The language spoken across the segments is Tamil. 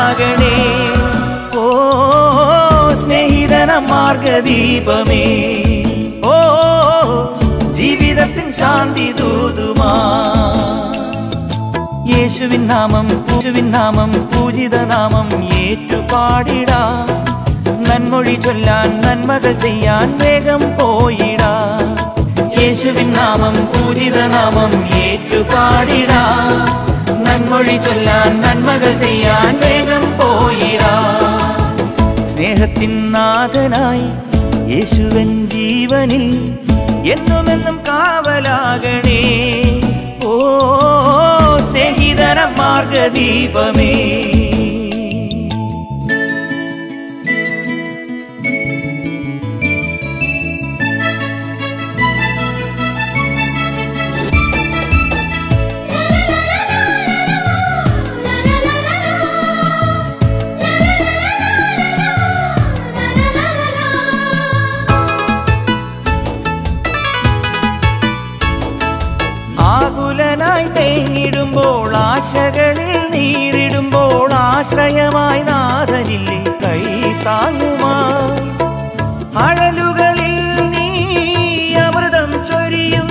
കാവലാകണേ ഓ സ്നേഹിതന മാർഗദീപമേ ഓ ജീവിതത്തിൻ ശാന്തി ദൂതുമാ യേശുവിൻ നാമം യേശുവിൻ നാമം പൂജിത നാമം ഏറ്റുപാടിടാ നന്മൊഴി ചൊല്ലാൻ നന്മകൾ ചെയ്യാൻ വേഗം പോയിടാ യേശുവിൻ നാമം പൂജിത നാമം ഏറ്റുപാടിടാ നന്മൊഴി ചൊല്ലാൻ നന്മകൾ ചെയ്യാൻ വേഗം പോയിടാ സ്നേഹത്തിൻ നാഥനായി യേശുവൻ ജീവനിൽ എന്നുമെന്നും കാവലാകണേ ഓ സ്നേഹിതന മാർഗദീപമേ ആകുലനായി തേങ്ങിടുമ്പോൾ ആശകളിൽ നീരിടുമ്പോൾ ആശ്രയമായി നാഥനില്ലേ കൈ താങ്ങുമായി അഴലുകളിൽ നീ അമൃതം ചൊരിയും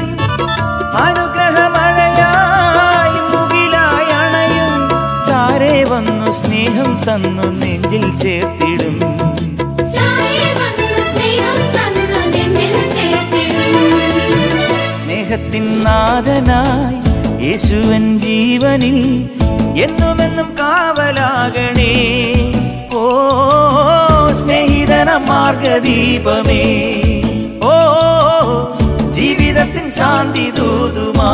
അനുഗ്രഹമഴയായി മുകിലായി അണയും ചാരെ വന്നു സ്നേഹം തന്നു നെഞ്ചിൽ ചേർത്തിടും ചായേ വന്നു സ്നേഹം തന്നു നിന്നിൽ ചേർത്തിടും സ്നേഹത്തിൻ നാഥനായി യേശുവൻ ജീവനിൽ എന്നുമെന്നും കാവലാകണേ ഓ സ്നേഹിതന മാർഗദീപമേ ഓ ജീവിതത്തിൻ ശാന്തി ദൂതുമാ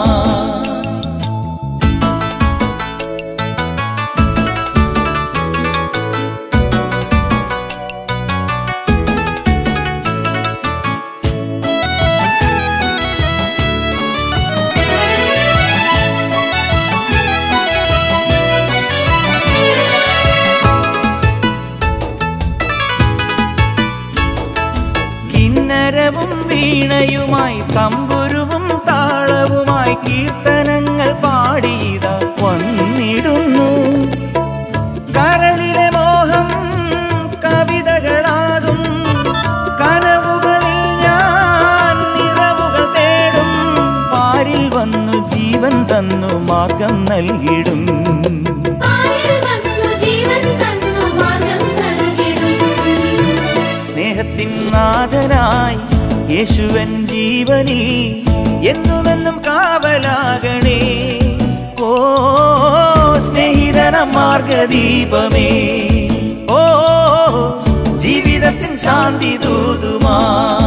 കിന്നരവും വീണയുമായി തമ്പുരുവും താളവുമായി കീർത്തനങ്ങൾ പാടിയത വന്നിടുന്നു കരളിലെ മോഹം കവിതകളാകും കനവുകളിൽ ഞാൻ നിറവുകൾ തേടും പാരിൽ വന്നു ജീവൻ തന്നു മാർഗം നൽകിടും പാരിൽ വന്നു ജീവൻ തന്നു മാർഗം നൽകിടും സ്നേഹത്തിൻ നാഥനായി യേശുവൻ ജീവനിൽ എന്നുമെന്നും കാവലാകണേ ഓ സ്നേഹിതന മാർഗദീപമേ ഓ ജീവിതത്തിൻ ശാന്തി ദൂതുമാ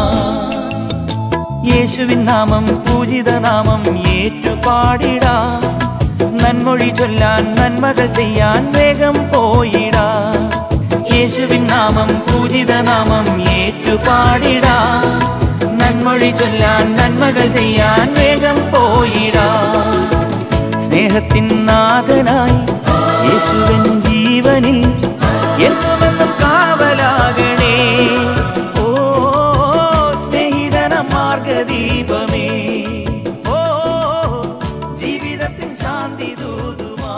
യേശുവിൻ നാമം പൂജിത നാമം ഏറ്റുപാടിടാ നന്മൊഴി ചൊല്ലാൻ നന്മകൾ ചെയ്യാൻ വേഗം പോയിടാ യേശുവിൻ നാമം പൂജിത നാമം ഏറ്റുപാടിടാ നന്മൊഴി ചൊല്ലാൻ നന്മകൾ ചെയ്യാൻ വേഗം പോയിടാ സ്നേഹത്തിൻ നാഥനായി യേശുവൻ ജീവനിൽ എന്നുമെന്നും കാവലാകണേ ഓ സ്നേഹിതന മാർഗദീപമേ ഓ ജീവിതത്തിൻ ശാന്തി ദൂതുമാ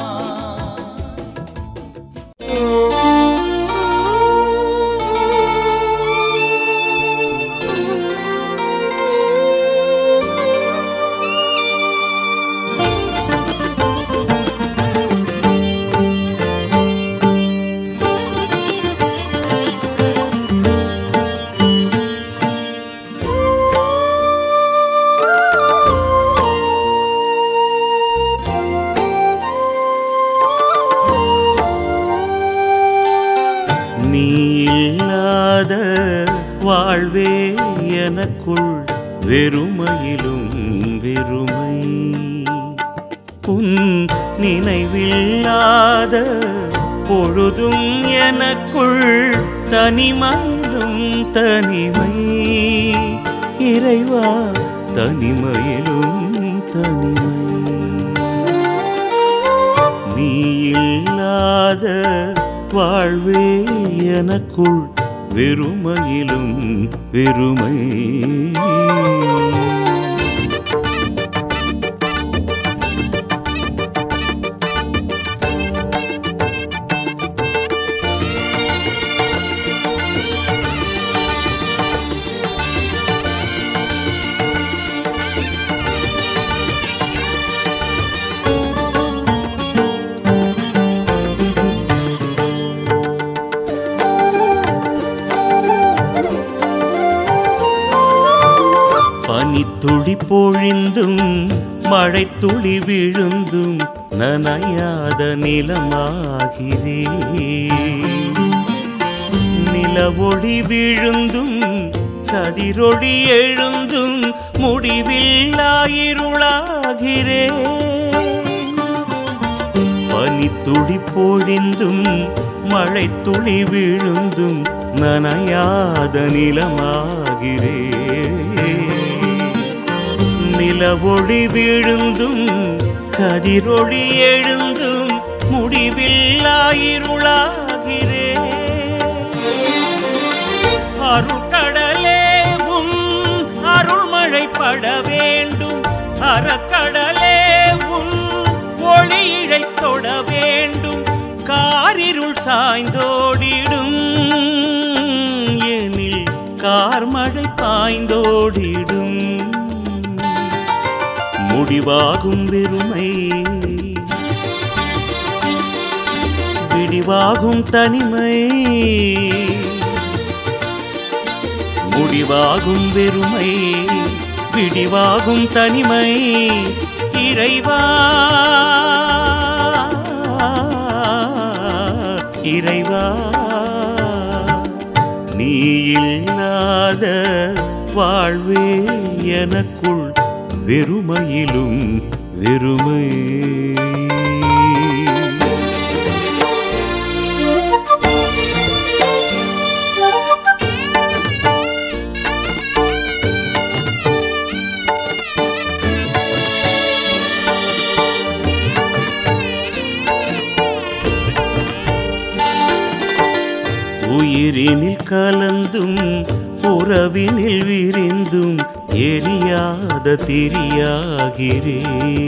நீ இல்லாத வாழ்வே எனக்குள் வெறுமையிலும் வெறுமை உன் நினைவில்லாத பொழுதும் எனக்குள் தனிமையிலும் தனிமை இறைவா தனிமையிலும் தனிமை நீ இல்லாத வாழ்வே எனக்குள் வெறுமையிலும் வெறுமை பொழிந்தும் மழை துளி விழுந்தும் நனையாத நிலமாகிறே நிலவொளி விழுந்தும் கதிரொளி எழுந்தும் முடிவில்லாயிருளாகிறே பனித்துளி பொழிந்தும் மழை துளி விழுந்தும் நனையாத நிலமாகிறே நிலவொளி விழுந்தும் கதிரொளி எழுந்தும் முடிவில்லாயிருளாகிறே அருட்கடலேவும் அருள்மழை பட வேண்டும் அறக்கடலேவும் ஒளி இழைத் தொட வேண்டும் காரிருள் சாய்ந்தோடிடும் எனில் கார்மழை பாய்ந்தோடிடும் முடிவாகும் வெறுமை விடிவாகும் தனிமை முடிவாகும் வெறுமை விடிவாகும் தனிமை இறைவா இறைவா நீ இல்லாத வாழ்வே எனக்குள் வெறுமையிலும் வெறுமை உயிரினில் கலந்தும் உறவினில் விரிந்தும் எரியாத திரியாகிறே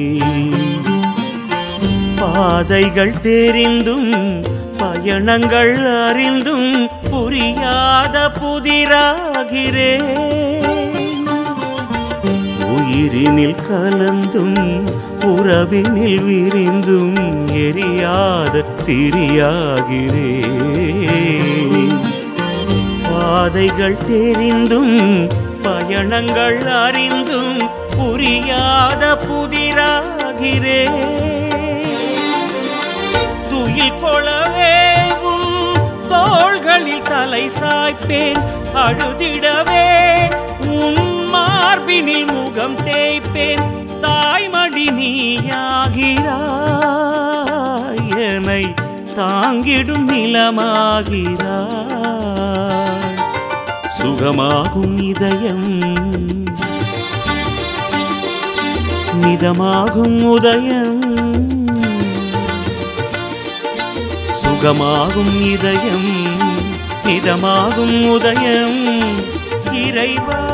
பாதைகள் தெரிந்தும் பயணங்கள் அறிந்தும் புரியாத புதிராகிறே உயிரினில் கலந்தும் உறவினில் விரிந்தும் எரியாத திரியாகிறே பாதைகள் தெரிந்தும் பயணங்கள் அறிந்தும் புரியாத புதிராகிறே துயில் கொளவேவும் தோள்களில் தலை சாய்ப்பேன் அழுதிடவே உன் மார்பினில் முகம் தேய்ப்பேன் தாய்மடி நீயாகிறாய் என்னை தாங்கிடும் நிலமாகிறாய் சுகமாகும் இதயம் மிதமாகும் உதயம் சுகமாகும் இதயம் மிதமாகும் உதயம் இறைவா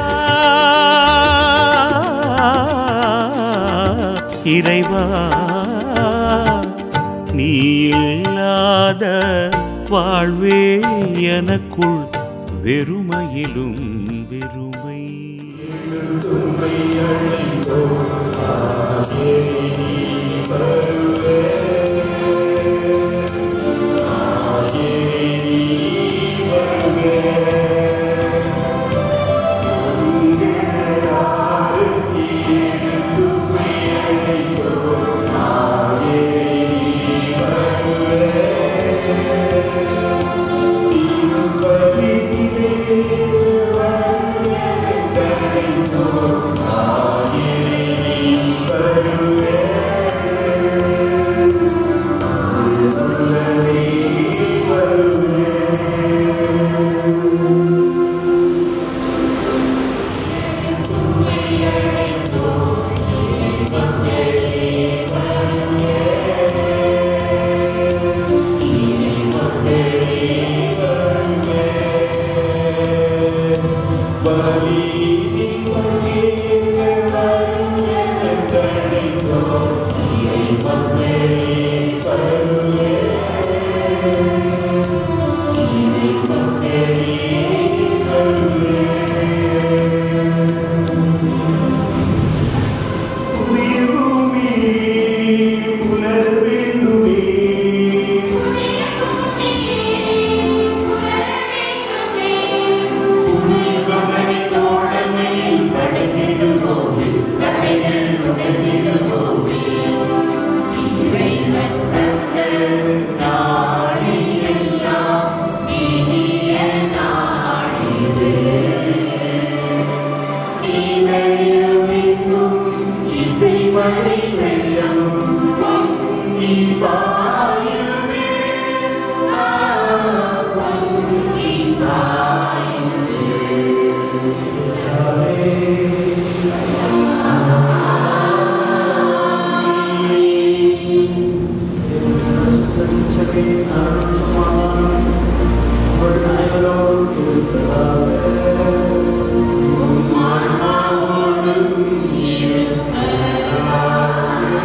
இறைவா நீ இல்லாத வாழ்வே எனக்குள் வெறுமையிலும் வெறுமை ஆ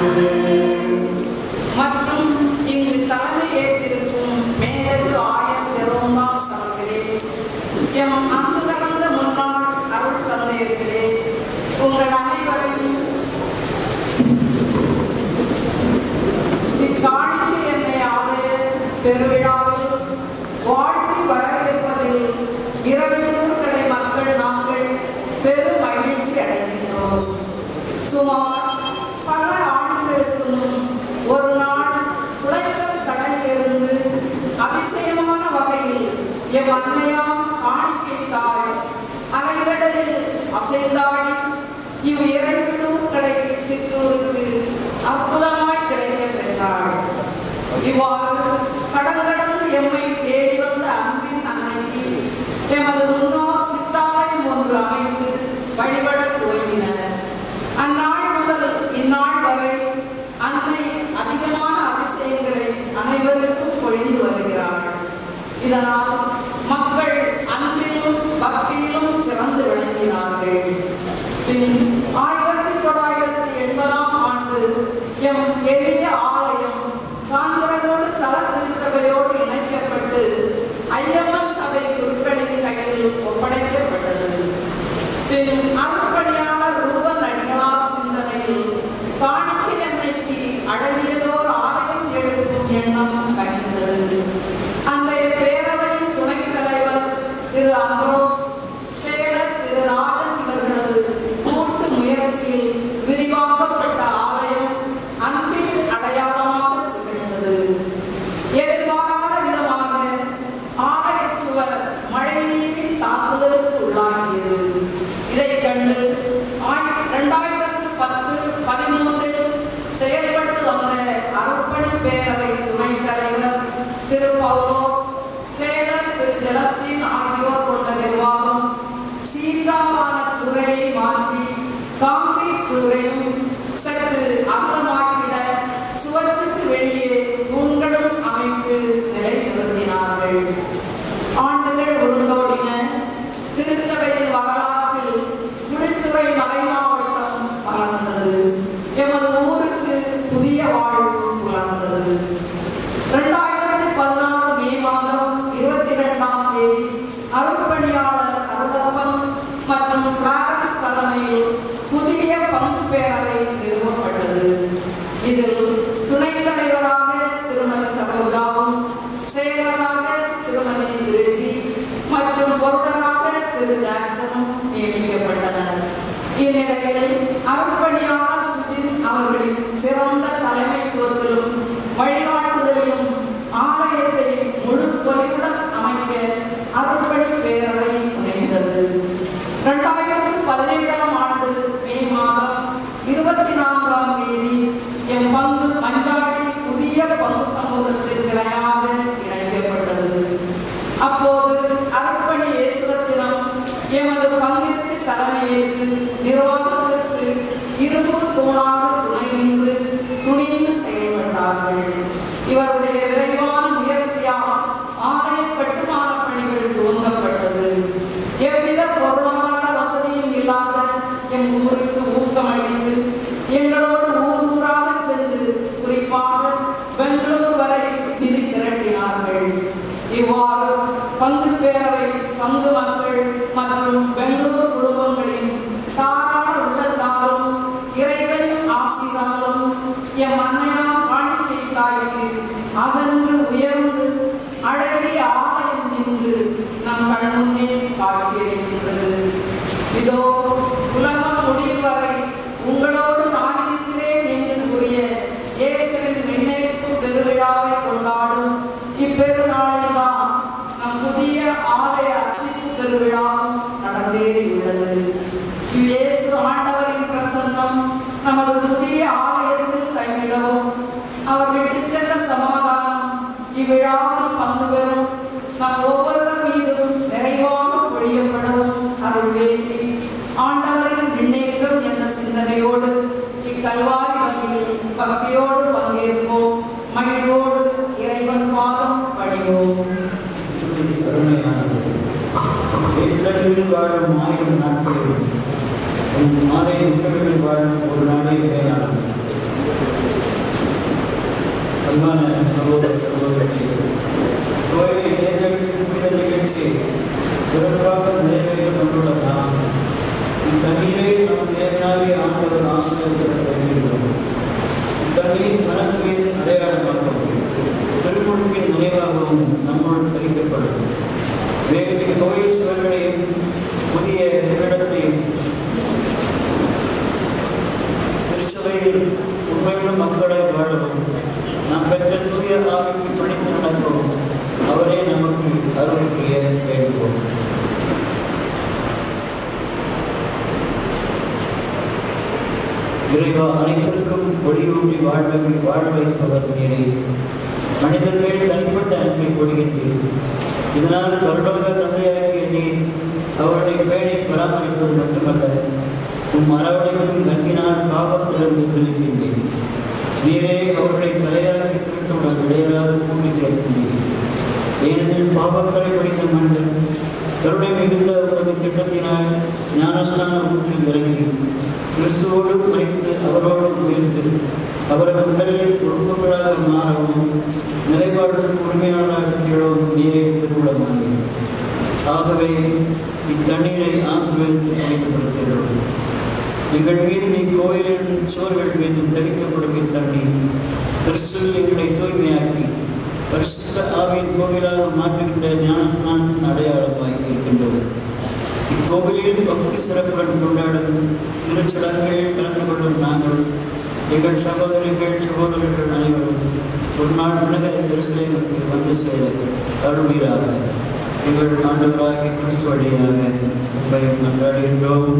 மற்றும் இங்கு தலைமை ஏற்றிருக்கும் மேலது ஆயர் பெரோமாஸ் அவர்களே எம் அன்பு கலந்த முன்னாள் அருள் தந்தையர்களே உங்கள் அனைவரையும் இக்காணிக்கு என்னை ஆலய பெருவிழாவில் வாழ்த்தி வரவேற்பதில் இரவிலூர் கடை மக்கள் நாங்கள் பெரும் மகிழ்ச்சி அடைகின்றோம் சுமார் பல ஆண்டுகளுக்கு முன் ஒரு நாள் குளைச்சல் கடலிலிருந்து அதிசயமான வகையில் எம் அன்னையாம் காணிக்கை தாய் அலைகடலில் அசைந்தாடி இவ் இறைவிலூர் கடை சிற்றூருக்கு அற்புதமாய் கிடைக்கப் பெற்றாள் இவ்வாறு கடல் கடந்து எம்மை தேடி வந்த அன்பின் அன்னைக்கு எமது முன்னோர் சித்தாலயம் ஒன்று அமைத்து வழிபட துவங்கினர் அந்நாள் முதல் இந்நாள் வரை அன்னை அதிகமான அதிசயங்களை அனைவருக்கும் பொழிந்து வருகிறாள் இதனால் மக்கள் அன்பிலும் பக்தியிலும் சிறந்து விளங்கினார்கள் பின் ஆயிரத்தி தொள்ளாயிரத்தி எண்பதாம் ஆண்டு எம் எளிய ஆலயம் காந்திரனோடு தல திருச்சபையோடு இணைக்கப்பட்டு ஐஎம்எஸ் சபை குருக்களின் கையில் ஒப்படைக்கப்பட்டது பின் அருட்பணியாளர் ரூபன் அடிகளார் சிந்தனையில் காணிக்கை அன்னைக்கு அழகியதோர் ஆலயம் எழுப்பும் எண்ணம் கனிந்தது அன்றைய பேரவையின் துணைத் தலைவர் திரு அம்ரோஸ் செயலர் திரு ராஜன் இவர்களது கூட்டு முயற்சியில் விரிவாக்கப்பட்ட ஆலயம் அன்பின் அடையாளமாக திகழ்ந்தது எதிர்பாராத விதமாக ஆலயச் சுவர் மழை நீரின் தாக்குதலுக்கு உள்ளாகியது இதைக் கண்டு இரண்டாயிரத்து பத்து பதிமூன்றில் செயல்பட்டு வந்த அருட்பணி பேரவை துணைத் தலைவர் திரு பவுலோஸ் செயலர் திரு ஜெலஸ்தீன் ஆகியோர் கொண்ட நிர்வாகம் சீராமான கூரையை மாற்றி காங்கிரீட் கூரையும் சற்று அகலமாக்கிட சுவற்றுக்கு வெளியே தூண்களும் அமைத்து நிலைநிறுத்தினார்கள் ஆண்டுகள் உருண்டோடின திருச்சபையின் வரலாற்றில் முடித்துறை மறைமாவட்டம் வளர்ந்தது எமது ஊருக்கு புதிய வாழ்வு புலர்ந்தது இரண்டாயிரத்தி பதினாறு மே மாதம் இருபத்தி இரண்டாம் தேதி அருட்பணியாளர் அருளப்பன் மற்றும் பிரான்ஸ் தலைமையில் புதிய பங்கு பேரவை நிறுவப்பட்டது இதில் துணைத் தலைவராக திருமதி சரோஜாவும் செயலராக திருமதி திருஜி மற்றும் பொருளராக திரு ஜாக்சனும் நியமிக்கப்பட்டனர் இந்நிலையில் அருட்பணியாளர் சுஜின் அவர்களின் சிறந்த தலைமைத்துவத்திலும் வழிகாட்டுதலிலும் ஆலயத்தை முழு பொலிவுடன் அமைக்க அருட்பணி பேரவை முனைந்தது இரண்டாயிரத்து பதினேழாம் ஆண்டு மே மாதம் இருபத்தி நான்காம் தேதி எம் பங்கு பஞ்சாடி புதிய பங்கு சமூகத்தின் கிளையாக இணைக்கப்பட்டது அப்போது அருட்பணி இயேசுரத்தினம் எமது பங்கிற்கு தலைமையேற்று நிர்வாகத்திற்கு இரும்பு தூணாக துணை நின்று துணிந்து செயல்பட்டார்கள் இவருடைய விரைவான முயற்சியால் ஆலய கட்டுமான பணிகள் துவங்கப்பட்டது எவ்வித பொருளாதார வசதியும் இல்லாத என் ஊருக்கு ஊக்கமளித்து எங்களோடு ஊர் ஊராக சென்று குறிப்பாக பெங்களூர் வரை நிதி திரட்டினார்கள் இவ்வாறு பங்கு பேரவை பங்கு மக்கள் மற்றும் பெங்களூர் குடும்பங்களின் தாராள உள்ளத்தாலும் இறைவனின் ஆசிராலும் எம் அன்னையாம் காணிக்கை தாய்க்கு அகன்று உயர்ந்து அழகிய ஆலயம் நின்று நம் கண் முன்னே காட்சியளிக்கின்றது இதோ உலகம் முடியும் வரை உங்களோடு நான் இருக்கிறேன் என்று கூறிய இயேசுவின் விண்ணேற்பு பெருவிழாவை கொண்டாடும் இப்பெருநாளில்தான் நம் புதிய ஆலய அர்ச்சிப்பு பெருவிழாவும் நடந்தேறியுள்ளது இயேசு ஆண்டவரின் பிரசன்னம் நமது புதிய ஆலயத்தில் தங்கிடவும் அவர் விட்டுச் சென்ற சமாதானம் இவ்விழாவில் பங்கு பெறும் நம் ஒவ்வொருவர் மீதும் நிறைவாக பொழியப்படவும் அருள் வேண்டி ஆண்டவரின் விண்ணேற்றம் என்ற சிந்தனையோடு இக்கல்வாரி வழியில் பக்தியோடு பங்கேற்போம் மகிழ்வோடு இறைவன் பாதம் பணிவோம் இல்லத்தில் வாழும் ஆயிரம் நாட்களில் உன் மாலை உத்தரவில் வாழும் ஒரு நாளே மேலானது அன்பான சகோதர சகோதரிகளே கோயிலை தேர்ந்தெடுக்கும் புனித நிகழ்ச்சி சிறப்பாக நிறைவேற்றப்பட்டுள்ள நாம் இத்தண்ணீரை நம் தேவனாகிய ஆண்டவர் ஆசிரியர் வருகிறோம் இத்தண்ணீர் மனத்துவையின் அடையாளமாகவும் திருமுழுக்கின் நினைவாகவும் நம்மால் தெளிக்கப்படும் மேலும் இக்கோயில் சுவர்களையும் புதிய இடத்தையும் திருச்சபையில் உண்மையுள்ள மக்களாய் வாழவும் நாம் பெற்ற தூய ஆவிக்கு பிடித்து நடக்கவும் அவரே நமக்கு அருள் புரிய வேண்டுவோம் இறைவா அனைத்திற்கும் ஒளியூட்டி வாழ வாழ வைப்பவர் நீரே மனிதர் மேல் தனிப்பட்ட அன்பை கொள்கின்றீர் இதனால் பரலோக தந்தையாகிய நீர் அவர்களை பேணி பராமரிப்பது மட்டுமல்ல உம் அரவணைக்கும் கண்ணினால் பாவத்திலிருந்து விடுவிக்கின்றேன் நீரே அவர்களை தலையாகி கிறிஸ்துவுடன் இடையராத கூடி சேர்க்கின்றீர் ஏனெனில் பாவக்கரை படித்த மனிதன் கருணை மிகுந்த உமது திட்டத்தினால் ஞானஸ்நான ஊற்றில் இறங்கி கிறிஸ்துவோடு மறித்து அவரோடு உயர்த்து அவரது உடலில் உறுப்புகளாக மாறவும் நிலைப்பாடுக்கு உரிமையாளராக திகழவும் நீரே திருவிழமானீர் ஆகவே இத்தண்ணீரை ஆசீர்வதித்து பயன்படுத்துகிறோம் எங்கள் மீது இக்கோயிலின் சுவர்கள் மீது தெளிக்கப்படும் இத்தண்ணீர் கிறிஸ்துவில் எங்களை தூய்மையாக்கி பரிசுத்த ஆவியின் கோவிலாக மாற்றுகின்ற ஞானத்தின் அடையாளமாய் இருக்கின்றது இக்கோவிலில் பக்தி சிறப்புடன் கொண்டாடும் திருச்சடங்குகளில் கலந்து கொள்ளும் நாங்கள் எங்கள் சகோதரிகள் சகோதரர்கள் அனைவரும் ஒரு நாள் உலக ஜெருசலேமுக்கு வந்து சேர அருள்வீராக எங்கள் ஆண்டவராகிய கிறிஸ்து வழியாக உங்களை கொண்டாடுகின்றோம்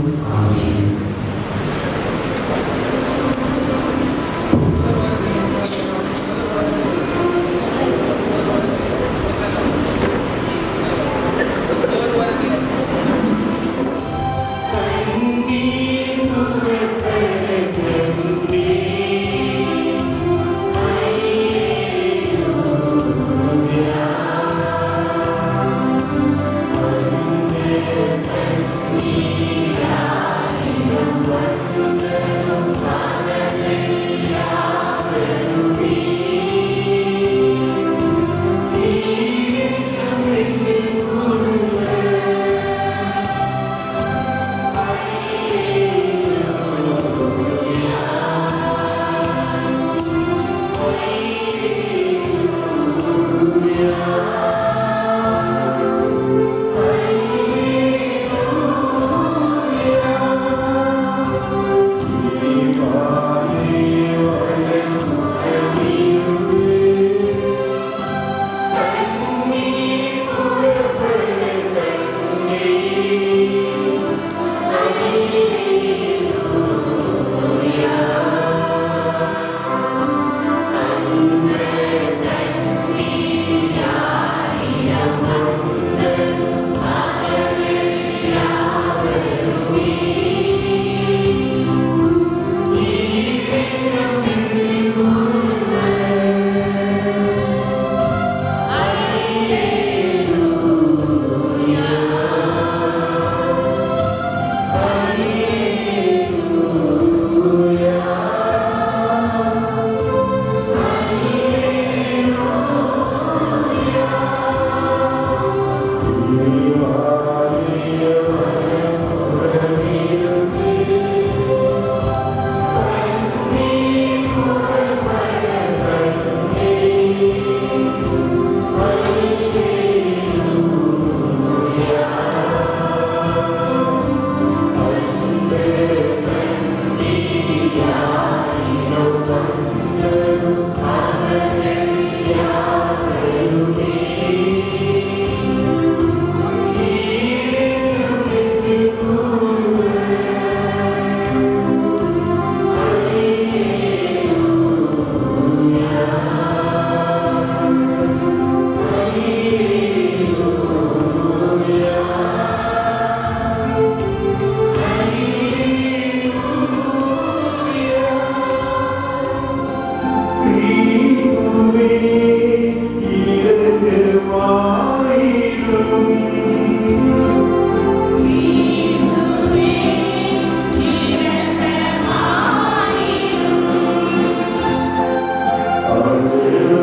ஆ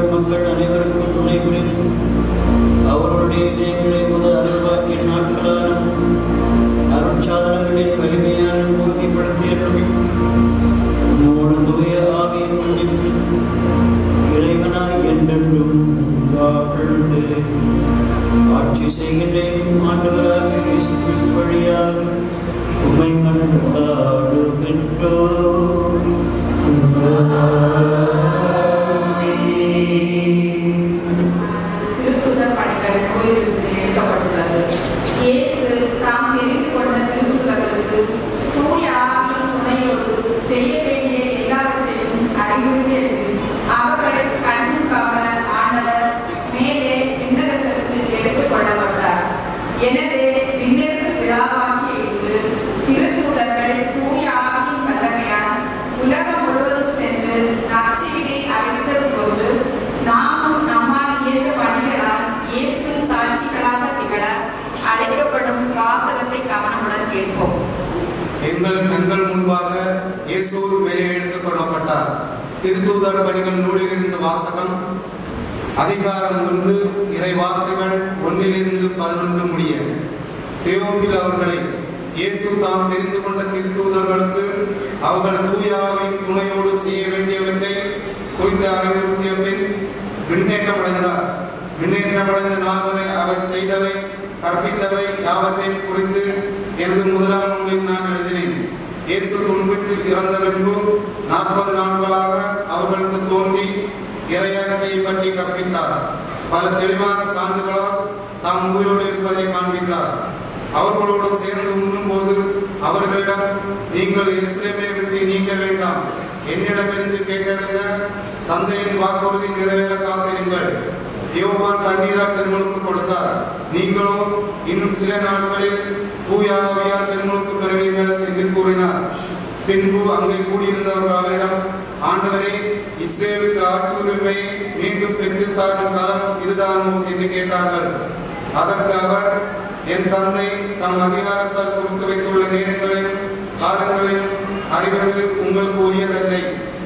மக்கள் அனைவருக்கும் துணை புரிந்து அவர்களுடைய இதயங்களை முத அருள்வாக்கின் நாட்களாலும் அருட்சாதனங்களின் வலிமையாலும் உறுதிப்படுத்தியலும் உம்மோடு தூய ஆவியின் ஒன்றிப்பில் இறைவனாய் என்றென்றும் வாழ்ந்து ஆட்சி செய்கின்றேன் ஆண்டவராக இயேசு கிறிஸ்து வழியாக உம்மை மன்றாடுகின்றோம் திருத்தூதர் பணிகள் நூலிலிருந்து எடுக்கப்பட்டுள்ளது இயேசு தாம் தெரிந்து கொண்ட திருத்தூதர்களுக்கு தூய ஆவியின் துணையோடு செய்ய வேண்டிய எல்லாவற்றையும் அறிவுறுத்தியது அவர்கள் கண்டிப்பாக ஆண்டவர் மேலே விண்ணகத்திற்கு எடுத்துக் கொள்ளப்பட்டார் எனவே விண்ணேறு விழாவாகிய இன்று திருத்தூதர்கள் தூய ஆவியின் வல்லமையால் உலகம் முழுவதும் சென்று நற்செய்தியை அறிவித்தது போன்று நாமும் நம்மால் இயன்ற பணிகளால் இயேசுவின் சாட்சிகளாக திகழ அழைக்கப்படும் வாசகத்தை கவனமுடன் கேட்போம் எங்கள் கண்கள் முன்பாக இயேசு மேலே எடுத்துக் கொள்ளப்பட்டார் திருத்தூதர் பணிகள் நூலிலிருந்து வாசகம் அதிகாரம் ஒன்று இறை வார்த்தைகள் ஒன்றிலிருந்து பதினொன்று முடிய தேவோப்பில் அவர்களை இயேசு தாம் தெரிந்து கொண்ட திருத்தூதர்களுக்கு அவர்கள் தூயாவின் துணையோடு செய்ய வேண்டியவற்றை குறித்து அறிவுறுத்திய பின் விண்ணேற்றமடைந்தார் விண்ணேற்றமடைந்த நாள் வரை அவர் செய்தவை கற்பித்தவை யாவற்றையும் குறித்து எனது முதலாம் நூலில் நான் எழுதினேன் இயேசு துன்பிட்டு இறந்த பின்பு நாற்பது நாட்களாக அவர்களுக்கு தோன்றி இறையாட்சியை பற்றி கற்பித்தார் பல தெளிவான சான்றுகளால் தாம் உயிரோடு இருப்பதை காண்பித்தார் அவர்களோடு சேர்ந்து உண்ணும்போது அவர்களிடம் நீங்கள் எருசலேமை விட்டு நீங்க வேண்டாம் என்னிடமிருந்து கேட்டறிந்த தந்தையின் வாக்குறுதி நிறைவேற காத்திருங்கள் யோவான் தண்ணீரால் திருமலுக்கு கொடுத்தார் நீங்களோ இன்னும் சில நாட்களில் தூய ஆவியால் திருமலுக்கு பெறுவீர்கள் என்று கூறினார் பின்பு அங்கே கூடியிருந்தவர்கள் அவரிடம் ஆண்டவரே இஸ்ரேலுக்கு ஆட்சி உரிமை மீண்டும் பெற்றுத்தாரும் காலம் இதுதானோ என்று கேட்டார்கள் அதற்கு அவர் என் தந்தை தம் அதிகாரத்தால் கொடுத்து வைத்துள்ள நேரங்களையும் காலங்களையும் அறிவது உங்களுக்கு உரியதல்லை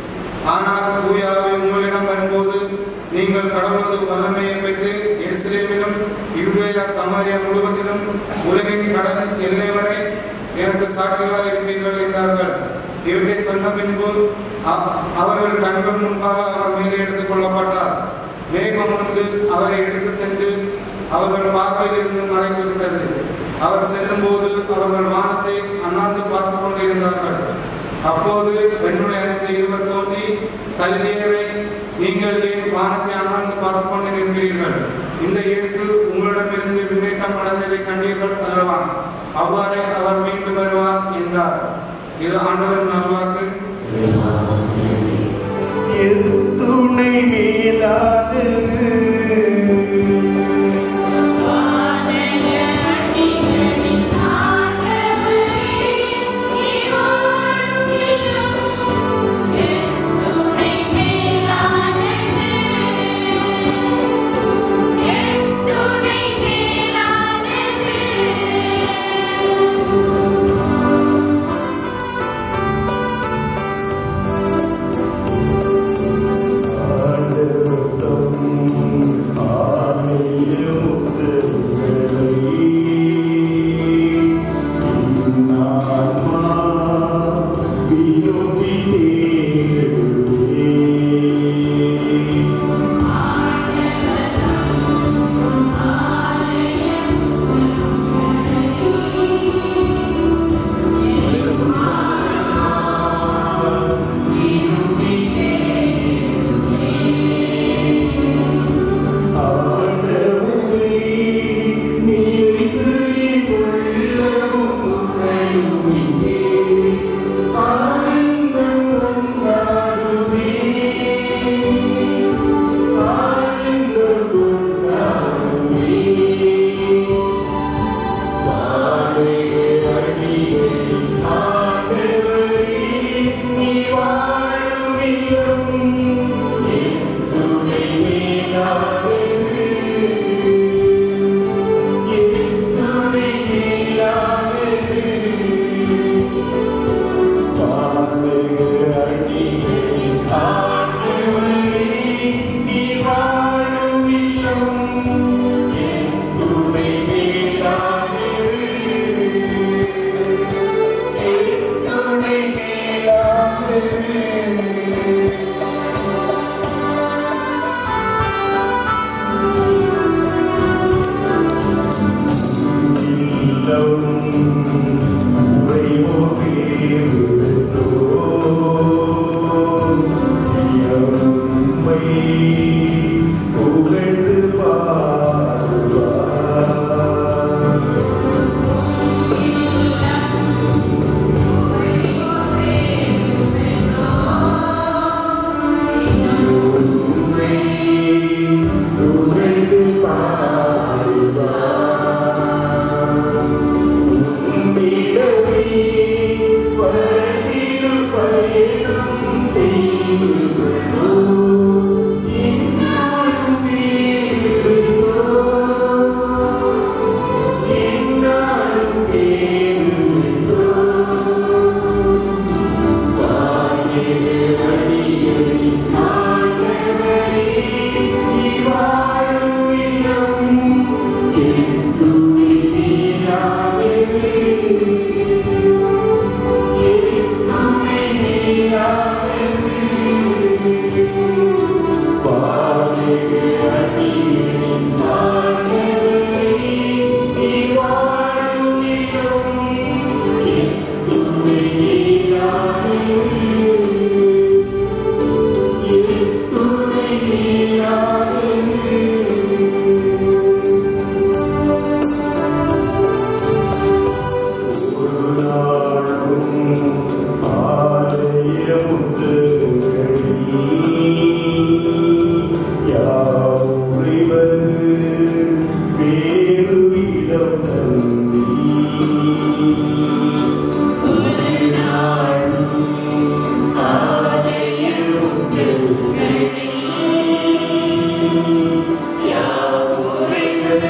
ஆனால் தூயாவை உங்களிடம் வரும்போது நீங்கள் கடவுளது வல்லமையை பெற்று எருசலேமிலும் யூதேயா சமாரியா முழுவதிலும் உலகின் கடல் எல்லை வரை எனக்கு சாட்சிகளாக இருப்பீர்கள் என்றார்கள் இவற்றை சொன்ன பின்பு அ- அவர்கள் கண்கள் முன்பாக அவர் மேலே எடுத்துக் கொள்ளப்பட்டார் மேகம் வந்து அவரை எடுத்து சென்று அவர்கள் பார்வையில் இருந்து மறைத்து விட்டது அவர் செல்லும்போது அவர்கள் வானத்தை அண்ணாந்து பார்த்து கொண்டிருந்தார்கள் அப்போது பெண்ணுடைய அறிந்த இருவர் தோன்றி கல்வியரை நீங்கள் ஏன் வானத்தை அண்ணாந்து பார்த்து கொண்டு நிற்கிறீர்கள் இந்த இயேசு உங்களிடமிருந்து முன்னேற்றம் அடைந்ததை கண்டீர்கள் அல்லவா அவ்வாறே அவர் மீண்டும் வருவார் என்றார் இது ஆண்டவரின் நல்வாக்கு துணை மேலாது ஆண்டவர் தம் புகழ்ந்து பாடுவார் புகழ்ந்து பாடுவார் உம்மிடமே வருகிற பயணம் செய்துள்ளோம். என்னாலும் வேண்டுகிறோம். என்னாலும் வேண்டுகிறோம். வாழ்கிற வழிகளில் ஆண்டவரே, நீ வாழும் இல்லம் என்றுமே நீராகவே. என்றுமே நீராகவே. வாழ்கிற வழிகளில் ஆண்டவரே, நீ வாழும் இல்லம் என்றுமே நீராகவே. என்றுமே நீராகவே. ஒரு நாளும் ஆலயமுற்று யாவுரிவது வேறு இடம் தந்தி ஒரு நாளும் ஆலயமுற்று யாவுரிவது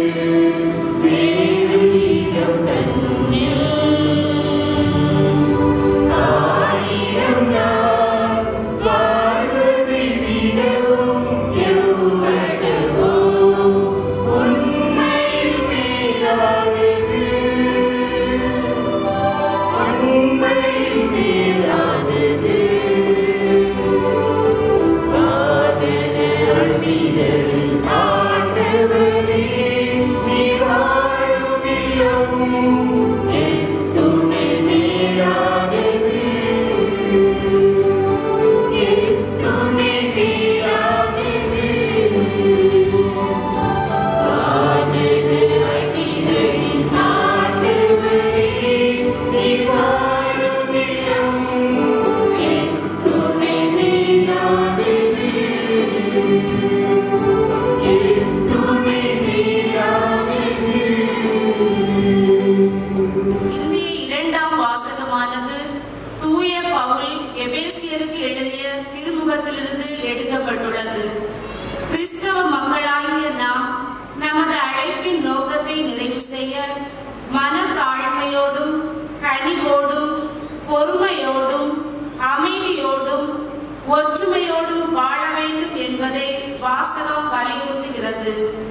வேறு இடம் தந்தி ஆயிரம் நாள் வாழ்வதை விடவும் எவ்வளவோ உண்மையில் மேலானது. உண்மையில் மேலானது. காதல அன்பிதழில் ஆண்டவரே, நீ வாழும் இல்லம் துணை மேலானது துணை மேலானது ஆனது அகிலனின் ஆண்டவரே நீ வாழும் இல்லம் துணை மேலானது துணை மேலானது இன்றைய இரண்டாம் வாசகமானது தூய பவுல் எபேசியருக்கு எழுதிய திருமுகத்திலிருந்து எடுக்கப்பட்டுள்ளது கிறிஸ்தவ மக்களாகிய நாம் நமது அழைப்பின் நோக்கத்தை நிறைவு செய்ய மன தாழ்மையோடும் கனிவோடும் பொறுமையோடும் அமைதியோடும் ஒற்றுமையோடும் வாழ வேண்டும் என்பதை வாசகம் வலியுறுத்துகிறது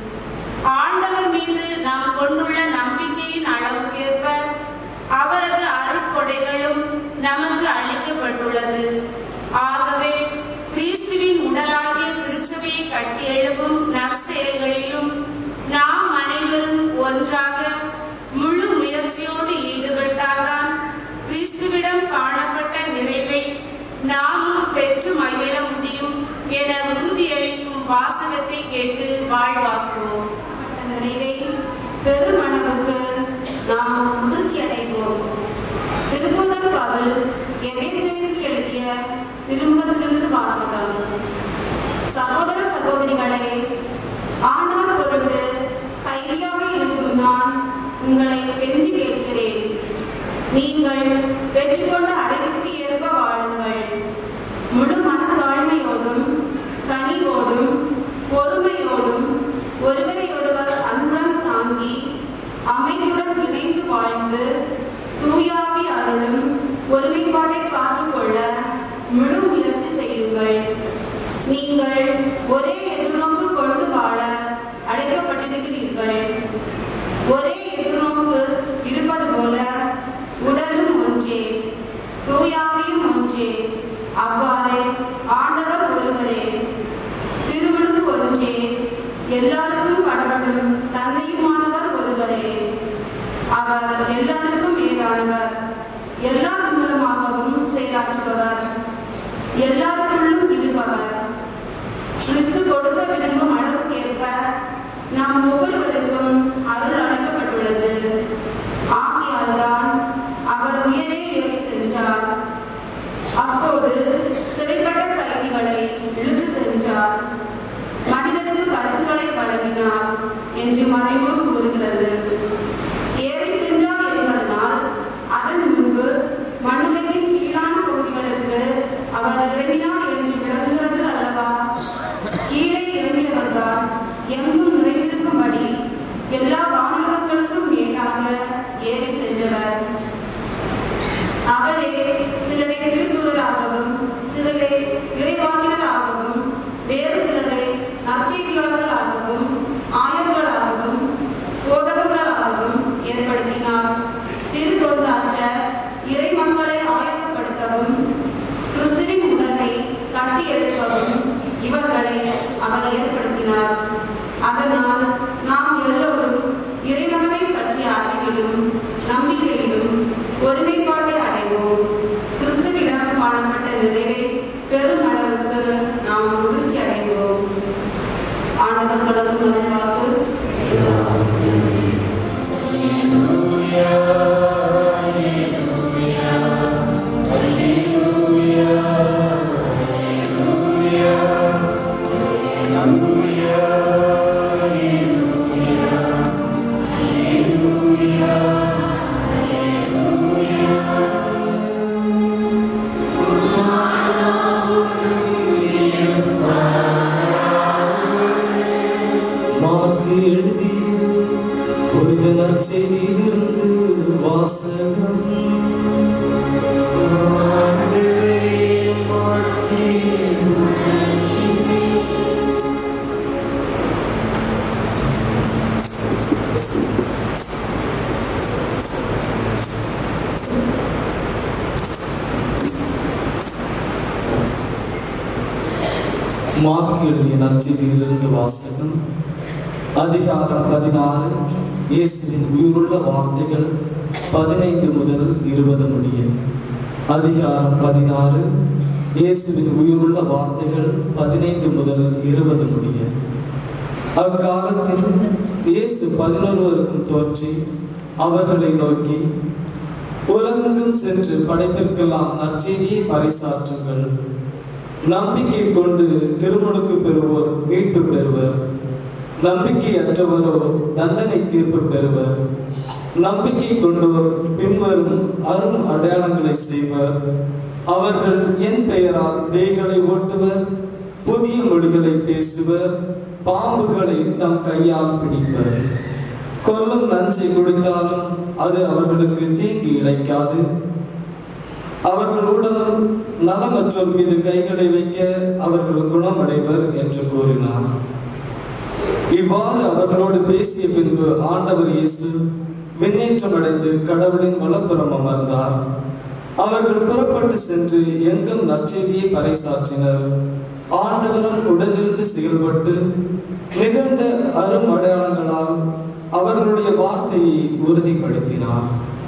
ஆண்டவர் மீது நாம் கொண்டுள்ள நம்பிக்கையின் அளவுக்கேற்ப அவரது அருட்கொடைகளும் நமக்கு அளிக்கப்பட்டுள்ளது ஆகவே கிறிஸ்துவின் உடலாகிய திருச்சபையை கட்டி எழுப்பும் நற்செயல்களிலும் நாம் அனைவரும் ஒன்றாக முழு முயற்சியோடு ஈடுபட்டால்தான் கிறிஸ்துவிடம் காணப்பட்ட நிறைவை நாமும் பெற்று மகிழ முடியும் என உறுதியளிக்கும் வாசகத்தை கேட்டு வாழ்வாக்குவோம் அந்த நிறைவை பெருமளவுக்கு நாம் முதிர்ச்சி அடைவோம் திருத்தூதர் பவுல் எபேசியருக்கு எழுதிய திருமுகத்திலிருந்து வாசகம் சகோதர சகோதரிகளே ஆண்டவர் பொருட்டு கைதியாக இருக்கும் நான் உங்களை கெஞ்சி கேட்கிறேன் நீங்கள் பெற்றுக்கொண்ட அழைப்புக்கு ஏற்ப வாழுங்கள் முழு மனத்தாழ்மையோடும் கனிவோடும் பொறுமையோடும் ஒருவரை ஒருவர் அன்புடன் தாங்கி அமைதியுடன் இணைந்து வாழ்ந்து தூயாவி அருளும் ஒருமைப்பாட்டை காத்துக்கொள்ள முழு முயற்சி செய்யுங்கள் நீங்கள் ஒரே எதிர்நோக்கு கொண்டு வாழ அழைக்கப்பட்டிருக்கிறீர்கள் ஒரே எதிர்நோக்கு இருப்பது போல உடலும் ஒன்றே தூயாவியும் ஒன்றே அவ்வாறே ஆண்டவர் ஒருவரே திருவிழுக்கு ஒன்றே எல்லாருக்கும் கடவுளும் தந்தையுமானவர் ஒருவரே அவர் எல்லாருக்கும் மேலானவர் எல்லார் மூலமாகவும் செயலாற்றுபவர் எல்லாருக்குள்ளும் இருப்பவர் கிறிஸ்து கிறிஸ்து கொடுக்க விரும்பும் அளவுக்கேற்ப நம் ஒவ்வொருவருக்கும் அருள் அளிக்கப்பட்டுள்ளது ஆகையால்தான் அவர் உயரே ஏறி சென்றார் அப்போது சிறைப்பட்ட கைதிகளை இழுத்து சென்றார் மனிதருக்கு பரிசுகளை வழங்கினார் என்று மறைநூல் கூறுகிறது ஏறி சென்றார் என்பதனால் அதன் முன்பு மண்ணுலகின் கீழான பகுதிகளுக்கு அவர் இறங்கினார் என்று விளங்குகிறது அல்லவா கீழே இறங்கியவர்தான் எங்கும் நிறைந்திருக்கும்படி எல்லா வானகங்களுக்கும் மேலாக ஏறி சென்றவர் அவரே சிலரை திருத்தூதராகவும் சிலரை இறைவாக்கினராகவும் வேறு சிலரை நற்செய்தியாளர்களாகவும் ஆயர்களாகவும் போதகர்களாகவும் ஏற்படுத்தினார் திருத்தொண்டாற்ற இறை மக்களை ஆயத்தப்படுத்தவும் கிறிஸ்துவின் உடலை கட்டி எழுப்பவும் இவர்களை அவர் ஏற்படுத்தினார் அதனால் நாம் எல்லோரும் இறைமகனை பற்றிய அறிவிலும் நம்பிக்கையிலும் ஒருமைப்பாட்டை அடைவோம் கிறிஸ்துவிடம் காணப்பட்ட நிறைவை பெரும் அளவுக்கு நாம் முதிர்ச்சி அடைவோம் ஆண்டவர் வழங்கும் அருள்வாக்கு மார்க்கு எழுதிய புனித நற்செய்தியிலிருந்து வாசகம் மார்க் எழுதிய நற்செய்தியிலிருந்து வாசகம் அதிகாரம் பதினாறு இயேசுவின் உயிருள்ள வார்த்தைகள் பதினைந்து முதல் இருபது முடிய அதிகாரம் பதினாறு இயேசுவின் உயிருள்ள வார்த்தைகள் பதினைந்து முதல் இருபது முடிய அக்காலத்தில் இயேசு பதினொருவருக்கும் தோன்றி அவர்களை நோக்கி உலகெங்கும் சென்று படைப்பிற்கெல்லாம் நற்செய்தியை பறைசாற்றுங்கள் நம்பிக்கை கொண்டு திருமுழுக்கு பெறுவோர் மீட்பு பெறுவர் நம்பிக்கையற்றவரோ தண்டனை தீர்ப்பு பெறுவர் நம்பிக்கை கொண்டோர் பின்வரும் அரும் அடையாளங்களை செய்வர் அவர்கள் என் பெயரால் பேய்களை ஓட்டுவர் புதிய மொழிகளை பேசுவர் பாம்புகளை தம் கையால் பிடிப்பர் கொல்லும் நஞ்சை குடித்தாலும் அது அவர்களுக்கு தீங்கு இழைக்காது அவர்களுடன் நலமற்றோர் மீது கைகளை வைக்க அவர்கள் குணமடைவர் என்று கூறினார் இவ்வாறு அவர்களோடு பேசிய பின்பு ஆண்டவர் இயேசு விண்ணேற்றமடைந்து கடவுளின் வலப்புறம் அமர்ந்தார் அவர்கள் புறப்பட்டு சென்று எங்கும் நற்செய்தியை பறைசாற்றினர் ஆண்டவரும் உடனிருந்து செயல்பட்டு நிகழ்ந்த அரும் அடையாளங்களால் அவர்களுடைய வார்த்தையை உறுதிப்படுத்தினார்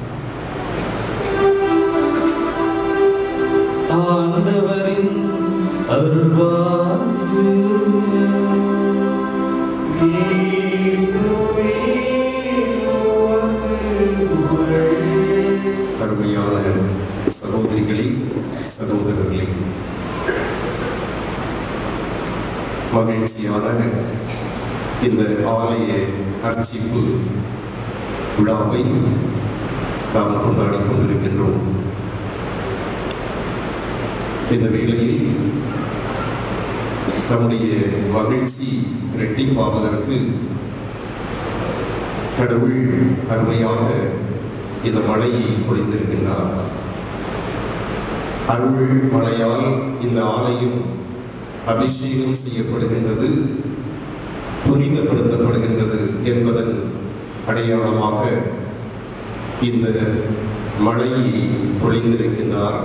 ஆண்டவரின் அருள்வாக்கு அருமையான சகோதரிகளே சகோதரர்களே மகிழ்ச்சியான இந்த ஆலய அர்ச்சிப்பு விழாவை நாம் கொண்டாடிக் கொண்டிருக்கின்றோம் இந்த வேளையில் நம்முடைய மகிழ்ச்சி ரெட்டிப்பாவதற்கு கடவுள் அருமையாக இந்த மழையை பொழிந்திருக்கின்றார் அருள் மழையால் இந்த ஆலயம் அபிஷேகம் செய்யப்படுகின்றது புனிதப்படுத்தப்படுகின்றது என்பதன் அடையாளமாக இந்த மழையை பொழிந்திருக்கின்றார்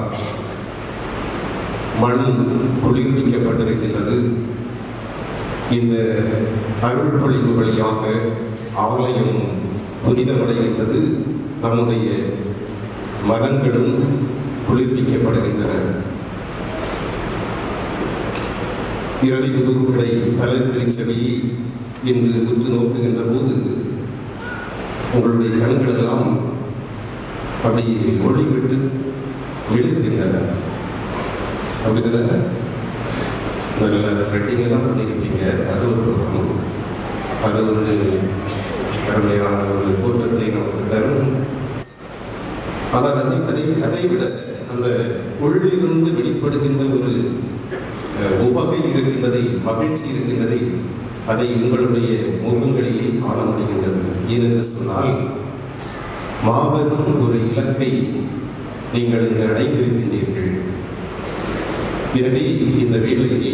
மண் குளிர்விக்கப்பட்டிருக்கின்றது இந்த அருள் பொழிவு வழியாக ஆலயம் புனிதமடைகின்றது நம்முடைய மனங்களும் குளிர்விக்கப்படுகின்றன இரவி புதுவுகளை தளர்த்தின் செவியை இன்று உற்று நோக்குகின்ற போது உங்களுடைய கண்களெல்லாம் அப்படியே ஒளிவிட்டு விழுகின்றன அப்படிதானே நல்ல த்ரெட்டிங் எல்லாம் பண்ணியிருப்பீங்க அது ஒரு பக்கம் அது ஒரு அருமையான ஒரு தோற்றத்தை நமக்கு தரும் ஆனால் அதை அதை அதை விட அந்த உள்ளிருந்து வெளிப்படுகின்ற ஒரு அஹ், உவகை இருக்கின்றதை மகிழ்ச்சி இருக்கின்றதை அதை உங்களுடைய முகங்களிலே காண முடிகின்றது ஏனென்று சொன்னால் மாபெரும் ஒரு இலக்கை நீங்கள் இன்று அடைந்திருக்கின்றீர்கள் எனவே இந்த வேளையில்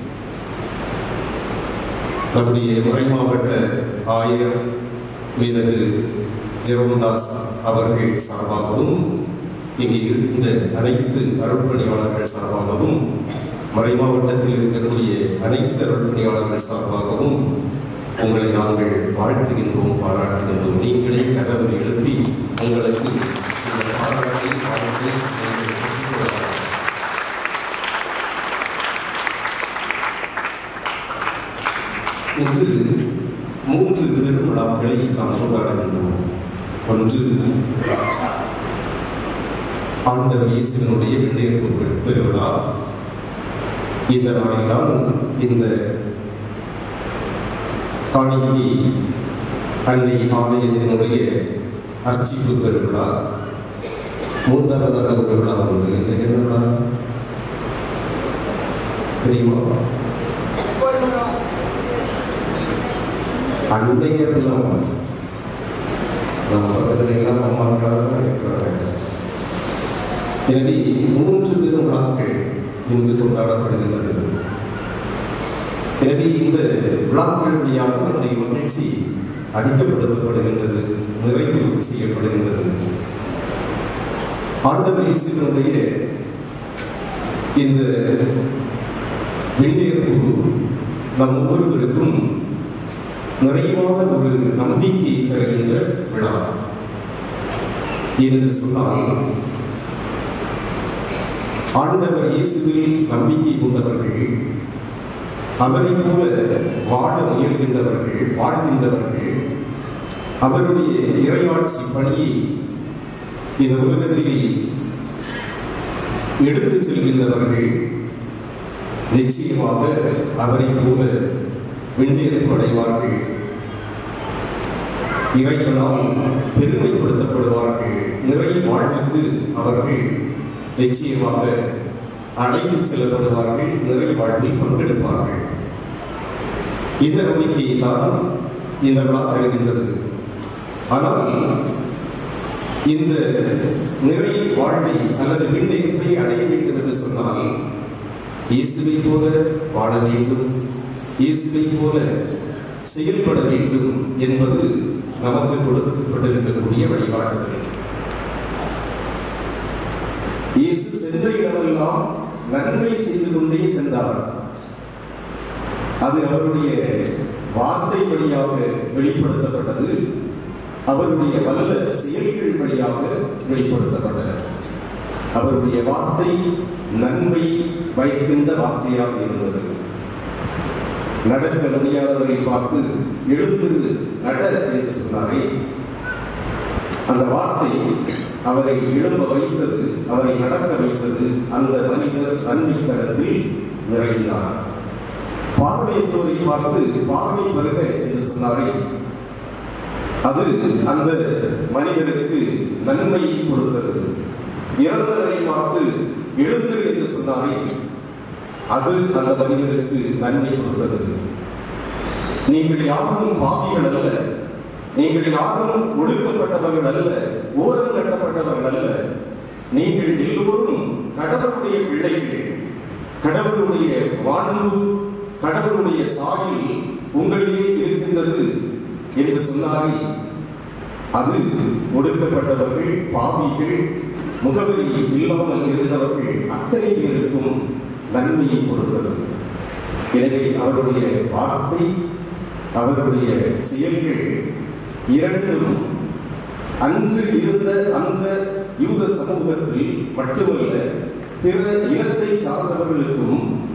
நம்முடைய மறைமாவட்ட ஆயர் மீதகு ஜெரோம்தாஸ் அவர்கள் சார்பாகவும் இங்கே இருக்கின்ற அனைத்து அருட்பணியாளர்கள் சார்பாகவும் மறைமாவட்டத்தில் இருக்கக்கூடிய அனைத்து அருட்பணியாளர்கள் சார்பாகவும் உங்களை நாங்கள் வாழ்த்துகின்றோம் பாராட்டுகின்றோம் நீங்களே கதவு எழுப்பி உங்களுக்கு இந்த பாராட்டை பாராட்டை நீங்கள் பெற்றுக்கொள்ளலாம் இன்று மூன்று பெருவிழாக்களை நாம் கொண்டாடுகின்றோம் ஒன்று ஆண்டவர் இயேசுவினுடைய விண்ணேற்பு பெரு- பெருவிழா இந்த நாளில்தான் இந்த காணிக்கை அன்னை ஆலயத்தினுடைய அர்ச்சிப்பு பெருவிழா மூன்றாவதாக ஒரு விழா உண்டு இன்று என்ன விழா தெரியுமா அன்னைய விழா நம்ம பக்கத்துல எல்லாம் அம்மாக்களாக தான் இருக்கிறாங்க எனவே மூன்று பெரும் விழாக்கள் இன்று கொண்டாடப்படுகின்றது எனவே இந்த விழாக்கள் வழியாக நம்முடைய மகிழ்ச்சி அதிகப்படுத்தப்படுகின்றது நிறைவு செய்யப்படுகின்றது ஆண்டவர் இயேசுவினுடைய இந்த விண்ணேற்பு நம் ஒவ்வொருவருக்கும் நிறைவான ஒரு நம்பிக்கை தருகின்ற விழா ஏனென்று சொன்னால் ஆண்டவர் இயேசுவில் நம்பிக்கை கொண்டவர்கள் அவரைப் போல வாழ முயல்கின்றவர்கள் வாழ்கின்றவர்கள் அவருடைய இறையாட்சி பணியை இந்த உலகத்திலே எடுத்துச் செல்கின்றவர்கள் நிச்சயமாக அவரைப் போல விண்ணேற்பு அடைவார்கள் இறைவனால் பெருமைப்படுத்தப்படுவார்கள் நிறை வாழ்வுக்கு அவர்கள் நிச்சயமாக அழைத்து செல்லப்படுவார்கள் நிறை வாழ்வில் பங்கெடுப்பார்கள் இந்த நம்பிக்கையை தான் இந்த விழா தருகின்றது ஆனால் இந்த நிறை வாழ்வை அல்லது விண்ணேற்பை அடைய வேண்டும் என்று சொன்னால் இயேசுவை போல வாழ வேண்டும் இயேசுவை போல செயல்பட வேண்டும் என்பது நமக்கு கொடுக்கப்பட்டிருக்கக்கூடிய வழிகாட்டுதல் இயேசு சென்ற இடமெல்லாம் நன்மை செய்து கொண்டே சென்றார் அது அவருடைய வார்த்தை வழியாக வெளிப்படுத்தப்பட்டது அவருடைய வல்ல செயல்கள் வழியாக வெளிப்படுத்தப்பட்டன அவருடைய வார்த்தை நன்மை வைக்கின்ற வார்த்தையாக இருந்தது நடக்க முடியாதவரை பார்த்து எழுந்து நட என்று சொன்னாரே அந்த வார்த்தை அவரை எழும்ப வைத்தது அவரை நடக்க வைத்தது அந்த மனிதர் நன்மை தரத்தில் நிறைந்தார் பார்வையற்றோரை பார்த்து பார்வை வருக என்று சொன்னாரே அது அந்த மனிதருக்கு நன்மையை கொடுத்தது இறந்தவரை பார்த்து எழுந்து என்று சொன்னாரே அது அந்த மனிதருக்கு நன்மை கொடுத்தது நீங்கள் யாரும் பாவிகள் அல்ல நீங்கள் யாரும் ஒடுக்கப்பட்டவர்கள் அல்ல ஓரம் கட்டப்பட்டவர்கள் அல்ல நீங்கள் எல்லோரும் கடவுளுடைய பிள்ளைகள் கடவுளுடைய வாழ்வு கடவுளுடைய சாயில் உங்களிலே இருக்கின்றது என்று சொன்னாரே அது ஒடுக்கப்பட்டவர்கள் பாவிகள் முகவரி இல்லாமல் இருந்தவர்கள் அத்தனை பேருக்கும் நன்மையை கொடுத்தது எனவே அவருடைய வார்த்தை அவருடைய செயல்கள் இரண்டும் அன்று இருந்த அந்த யூத சமூகத்தில் மட்டுமல்ல பிற இனத்தை சார்ந்தவர்களுக்கும்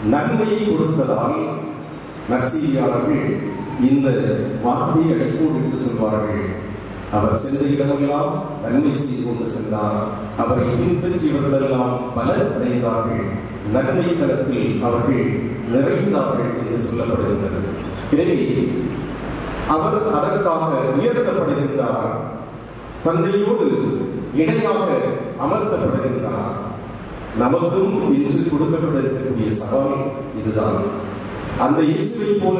நன்மையை கொடுத்ததால் நற்செய்தியாளர்கள் இந்த வார்த்தையை அடிக்கோடிட்டு சொல்வார்கள் அவர் சென்ற இடமெல்லாம் நன்மை செய்து கொண்டு சென்றார் அவரை பின்பற்றியவர்களெல்லாம் பலர் அடைந்தார்கள் நன்மை தளத்தில் அவர்கள் நிறைந்தார்கள் என்று சொல்லப்படுகின்றது எனவே அவர் அதற்காக உயர்த்தப்படுகின்றார் தந்தையோடு இணையாக அமர்த்தப்படுகின்றார் நமக்கும் இன்று கொடுக்கப்பட்டிருக்கக்கூடிய சவால் இதுதான் அந்த இயேசுவை போல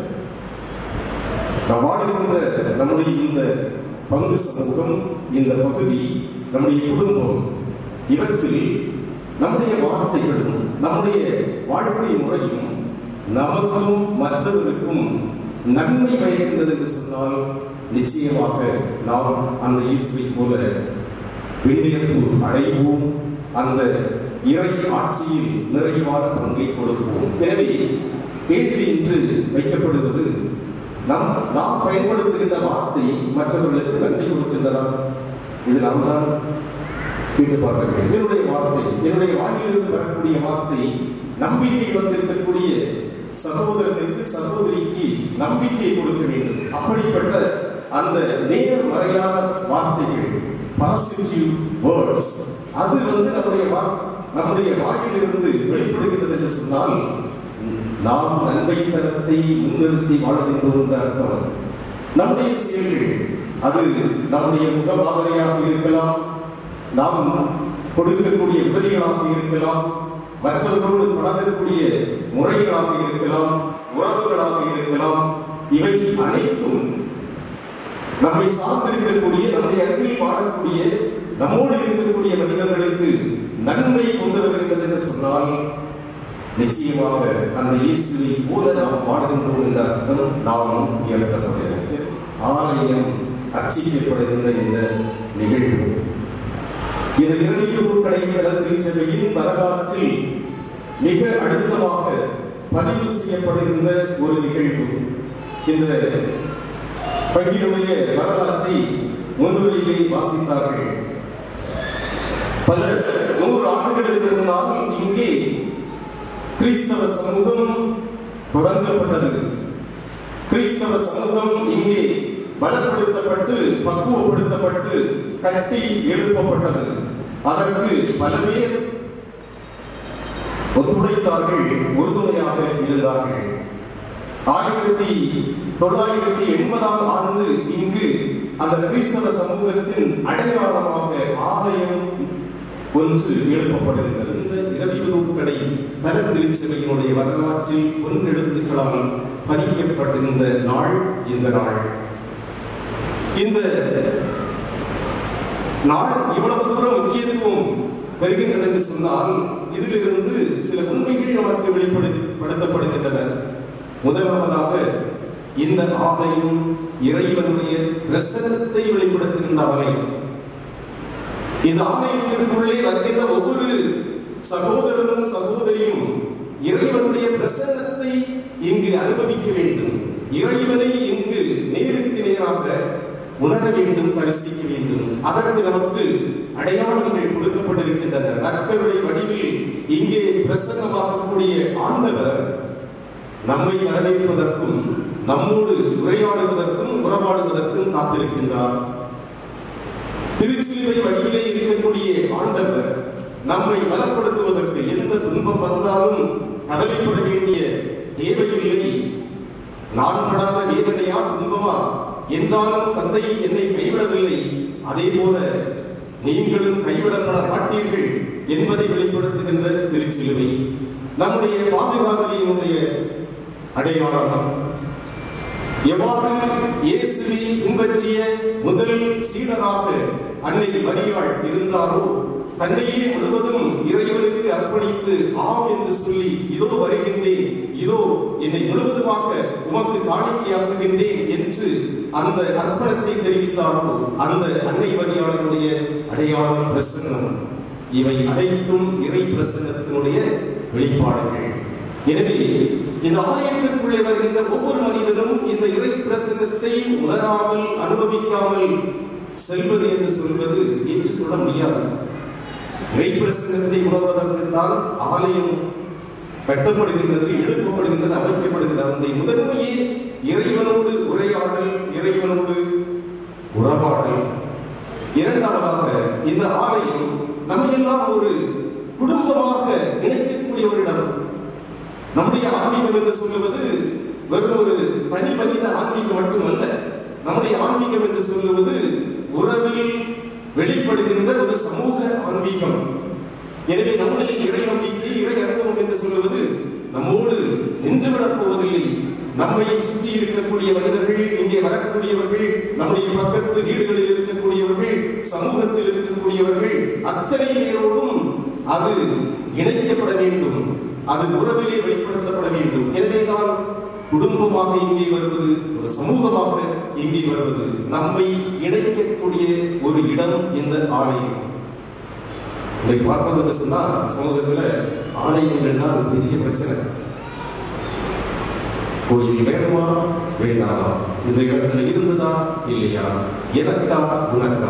நாம் வாழுகின்ற நம்முடைய இந்த பங்கு சமூகம் இந்த பகுதி நம்முடைய குடும்பம் இவற்றில் நம்முடைய வார்த்தைகளும் நம்முடைய வாழ்க்கை முறையும் நமக்கும் மற்றவருக்கும் நன்மை பயக்கின்றது என்று சொன்னால் நிச்சயமாக நாம் அந்த இயேசுவை போல விண்ணியப்பு அடைவோம் அந்த இறை ஆட்சியில் நிறைவான பங்கை கொடுப்போம் எனவே கேள்வி இன்று வைக்கப்படுவது நாம் நாம் பயன்படுத்துகின்ற வார்த்தை மற்றவர்களுக்கு நன்மை கொடுக்கின்றதா இது நாம் தான் கேட்டு பார்க்க வேண்டும் என்னுடைய வார்த்தை என்னுடைய வாயிலிருந்து வரக்கூடிய வார்த்தை நம்பிக்கை வந்திருக்கக்கூடிய சகோதரனுக்கு சகோதரிக்கு நம்பிக்கையை கொடுக்க வேண்டும் அப்படிப்பட்ட அந்த நேர்மறையான வார்த்தைகள் பாசிட்டிவ் வேர்ட்ஸ் அது வந்து நம்முடைய வா- நம்முடைய வாயிலிருந்து வெளிப்படுகின்றது என்று சொன்னால் நாம் நன்மை தரத்தை முன்னிறுத்தி வாழ்கின்றோம் என்ற அர்த்தம் நம்முடைய செயல்கள் அது நம்முடைய முகபாவனையாக இருக்கலாம் நாம் கொடுக்கக்கூடிய உதவிகளாக இருக்கலாம் மற்றவர்களோடு பழகக்கூடிய முறைகளாக இருக்கலாம் உறவுகளாக இருக்கலாம் இவை அனைத்தும் நம்மை சார்ந்திருக்கக்கூடிய நம்முடைய அருகில் வாழக்கூடிய நம்மோடு இருக்கக்கூடிய மனிதர்களுக்கு நன்மை கொண்டு வருகிறது என்று சொன்னால் நிச்சயமாக அந்த இயேசுவை போல நாம் வாழுகின்றோம் என்ற அர்த்தம் நாமும் உயர்த்தப்படுகிறது ஆலயம் அர்ச்சிக்கப்படுகின்ற இந்த நிகழ்வு இது இரணியூர் கடைத்தல திருச்சபையின் வரலாற்றில் மிக அழுத்தமாக பதிவு செய்யப்படுகின்ற ஒரு நிகழ்வு இந்த பங்கினுடைய வரலாற்றை முன்னுரையிலே வாசித்தார்கள் பல நூறு ஆண்டுகளுக்கு முன்னால் இங்கே கிறிஸ்தவ சமூகம் தொடங்கப்பட்டது கிறிஸ்தவ சமூகம் இங்கே பலப்படுத்தப்பட்டு பக்குவப்படுத்தப்பட்டு கட்டி எழுப்பப்பட்டது அதற்கு பல பேர் ஒத்துழைத்தார்கள் உறுதுணையாக இருந்தார்கள் ஆயிரத்தி தொள்ளாயிரத்தி எண்பதாம் ஆண்டு இங்கு அந்த கிறிஸ்தவ சமூகத்தின் அடையாளமாக ஆலயம் ஒன்று எழுப்பப்படுகிறது இந்த இரவிபுதூக்கடை தல திருச்சபையினுடைய வரலாற்றில் பொன் எழுத்துக்களால் பதிக்கப்படுகின்ற நாள் இந்த நாள் இந்த நாள் இவ்வளவு தூரம் முக்கியத்துவம் பெறுகின்றது என்று சொன்னால் இதிலிருந்து சில உண்மைகள் நமக்கு வெளிப்படுத்தப்படுகின்றன முதலாவதாக இந்த ஆலயம் இறைவனுடைய பிரசன்னத்தை வெளிப்படுத்துகின்ற ஆலயம் இந்த ஆலயத்திற்குள்ளே வருகின்ற ஒவ்வொரு சகோதரனும் சகோதரியும் இறைவனுடைய பிரசன்னத்தை இங்கு அனுபவிக்க வேண்டும் இறைவனை இங்கு நேருக்கு நேராக உணர வேண்டும் தரிசிக்க வேண்டும் அதற்கு நமக்கு அடையாளங்கள் கொடுக்கப்பட்டிருக்கின்றன நற்கருணை வடிவில் இங்கே பிரசன்னமாகக்கூடிய ஆண்டவர் நம்மை வரவேற்பதற்கும் நம்மோடு உரையாடுவதற்கும் உறவாடுவதற்கும் காத்திருக்கின்றார் திருச்சிலுவை வடிவிலே இருக்கக்கூடிய ஆண்டவர் நம்மை பலப்படுத்துவதற்கு எந்த துன்பம் வந்தாலும் கவலைப்பட வேண்டிய தேவையில்லை நான் படாத வேதனையா துன்பமா என்றாலும் தந்தை என்னை கைவிடவில்லை அதே போல நீங்களும் கைவிடப்பட மாட்டீர்கள் என்பதை வெளிப்படுத்துகின்ற திருச்சிலுவை நம்முடைய பாதுகாவலியினுடைய அடையாளம் எவ்வாறு இயேசுவை பின்பற்றிய முதல் சீடராக அன்னை மரியாள் இருந்தாரோ தன்னையே முழுவதும் இறைவனுக்கு அர்ப்பணித்து ஆம் என்று சொல்லி இதோ வருகின்றேன் இதோ என்னை முழுவதுமாக உமக்கு காணிக்கையாக்குகின்றேன் என்று அந்த அர்ப்பணத்தை தெரிவித்தாரோ அந்த அன்னை மரியாளுடைய அடையாளம் பிரசன்னம் இவை அனைத்தும் இறை பிரசன்னத்தினுடைய வெளிப்பாடுகள் எனவே இந்த ஆலயத்திற்குள்ளே வருகின்ற ஒவ்வொரு மனிதனும் இந்த இறை பிரசன்னத்தை உணராமல் அனுபவிக்காமல் செல்வது என்று சொல்வது ஏற்றுக்கொள்ள முடியாது இறை பிரசன்னத்தை உணர்வதற்கு தான் ஆலயம் வெட்டப்படுகின்றது எழுப்பப்படுகின்றது அமைக்கப்படுகின்றது அதனுடைய முதன்மையே இறைவனோடு உரையாடல் இறைவனோடு உறவாடல் இரண்டாவதாக இந்த ஆலயம் நம்மையெல்லாம் ஒரு குடும்பமாக இணைக்கக்கூடிய ஒரு இடம் நம்முடைய ஆன்மீகம் என்று சொல்லுவது வெறும் ஒரு தனி மனித ஆன்மீகம் மட்டுமல்ல நம்முடைய ஆன்மீகம் என்று சொல்லுவது உறவில் வெளிப்படுகின்ற ஒரு சமூக ஆன்மீகம் எனவே நம்முடைய இறை நம்பிக்கை இறை அனுபவம் என்று சொல்லுவது நம்மோடு நின்றுவிடப் போவதில்லை நம்மை சுற்றி இருக்கக்கூடிய மனிதர்கள் இங்கே வரக்கூடியவர்கள் நம்முடைய பக்கத்து வீடுகளில் இருக்கக்கூடியவர்கள் சமூகத்தில் இருக்கக்கூடியவர்கள் அத்தனை பேரோடும் அது இணைக்கப்பட வேண்டும் அது உறவிலே வெளிப்படுத்தப்பட வேண்டும் எனவேதான் குடும்பமாக இங்கே வருவது ஒரு சமூகமாக இங்கே வருவது நம்மை இணைக்கக்கூடிய ஒரு இடம் இந்த ஆலயம் இன்னைக்கு பார்த்தோம் என்று சொன்னா சமூகத்துல ஆலயங்கள் தான் பெரிய பிரச்சனை கோயில் வேணுமா வேண்டாமா இந்த இடத்துல இருந்ததா இல்லையா எனக்கா உனக்கா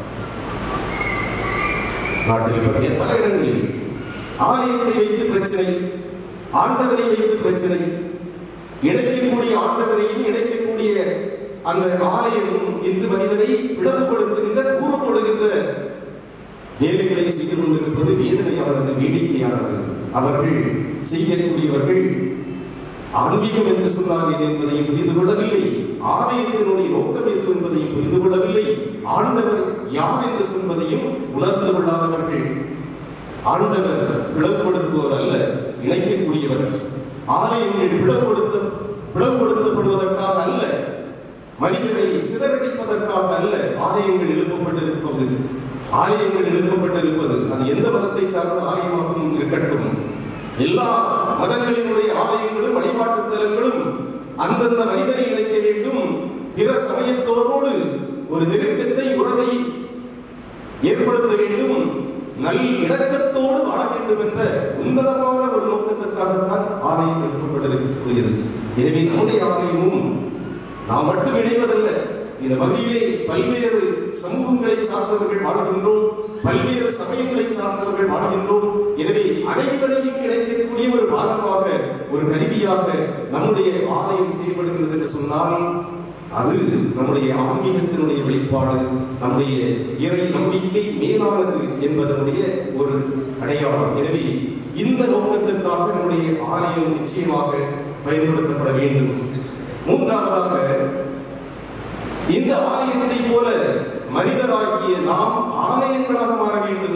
நாட்டில் பற்றிய பல இடங்களில் ஆலயத்தை வைத்து பிரச்சனை ஆண்டவரை வைத்து பிரச்சனை இணைக்கக்கூடிய ஆண்டவரையும் இணைக்கக்கூடிய அந்த ஆலயமும் இன்று மனிதனை பிளவுபடுத்துகின்ற கூறப்படுகின்ற வேலைகளை செய்து கொண்டிருப்பது வேதனையானது வேடிக்கையானது அவர்கள் செய்யக்கூடியவர்கள் ஆன்மீகம் என்று சொன்னார்கள் என்பதையும் புரிந்து கொள்ளவில்லை ஆலயத்தினுடைய நோக்கம் எது என்பதையும் புரிந்து கொள்ளவில்லை ஆண்டவர் யார் என்று சொல்வதையும் உணர்ந்து கொள்ளாதவர்கள் ஆண்டவர் பிளவுபடுத்துபவர் அல்ல இணைக்கக்கூடியவர் ஆலயங்கள் பிளவுபடுத்த பிளவுபடுத்தப்படுவதற்காக அல்ல மனிதரை சிதறடிப்பதற்காக அல்ல ஆலயங்கள் எழுப்பப்பட்டிருப்பது ஆலயங்கள் எழுப்பப்பட்டிருப்பது அது எந்த மதத்தை சார்ந்த ஆலயமாகவும் இருக்கட்டும் எல்லா மதங்களினுடைய ஆலயங்களும் வழிபாட்டு தலங்களும் அந்தந்த மனிதரை இணைக்க வேண்டும் பிற சமயத்தோரோடு ஒரு நெருக்கத்தை உறவை ஏற்படுத்த வேண்டும் நல் இணக்கத்தோடு வாழ வேண்டும் என்ற உன்னதமான ஒரு நோக்கத்திற்காகத்தான் ஆலயம் எழுப்பப்பட்டிருக்கிறது எனவே நம்முடைய ஆலயமும் நாம் மட்டும் இணைவதல்ல இந்த பகுதியிலே பல்வேறு சமூகங்களை சார்ந்தவர்கள் வாழ்கின்றோம் பல்வேறு சமயங்களை சார்ந்தவர்கள் வாழ்கின்றோம் எனவே அனைவரையும் இணைக்கக்கூடிய ஒரு பாலமாக ஒரு கருவியாக நம்முடைய ஆலயம் செயல்படுகிறது என்று சொன்னால் அது நம்முடைய ஆன்மீகத்தினுடைய வெளிப்பாடு நம்முடைய இறை நம்பிக்கை மேலானது என்பதனுடைய ஒரு அடையாளம் எனவே இந்த நோக்கத்திற்காக நம்முடைய ஆலயம் நிச்சயமாக பயன்படுத்தப்பட வேண்டும் மூன்றாவதாக இந்த ஆலயத்தை போல மனிதராகிய நாம் ஆலயங்களாக மாற வேண்டும்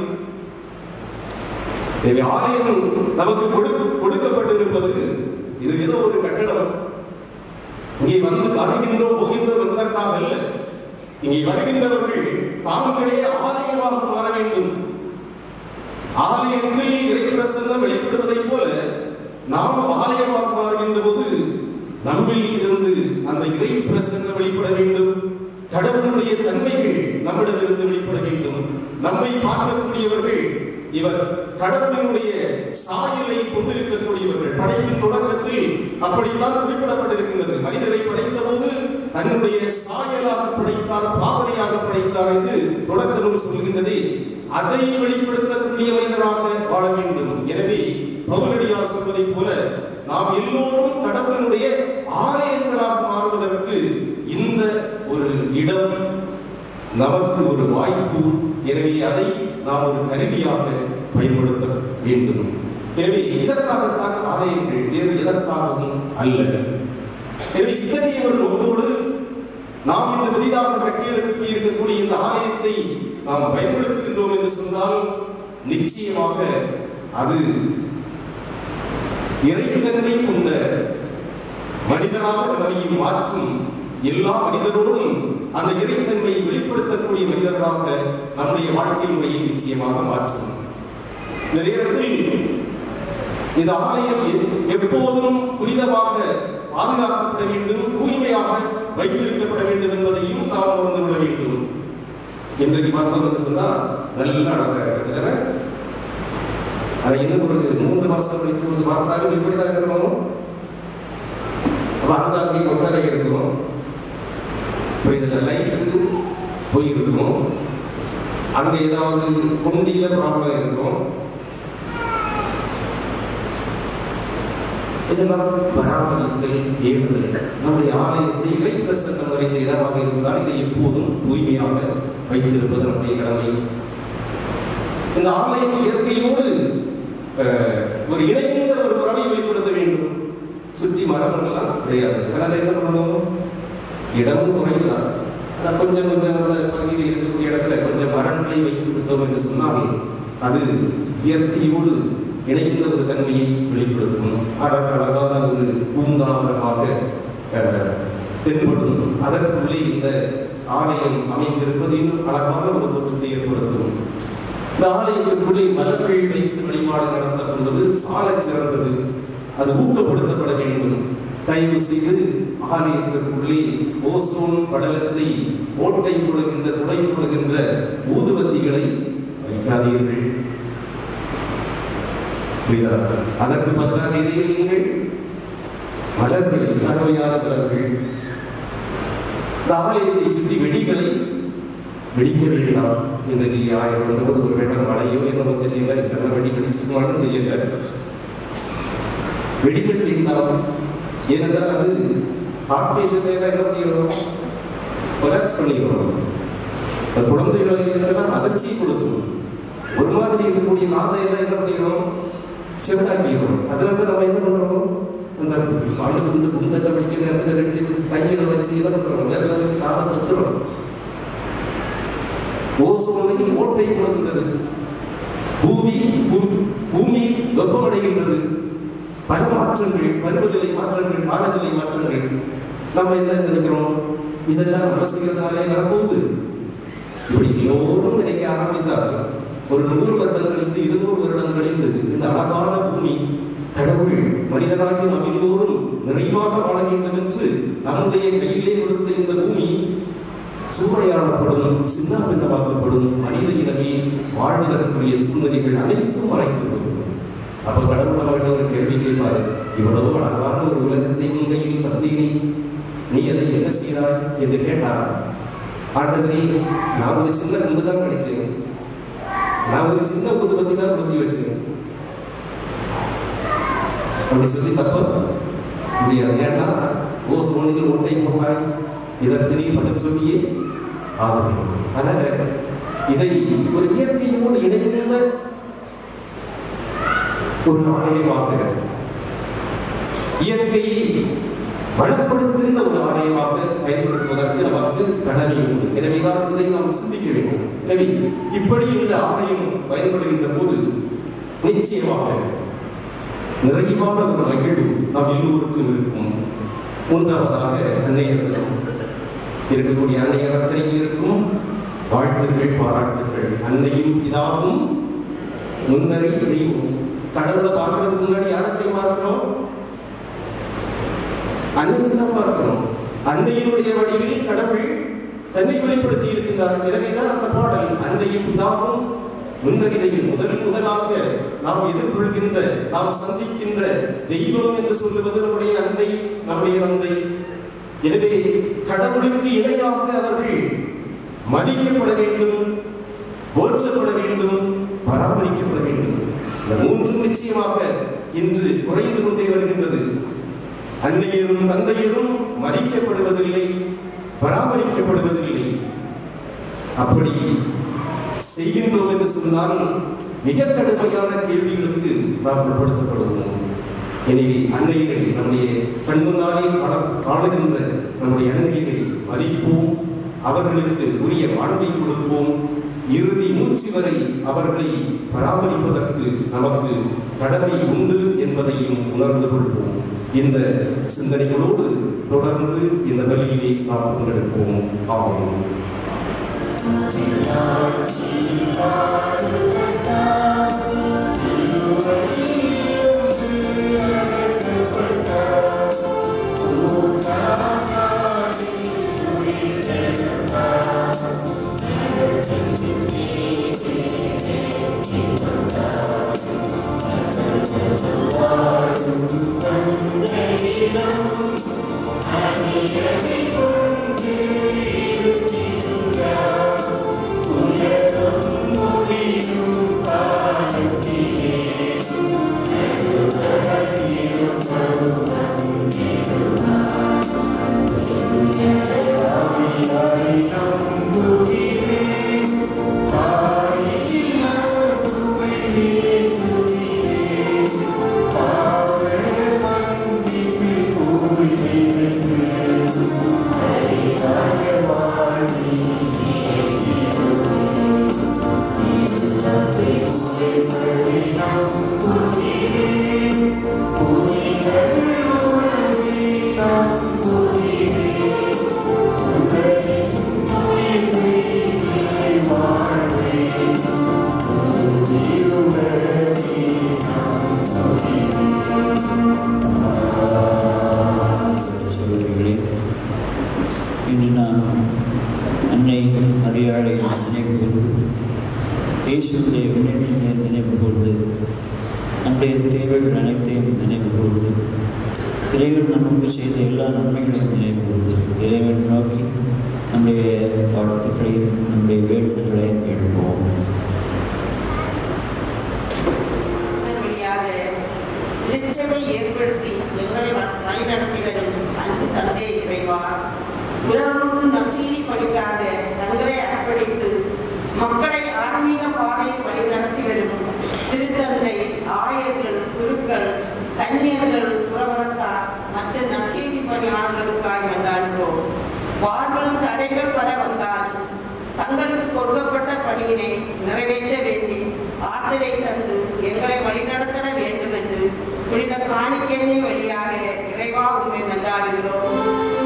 எனவே ஆலயம் நமக்கு கொடு கொடுக்கப்பட்டிருப்பது இது ஏதோ ஒரு கட்டடம் இங்கே வந்து வருகின்றோம் போகின்றோம் என்பதற்காக அல்ல இங்கே வருகின்றவர்கள் தாங்களே ஆலயமாக மாற வேண்டும் ஆலயத்தில் இறை பிரசன்னம் வெளிப்படுவதைப் போல நாம் ஆலயமாக மாறுகின்ற போது நம்மில் இருந்து அந்த இறை பிரசன்னம் வெளிப்பட வேண்டும் கடவுளுடைய தன்மைகள் நம்மிடமிருந்து வெளிப்பட வேண்டும் நம்மை பார்க்கக்கூடியவர்கள் இவர் கடவுளினுடைய சாயலை கொண்டிருக்கக்கூடியவர்கள் படைப்பின் தொடக்கத்தில் அப்படித்தான் குறிப்பிடப்பட்டிருக்கின்றது மனிதரை படைத்த போது தன்னுடைய சாயலாக படைத்தார் பாவனையாக படைத்தார் என்று தொடக்க நூல் சொல்கின்றதே அதை வெளிப்படுத்தக்கூடிய மனிதராக வாழ வேண்டும் எனவே பவுலடியார் சொல்வதைப் போல நாம் எல்லோரும் கடவுளினுடைய ஆலயங்களாக மாறுவதற்கு இந்த ஒரு இடம் நமக்கு ஒரு வாய்ப்பு எனவே அதை நாம் ஒரு கருவியாக பயன்படுத்த வேண்டும் எனவே இதற்காகத்தான் ஆலயங்கள் வேறு எதற்காகவும் அல்ல எனவே இத்தகைய ஒரு நோக்கோடு நாம் இந்த புதிதாக கட்டியெழுப்பி இருக்கக்கூடிய இந்த ஆலயத்தை நாம் பயன்படுத்துகின்றோம் என்று சொன்னால் நிச்சயமாக அது இறைத்தன்மை கொண்ட மனிதராக நம்மையும் மாற்றும் எல்லா மனிதரோடும் அந்த இறைத்தன்மையை வெளிப்படுத்தக்கூடிய மனிதர்களாக நம்முடைய வாழ்க்கை முறையை நிச்சயமாக மாற்றும் இந்த நேரத்தில் இந்த ஆலயம் எ- எப்போதும் புனிதமாக பாதுகாக்கப்பட வேண்டும் தூய்மையாக வைத்திருக்கப்பட வேண்டும் என்பதையும் நாம் உணர்ந்து கொள்ள வேண்டும் இன்றைக்கு பார்த்தோம் என்று சொன்னால் நல்ல அழகாக இருக்கிற ஆனா இன்னும் ஒரு மூன்று மாசம் கழித்து வந்து பார்த்தாலும் இப்படித்தான் இருக்கணும் அப்ப அங்கே கொட்டரை இருக்கும் இப்போ இதில் லைட்டு போயிருக்கும் அங்கே ஏதாவது கொண்டியில் ப்ராப்ளம் இருக்கும் இதெல்லாம் பராமரித்தல் பேணுதல் நம்முடைய ஆலயத்தை இறை பிரசன்னம் நிறைந்த இடமாக இருந்தால் இதை எப்போதும் தூய்மையாக வைத்திருப்பது நம்முடைய கடமை இந்த ஆலயம் இயற்கையோடு அஹ், ஒரு இணைந்த ஒரு உறவை வெளிப்படுத்த வேண்டும் சுற்றி மரம் எல்லாம் கிடையாது அதனால என்ன பண்ணணும் இடம் குறைவுதான் ஆனால் கொஞ்சம் கொஞ்சம் அந்த பகுதியில் இருக்கக்கூடிய இடத்துல கொஞ்சம் மரங்களை வைத்து விட்டோம் என்று சொன்னால் அது இயற்கையோடு இணைந்த ஒரு தன்மையை வெளிப்படுத்தும் அழ- அழகான ஒரு பூங்காவனமாக அஹ், தென்படும் அதற்குள்ளே இந்த ஆலயம் அமைந்திருப்பது இன்னும் அழகான ஒரு தோற்றத்தை ஏற்படுத்தும் இந்த ஆலயத்திற்குள்ளே மலர்கள் வைத்து வழிபாடு நடத்தப்படுவது சாலச் சிறந்தது அது ஊக்கப்படுத்தப்பட வேண்டும் தயவு செய்து ஆலயத்திற்குள்ளே ஓசோன் படலத்தை ஓட்டை போடுகின்ற துளை போடுகின்ற ஊதுவத்திகளை வைக்காதீர்கள் புரியுதா அதற்கு பதிலாக எதை வையுங்கள் மலர்களை அருமையான மலர்கள் இந்த ஆலயத்தை சுற்றி வெடிகளை வெடிக்க வேண்டாம் இன்றைக்கு ஆயிரம் வந்தபோது ஒரு வேண்டாம் மழையோ என்னவோ தெரியல என்ன வெடி வெடிச்சிருக்குமான்னு தெரியல வெடிகள் வேண்டாம் ஏனென்றால் அது ஹார்ட் பேஷண்ட் எல்லாம் என்ன பண்ணிடுறோம் கொலாப்ஸ் பண்ணிடுறோம் அது குழந்தைகளை எல்லாம் அதிர்ச்சியை கொடுக்கும் ஒரு மாதிரி இருக்கக்கூடிய காதை எல்லாம் என்ன பண்ணிடுறோம் செவிடாக்கிடுறோம் அதனால தான் நம்ம என்ன பண்றோம் அந்த அழுது வந்து குண்டத்தை வெடிக்கிற நேரத்தில் ரெண்டு கையில வச்சு என்ன பண்றோம் விரல வச்சு காதை பத்துறோம் ஓசோனை ஓட்டை கொடுக்கின்றது பூமி பூமி பூமி வெப்பமடைகின்றது பல மாற்றங்கள் பருவநிலை மாற்றங்கள் காலநிலை மாற்றங்கள் நம்ம என்ன நினைக்கிறோம் இதெல்லாம் நம்ம செய்யறதுனாலே வரப்போகுது இப்படி எல்லோரும் நினைக்க ஆரம்பித்தார் ஒரு நூறு வருடம் கழிந்து இருநூறு வருடம் கழிந்து இந்த அழகான பூமி கடவுள் மனிதனாகி நாம் எல்லோரும் நிறைவாக வாழ வேண்டும் என்று நம்முடைய கையிலே கொடுத்த இந்த பூமி சூறையாடப்படும் சின்னாபின்னமாக்கப்படும் மனித இனமே வாழ்வதற்குரிய சூழ்நிலைகள் அனைத்தும் மறைந்து போய்விடும் அப்ப கடவுள் நம்மகிட்ட ஒரு கேள்வி கேட்பாரு இவ்வளவு அழகான ஒரு உலகத்தை உன் கையில் தந்தீனே நீ அதை என்ன செய்தாய் என்று கேட்டார் ஆண்டவரே நான் ஒரு சின்ன குண்டு தான் படிச்சேன் நான் ஒரு சின்ன ஊதுபத்தி தான் கொடுத்தி வச்சேன் அப்படி சொல்லி தப்ப முடியாது ஏன்னா ஓ சோனியில் ஓட்டை போட்டாய் இதற்கு நீ பதில் சொல்லியே ஆக வேண்டும் அதனால இதை ஒரு இயற்கையோடு இணைந்த ஒரு ஆலயமாக இயற்கையை வளப்படுத்துகின்ற ஒரு ஆலயமாக பயன்படுத்துவதற்கு நமக்கு கடமை உண்டு எனவேதான் இதை நாம் சிந்திக்க வேண்டும் எனவே இப்படி இந்த ஆலயம் பயன்படுகின்ற போது நிச்சயமாக நிறைவான ஒரு மகிழ்வு நாம் எல்லோருக்கும் இருக்கும் மூன்றாவதாக அன்னையர்களும் இருக்கக்கூடிய அன்னையர் அத்தனை பேருக்கும் வாழ்த்துகள் பாராட்டுகள் அன்னையும் பிதாவும் முன்னரே தெய்வம் கடவுளை பார்க்கறதுக்கு முன்னாடி யாரத்தையும் பார்க்கிறோம் அன்னையை தான் பார்க்கிறோம் அன்னையினுடைய வடிவில் கடவுள் தன்னை வெளிப்படுத்தி இருக்கின்றார் எனவேதான் அந்த பாடல் அன்னையும் பிதாவும் முன்னறிதையில் முதல் முதலாக நாம் எதிர்கொள்கின்ற நாம் சந்திக்கின்ற தெய்வம் என்று சொல்லுவது நம்முடைய அன்னை நம்முடைய தந்தை எனவே கடவுளுக்கு இணையாக அவர்கள் மதிக்கப்பட வேண்டும் போற்றப்பட வேண்டும் பராமரிக்கப்பட வேண்டும் இந்த மூன்றும் நிச்சயமாக இன்று குறைந்து கொண்டே வருகின்றது அன்னையரும் தந்தையரும் மதிக்கப்படுவதில்லை பராமரிக்கப்படுவதில்லை அப்படி செய்கின்றோம் என்று சொன்னால் மிக கடுமையான கேள்விகளுக்கு நாம் உட்படுத்தப்படுவோம் எனவே அன்னையரை நம்முடைய கண்முன்னாலே படம் காணுகின்ற நம்முடைய அன்னையரை மதிப்போம் அவர்களுக்கு உரிய வாழ்வை கொடுப்போம் இறுதி மூச்சு வரை அவர்களை பராமரிப்பதற்கு நமக்கு கடமை உண்டு என்பதையும் உணர்ந்து கொள்வோம் இந்த சிந்தனைகளோடு தொடர்ந்து இந்த வழியிலே நாம் பங்கெடுப்போம் ஆமென் Thank இன்று நாம் அன்னை மரியாதை நினைவு கொண்டு இயேசுடைய முன்னேற்றத்தை நினைவு கொண்டு நம்முடைய தேவைகள் அனைத்தையும் நினைவு கூர்ந்து இறைவன் நமக்கு செய்த எல்லா நன்மைகளையும் நினைவு கூர்ந்து இறைவன் நோக்கி நம்முடைய வாழ்த்துக்களையும் நம்முடைய வேண்டுதல்களையும் எழுப்புவோம் இதன் வழியாக திருச்சபை ஏற்படுத்தி எங்களை வ- வழிநடத்தி வரும் அன்பு தந்தை இறைவா உலகமுக்கு நற்செய்தி பணிக்காக தங்களை அர்ப்பணித்து மக்களை ஆன்மீக பாதையில் வழிநடத்தி வரும் திருத்தந்தை ஆயர்கள் குருக்கள் கன்னியர்கள் துறவரத்தார் மற்றும் நற்செய்தி பணியாளர்களுக்காக கொண்டாடுகிறோம் வாழ்வில் தடைகள் பல வந்தால் தங்களுக்கு கொடுக்கப்பட்ட பணியினை நிறைவேற்ற வேண்டி ஆற்றலை தந்து எங்களை வழிநடத்திட வேண்டும் என்று புனித காணிக்கையை வழியாக இறைவா உண்மை மன்றாடுகிறோம்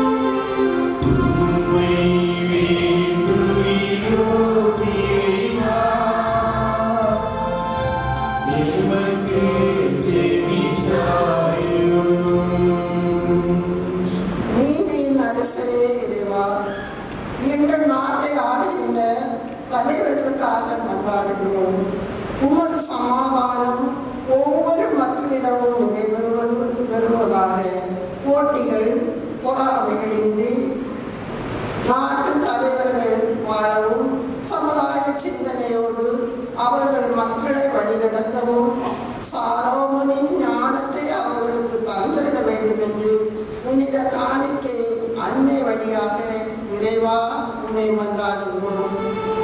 நீதியின் அரசரே இறைவா எங்கள் நாட்டை ஆளுகின்ற தலைவர்களுக்காக மன்றாடுகிறோம் உமது சமாதானம் ஒவ்வொரு மக்களிடமும் நிறைவேறுவது பெறுவதாக போட்டிகள் பொறாமைகளின்றி நாட்டு தலைவர்கள் வாழவும் சமுதாய சிந்தனையோடு அவர்கள் மக்களை வழிநடத்தவும் சாரோமனின் ஞானத்தை அவர்களுக்கு தந்திட வேண்டும் என்று புனித காணிக்கை அன்னை வழியாக இறைவா உண்மை மன்றாடுகிறோம்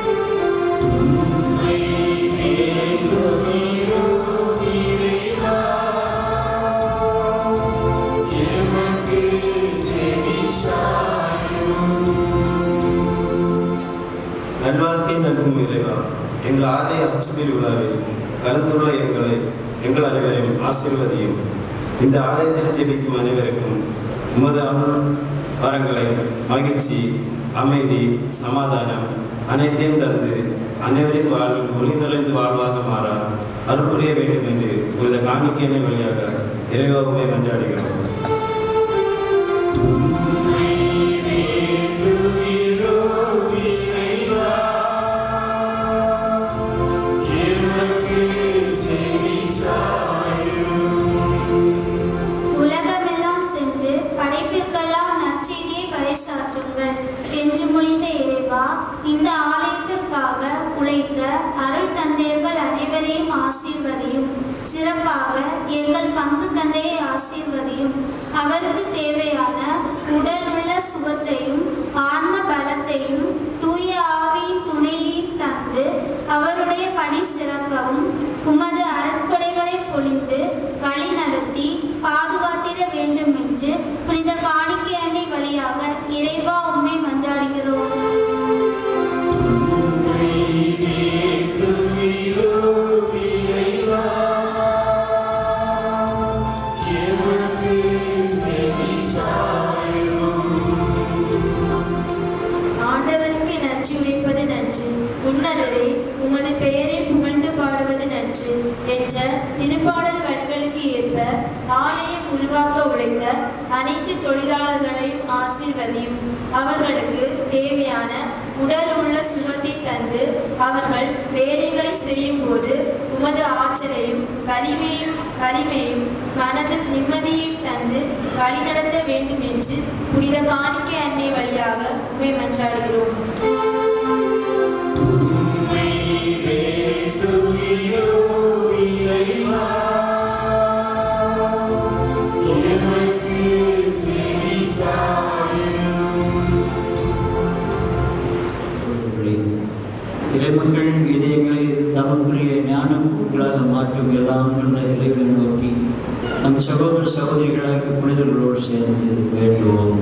நல்வாழ்க்கை நல்கும் இறைவா எங்கள் ஆலய அச்சுப்பீர் விழாவில் கலந்துள்ள எங்களை எங்கள் அனைவரையும் ஆசீர்வதியும் இந்த ஆலயத்தில் ஜெபிக்கும் அனைவருக்கும் உமது அருள் வரங்களை மகிழ்ச்சி அமைதி சமாதானம் அனைத்தையும் தந்து அனைவரின் வாழ்வில் ஒளி நுழைந்து வாழ்வாக மாற அருள் புரிய வேண்டும் என்று உமது காணிக்கையின் வழியாக இறைவாகவே மன்றாடுகிறோம் உலகமெல்லாம் சென்று படைப்பிற்கெல்லாம் நற்செய்தியை பறைசாற்றுங்கள் என்று மொழிந்த இறைவா இந்த ஆலயத்திற்காக உழைத்த அருள் தந்தையர்கள் அனைவரையும் ஆசீர்வதியும் சிறப்பாக எங்கள் பங்கு தந்தையை ஆசீர்வதியும் அவருக்கு தேவையான உடல் உள்ள சுகத்தையும் ஆன்ம பலத்தையும் தூய ஆவியின் துணையையும் தந்து அவருடைய பணி சிறக்கவும் உமது அருட்கொடைகளை பொழிந்து வழி நடத்தி பாதுகாத்திட வேண்டும் என்று புனித காணிக்கை அன்னை வழியாக இறைவா உம்மை மன்றாடுகிறோம் ஆண்டவருக்கு நன்றி உரைப்பது நன்று உன்னதரே உமது பெயரை புகழ்ந்து பாடுவது நன்று என்ற திருப்பாடல் வரிகளுக்கு ஏற்ப ஆலயம் உருவாக்க உழைத்த அனைத்து தொழிலாளர்களையும் ஆசீர்வதியும் அவர்களுக்கு தேவையான உடல் உள்ள சுகத்தை தந்து அவர்கள் வேலைகளை செய்யும் போது உமது ஆற்றலையும் வலிமையும் வலிமையும் மனதில் நிம்மதியையும் தந்து வழிநடத்த வேண்டும் என்று புனித காணிக்கை அன்னை வழியாக உண்மை மன்றாடுகிறோம் சகோதரர்களே, இறைமக்கள் இதயங்களை தமக்குரிய ஞானங்களாக மாற்றும் எல்லாம் நல்ல இறைவனை நோக்கி நம் சகோதர சகோதரிகளாக புனிதர்களோடு சேர்ந்து வேண்டுவோம்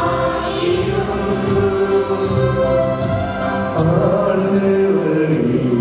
ஆண்டவரே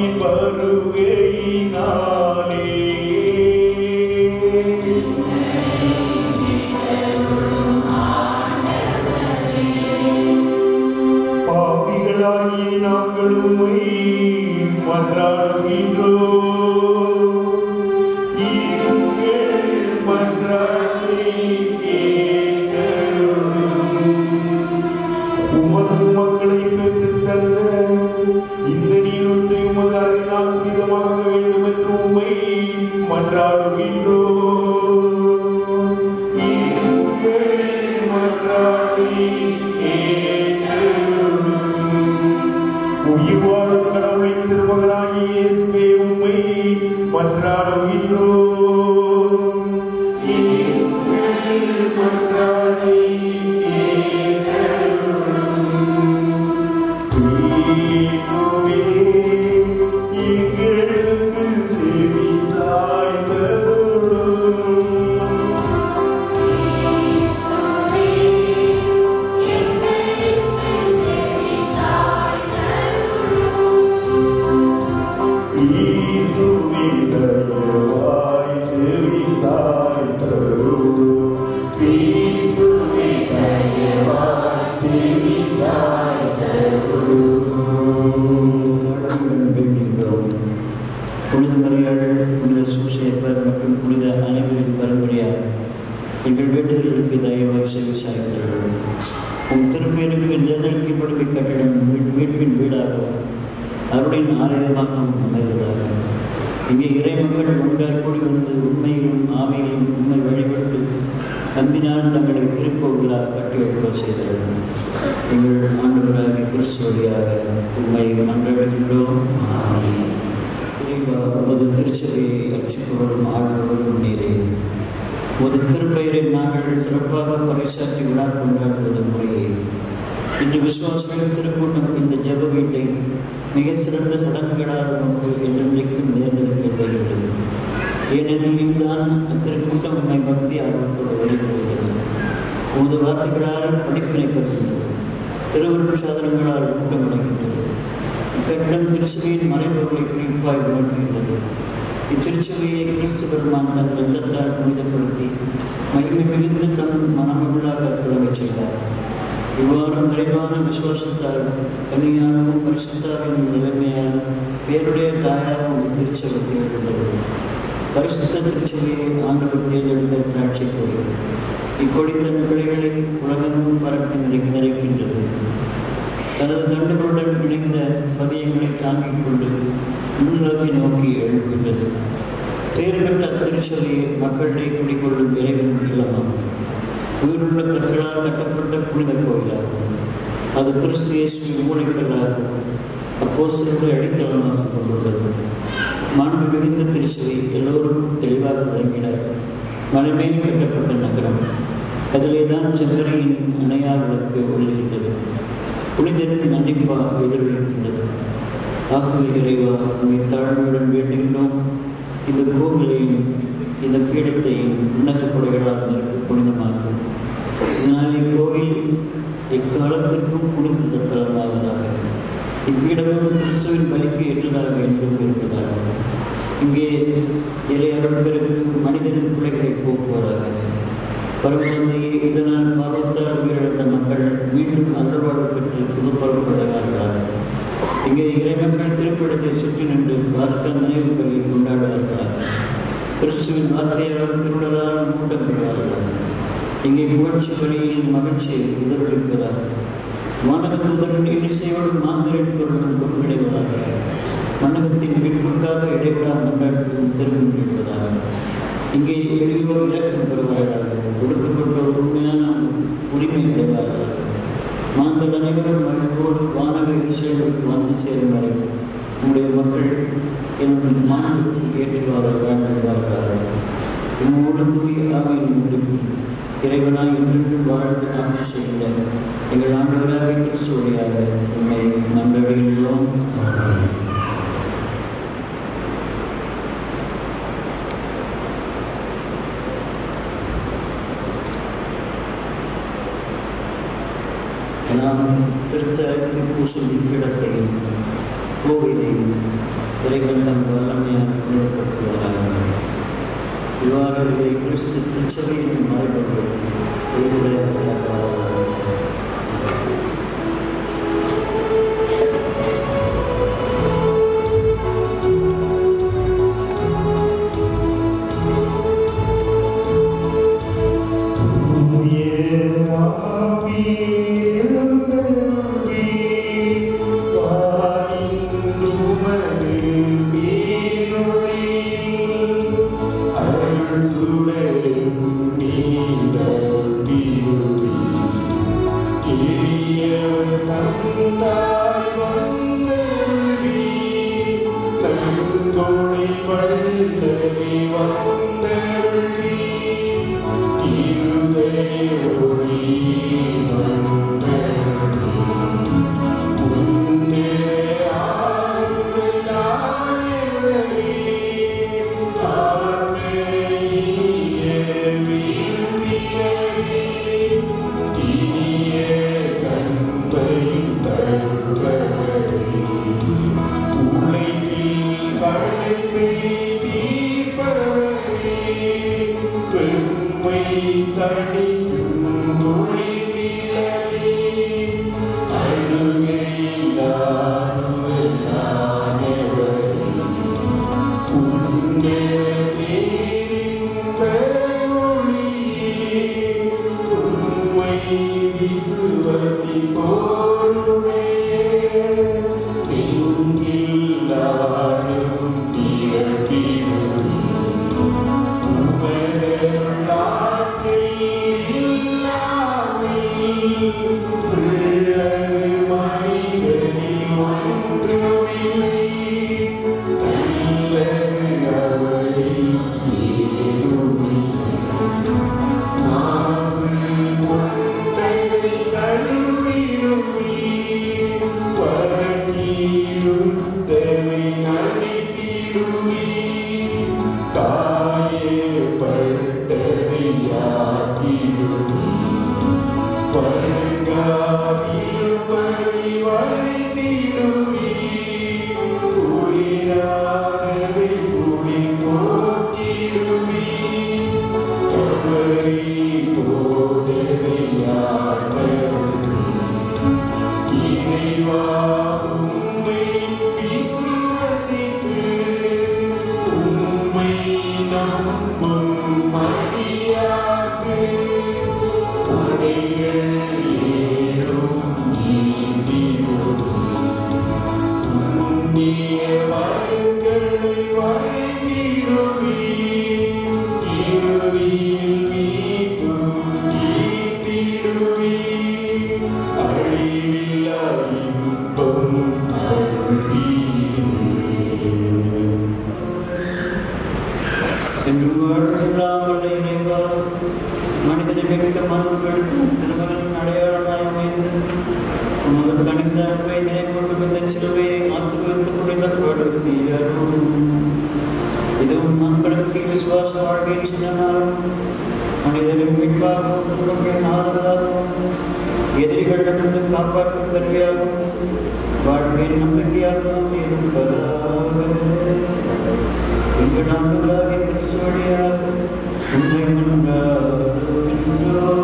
ஆவியின் வருகையினாலே பாவிகளாகிய நாங்கள் உம்மை மன்றாடுகின்றோம் எங்கள் மன்றாட்டை கேட்டருளும். உமது மக்களை பெற்றுத் தந்த இந்த நீருற்றை உமது அருகினால் துரிதமாக்க வேண்டும் என்று உம்மை மன்றாடுகின்றோம் எங்கள் மன்றாட்டை கேட்டருளும். உயிர் வாழும் கடவுளின் திருமகனாகிய இயேசுவே உம்மை மன்றாடுகின்றோம் எங்கள் மன்றாட்டை கிறிஸ்துவே, எங்களுக்கு செவி சாய்த்தருளும். கிறிஸ்துவே, தயவாய் செவி சாய்த்தருளும். கிறிஸ்துவே, தயவாய் செவி சாய்த்தருளும். தாழ்மையுடன் வேண்டுகின்றோம் புனித மரியாள் புனித சூசேப்பர் மற்றும் புனித அனைவரின் பரம்பரையார் எங்கள் வேண்டுதல்களுக்கு தயவாய் செவி சாய்த்தருளும் உம் திருப்பேருக்கு நிர்ணயிக்கப்படும் இக்கட்டிடம் மீட்- மீட்பின் வீடாகவும் அருளின் ஆலயமாகவும் அமைவதாக இங்கே இறை மக்கள் ஒன்றாக கூடி வந்து உண்மையிலும் ஆமையிலும் உண்மை வழிபட்டு அன்பினால் தங்களை திருக்கோவிலாக கட்டியெழுப்ப செய்தார்கள் எங்கள் ஆண்டவராகிய கிறிஸ்து வழியாக உண்மை மன்றாடுகின்றோம் இறைவா உமது திருச்சபையை அச்சுப்பவரும் ஆழ்பவரும் நீரே உமது திருப்பெயரை நாங்கள் சிறப்பாக பறைசாற்றி விழா கொண்டாடுவது முறையே இன்று விசுவாசிகளின் திருக்கூட்டம் இந்த ஜெப வீட்டை மிக சிறந்த சடங்குகளால் உமக்கு என்றென்றைக்கும் நேர்ந்தெடுக்கப்படுகின்றது ஏனெனில் இங்குதான் அத்திருக்கூட்டம் உண்மை பக்தி ஆர்வத்தோடு வழிபடுகிறது உமது வார்த்தைகளால் படிப்பினை பெறுகின்றது திருவருள் சாதனங்களால் ஊட்டமடைகின்றது இக்கட்டிடம் திருச்சபையின் மறைபொருளை குறிப்பாய் உணர்த்துகின்றது இத்திருச்சபையை கிறிஸ்து பெருமான் தன் இரத்தத்தால் புனிதப்படுத்தி மகிமை மிகுந்த தன் மனமகளாக தொடங்கச் செய்தார் இவ்வாறு நிறைவான விசுவாசத்தால் கன்னியாகவும் பரிசுத்தாவின் நிலைமையால் பேருடைய தாயாகவும் இத்திருச்சபை திகழ்கின்றது பரிசுத்த திருச்சபையை ஆண்டவர் தேர்ந்தெடுத்த திராட்சை கொடி இக்கொடி தன் கிளைகளை உலகமும் பரப்பி நிறைக்கு நிறைக்கின்றது தனது தண்டுகளுடன் இணைந்த பதியங்களை தாங்கிக் கொண்டு முன்னுலகை நோக்கி எழுப்புகின்றது தேர் பெற்ற திருச்சபையை மக்களிடையே குடிக்கொள்ளும் இறைவன் இல்லமாகும் உயிருள்ள கற்களால் கட்டப்பட்ட புனித கோவிலாகும் அது கிறிஸ்து இயேசுவின் மூளைக்கல்லாகவும் அப்போஸ்தலர்களை அடித்தளமாக கொண்டுள்ளது மாண்பு மிகுந்த திருச்சபை எல்லோருக்கும் தெளிவாக விளங்கினார் மலைமேல் கட்டப்பட்ட நகரம் அதிலே தான் செங்கரையின் அணையா விளக்கு ஒளிர்கின்றது புனிதரின் நன்றிப்பாக எதிரொலிக்கின்றது ஆகவே இறைவா உங்களை தாழ்மையுடன் வேண்டுகின்றோம் இந்த கோவிலையும் இந்த பீடத்தையும் விண்ணக கொடைகளால் நிரப்பி புனிதமாக்கும் இதனால் இக்கோவில் எக்காலத்திற்கும் புனித தலமாவதாக இப்பீடமும் கிறிஸ்துவின் பலிக்கு ஏற்றதாக என்றும் இருப்பதாக இங்கே இறை அருட்பெருக்கு மனிதனின் பிள்ளைகளை போக்குவதாக பரமதந்தையே இதனால் பாவத்தால் உயிரிழந்த மக்கள் மீண்டும் அருள்வாழ்வு பெற்று புதுப்பரப்பட்டவர்களாக இங்கே இறைமக்கள் திருப்பிடத்தை சுற்றி நின்று பார்க்க நினைவு பலியை கொண்டாடுவார்களாக கிறிஸ்துவின் வார்த்தையால் திருடலால் மூட்டம் பெறுவார்களாக இங்கே புகழ்ச்சி பணியின் மகிழ்ச்சியை எதிரொலிப்பதாக வானக தூதரின் இன்னிசையோடும் மாந்தரின் பொருளும் ஒருங்கிணைவதாக மன்னகத்தின் மீட்புக்காக இடைவிடா கொண்டாட்டும் திருமணம் என்பதாக இங்கே எளியோர் இரக்கம் பெறுவார்களாக ஒடுக்கப்பட்டோர் உண்மையான உரிமை அடைவார்களாக மாந்தல் அனைவரும் மகிழ்வோடு வானக இசைகளுக்கு வந்து சேரும் வரை உங்களுடைய மக்கள் என்னும் மாண்புக்கு ஏற்றுவார வாழ்ந்துடுவார்களாக உம்மோடு தூய ஆவியின் முடிக்கும் இறைவனாய் என்றென்றும் வாழ்ந்து ஆட்சி செய்கிற எங்கள் ஆண்டவராக கிறிஸ்துவடியாக உண்மை மன்றாடுகின்றோம் நாம் திருத்தலத்தில் பூசும் இடத்தையும் கோவிலையும் இறைவன் தம் வல்லமையாக புனிதப்படுத்துவாராக இவ்வாறு இதை கிறிஸ்து திருச்சபையின் மறைப்பொருள் என்றும் வாழ்கிறாமல் இறைவா மனிதனை மிக்க மனப்படுத்தும் திருமகன் அடையாளமாய் அமைந்து உமது கணிந்த அன்பை நினைப்பட்டும் இந்த சிலுவையை ஆசீர்வதித்து புனிதப்படுத்தி அருளும் இதுவும் மக்களுக்கு விசுவாச வாழ்க்கையின் சின்னனாலும் மனிதரின் மீட்பாகவும் துன்பங்களின் ஆறுதலாகவும் எதிரிகளிடமிருந்து காப்பாற்றும் கருவியாகவும் வாழ்க்கையின் நம்பிக்கையாகவும் இருப்பதாக எங்கள் ஆண்டுகளாக கிறிஸ்து வழியாக உண்மை மன்றாடுகின்றோம்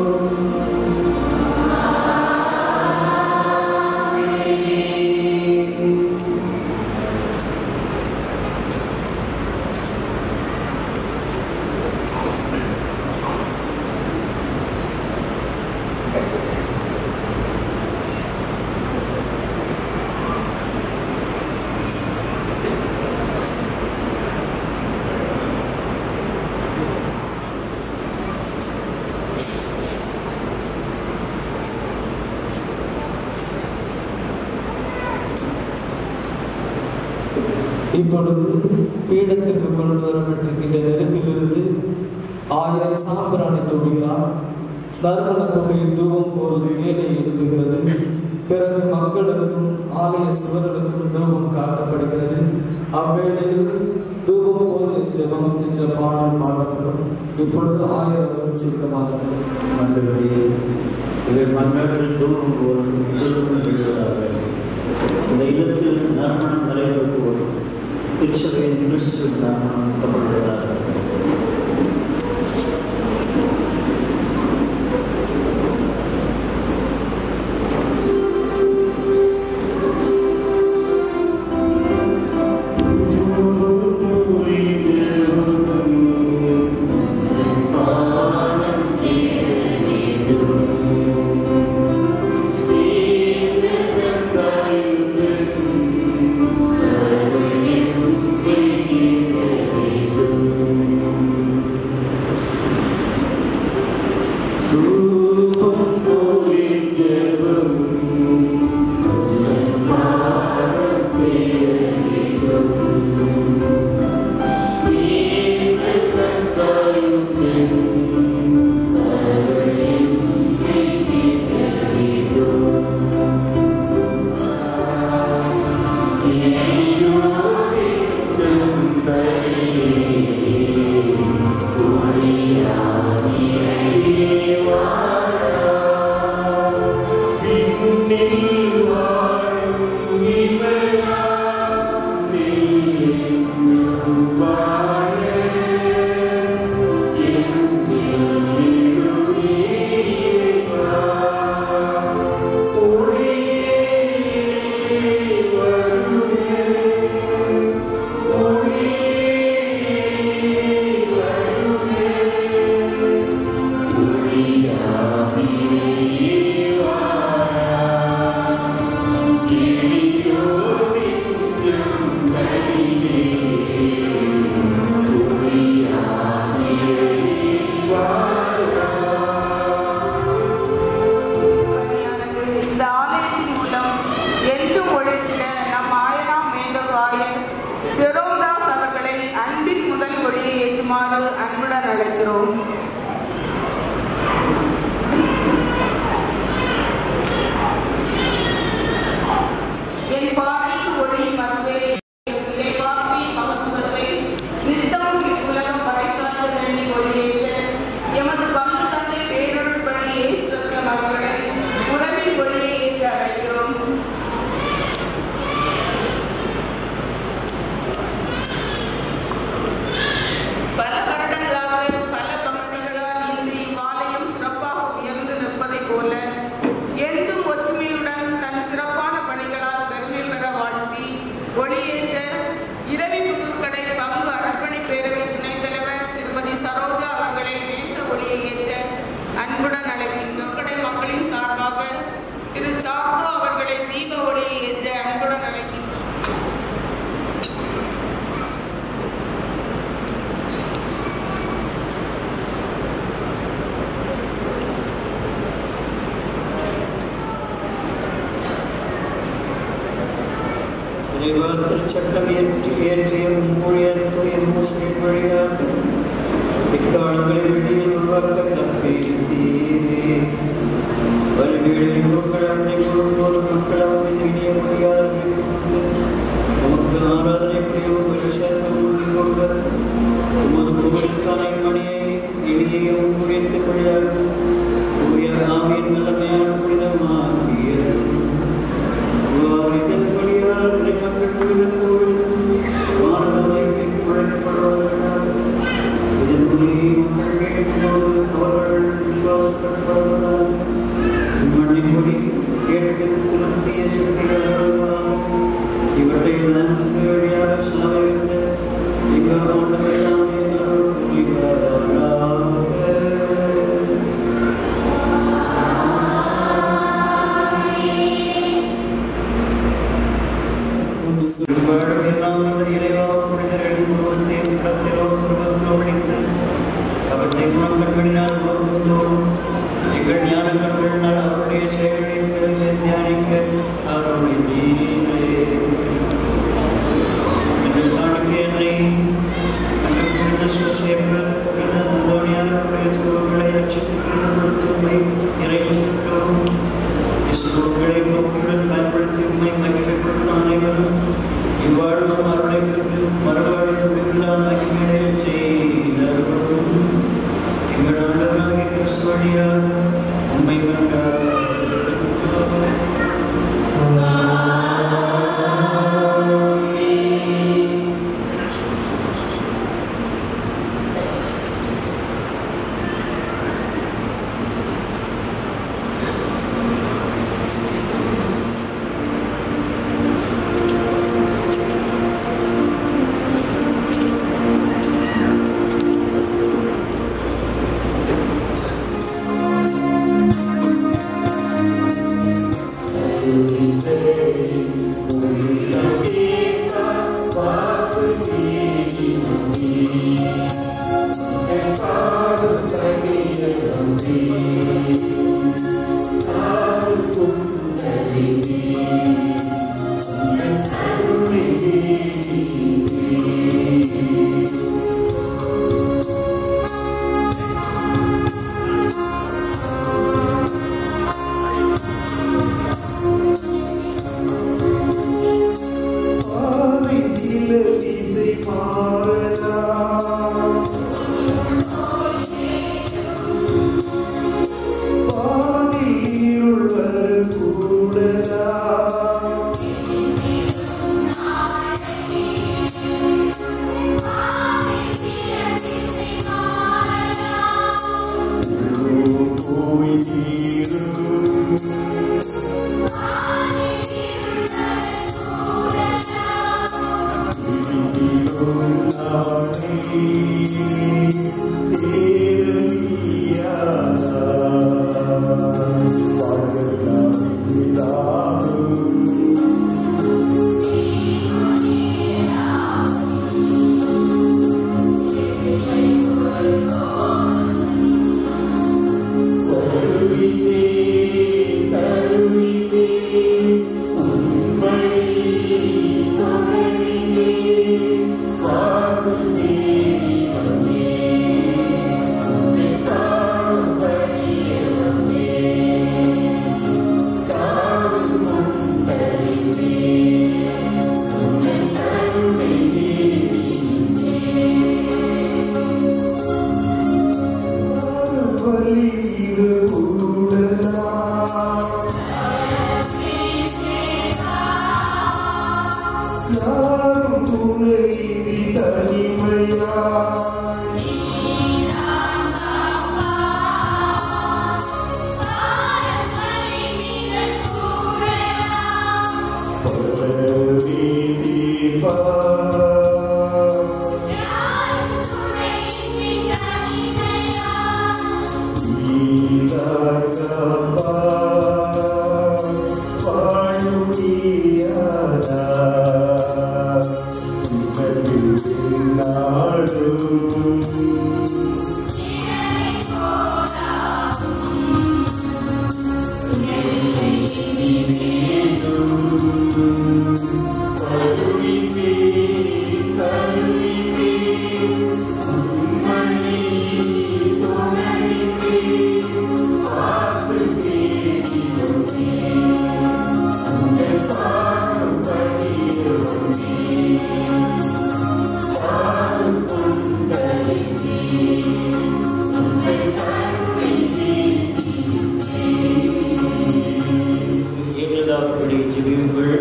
இப்பொழுது பீடத்திற்கு கொண்டு வரப்பட்டிருக்கின்ற நெருப்பிலிருந்து ஆயர் சாம்பிராணி தொடுகிறார் நறுமண புகை தூவம் போல் மேலே எழும்புகிறது பிறகு மக்களுக்கும் ஆலய சுவர்களுக்கும் தூபம் காட்டப்படுகிறது அவ்வேளையில் தூபம் போல் ஜெபம் என்ற பாடல் பாடப்படும் இப்பொழுது ஆயிரம் சுருக்கமானது ஆண்டவரே இவை மன்னர்கள் தூரம் போல் தூரம் விழுவதாக இந்த இல்லத்தில் கிறிஸ்துவின் நாமம் கப்படுவதாக பணியானது இந்த ஆலயத்தின் மூலம் என்றும் ஒழித்திட நம் ஆயனாம் மேதகு ஆயர் ஜெரோம்தாஸ் அவர்களை அன்பின் முதல் ஒளியை ஏற்றுமாறு அன்புடன் அழைக்கிறோம் என் பார்வைக்கு ஒளி மறுவே நிலைவாக்கி மகத்துவத்தை நித்தமும் இவ்வுலகம் பறைசாற்ற வேண்டி ஒளியேற்ற எமது பங்கு தந்தை பேரொருள் பணி இயேசுரத்னம் அவர்களை உடலின் ஒளியை ஏற்று அழைக்கிறோம் பல வருடங்களாக பல பங்குகளால் இன்று இவ்வாலயம் சிறப்பாக உயர்ந்து நிற்பதைப் போல என்றும் ஒற்றுமையுடன் தன் சிறப்பான பணிகளால் பெருமை பெற வாழ்த்தி ஒளியேற்ற இரவி புதுக்கடை பங்கு அர்ப்பணி பேரவை துணைத் தலைவர் திருமதி சரோஜா அவர்களை தேச ஒளியை ஏற்ற அன்புடன் அழைக்கின்றோம் கடை மக்களின் சார்பாக திரு சார்தோ அவர்களை தீப ஒளியை ஏற்ற அன்புடன் அழைக்கின்றோம் இறைவா திருச்சட்டம் ஏற்றி இயற்றிய ஊழியத்துவ மூசையின் வழியாக இக்காலங்களை வெளியில் உருவாக்க கற்பீர்த்தீரே வலுவேளில் உங்கள் அன்னை கூறும்போது மக்கள் அவர்கள் இனிய முடியாத நமக்கு ஆராதனை புரியும் பரிசத்தை மூடி கொள்வர் உமது புகழுக்கான மணியை எளியையும் ஊழியத்தின் வழியாக தூய ஆவியின் நிலைமையால் புனிதமாக்கியது இதன் வழியாக மக்கள் புனித கோவிலுக்கும் வானக மகிமைக்கும் அழைக்கப்படுவார்கள் இதன் மொழியை மக்கள் கேட்கும்போது அவர்கள் விசுவாசப்படுவார்கள் மண்ணின் கேட்க திருப்திய சக்திகள் வருவதாகவும் இவற்றை லான்ஸ்க்கு வழியாக சாலைகின்ற இவர் ஆண்டவரை நாமே அருள் புரிவாராக இறைவா புனிதர்களின் உருவத்தையும் இடத்திலோ சுருவத்திலோ அடித்து அவற்றை குணங்கண்களினால் பொறுத்தோறும் எங்கள் ஞான கண்களினால் அவருடைய செயல்களின் பிறகு தியானிக்க அருளினே ஏற்றதாகப்படி ஜெபியுங்கள்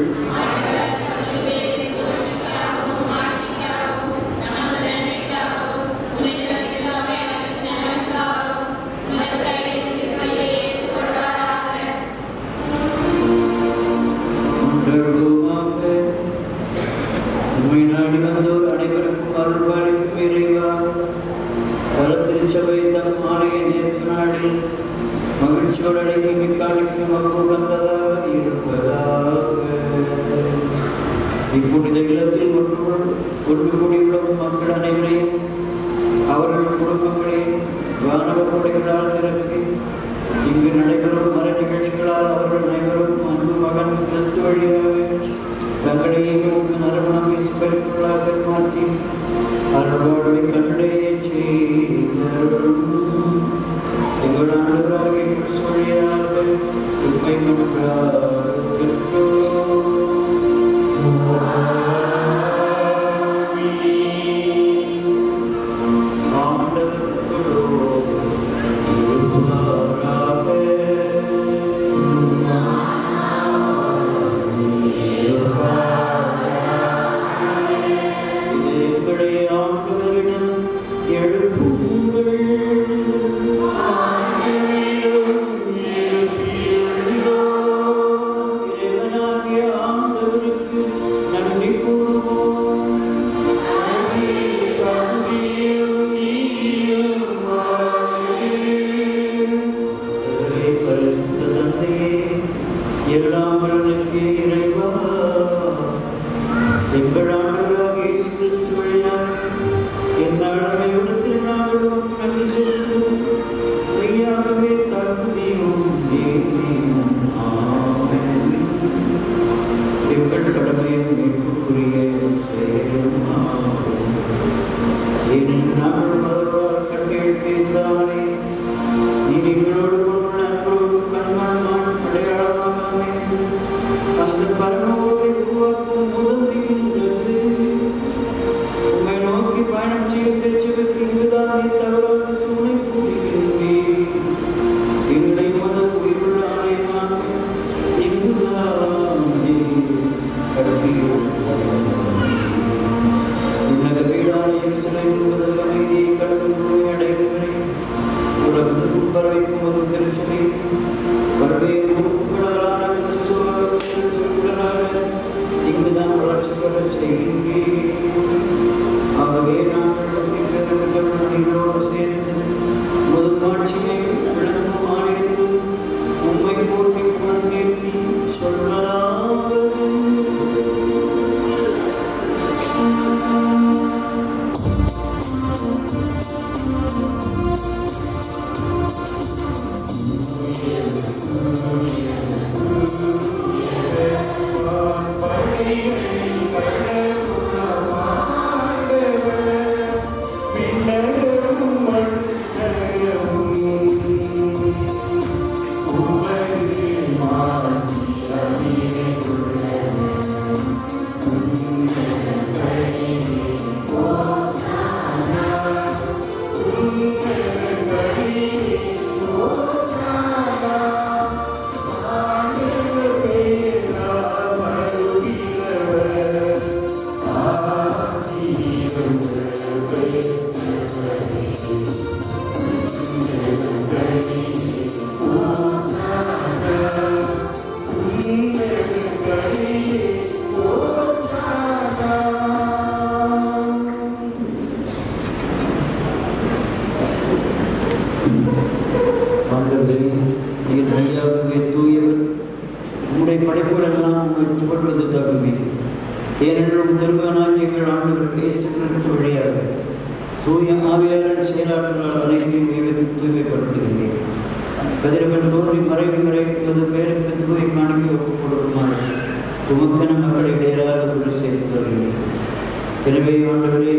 மன்றாடுவோமாக. உம்மை நாடி வந்தோர் அனைவருக்கும் அருள் பாலிக்கும் இறைவா தலத்திருச்சபை தம் ஆலய நேர்ப்பு நாளில் மகிழ்ச்சியோடு அழைப்பு மிக்காணிக்கும் மக்கள் வந்ததாக இருப்பதாக இப்புனித இல்லத்தில் ஒன்று ஒன்று கூடியுள்ள மக்கள் அனைவரையும் அவர்கள் குடும்பங்களையும் வானவ கொடைகளால் நிரப்பி இங்கு நடைபெறும் மர நிகழ்ச்சிகளால் அவர்கள் அனைவரும் அன்பு மகன் கிறிஸ்து வழியாக தங்களையே உமக்கு நறுமணம் வீசும்படிக்குள்ளாக மாற்றி அருள்வாழ்வை கண்டடைய செய்தருளும் எங்கள் ஆண்டவராகிய கிறிஸ்து வழியாக உண்மை மன்றாடுகிறோம். எல்லாம் வல்லமைக்கு இறைவா எங்கள் ஆண்டவராக இயேசு கிறிஸ்து வழியாக எந்நாளுமே விடத்தில் நாங்களும் நன்றி செலுத்துவது மெய்யாகவே தகுதியும் நீதியும் ஆமென். எங்கள் கடமையும் மீட்புக்குரிய செயலும் ஆகும் ஏனெனில் நாங்கள் மதவால் கட்டியெழுப்பியிருந்தாலே நீர் எங்களோடு கொண்டுள்ள அன்போடு கண்காணமான அடையாளமாக அமைந்து அந்த பரமோவை உருவாக்கும் உதவுகின்றது உம்மை நோக்கி பயணம் செய்யும் திருச்சபைக்கு இங்குதான் நீ தவறாத துணை புரிகின்றீர் எங்களை மத உயிருள்ள ஆலயமாக இங்குதான் நீ உன்னத வீடான எருசலேம் முதல் அமைதியை கண்டு முழுமையடைகிறேன் உலகம் பரவைக்கும் ஒரு திருச்சபை பல்வேறு உறுப்புகளான கிறிஸ்துவர்களாக இங்குதான் வளர்ச்சி பெற செய்கின்றேன் ஆகவே நாங்கள் பெருமிகளோடு சேர்ந்து முதுமாட்சியை விளங்கும் ஆலயத்து உண்மை போற்றி புகழ்ந்தேத்தி சொல்வதாவது ஆண்டவரே நீர் மெய்யாகவே தூயவர் உம்முடைய படைப்புகளெல்லாம் உம்மை புகழ்வது தகுமே ஏனென்றும் திருமகனாகி எங்கள் ஆண்டவர் இயேசு கிறிஸ்து வழியாக தூய ஆவியாரின் செயலாற்றலால் அனைத்தையும் விவரித்து தூய்மைப்படுத்துகின்றேன் கதிரவன் தோன்றி மறைவு மறை உமது பேருக்கு தூய காணிக்கை ஒப்புக் கொடுக்குமாறு உமக்கென மக்களை இடையராத ஒரு சேர்த்து வருகிறேன் எனவே ஆண்டவரே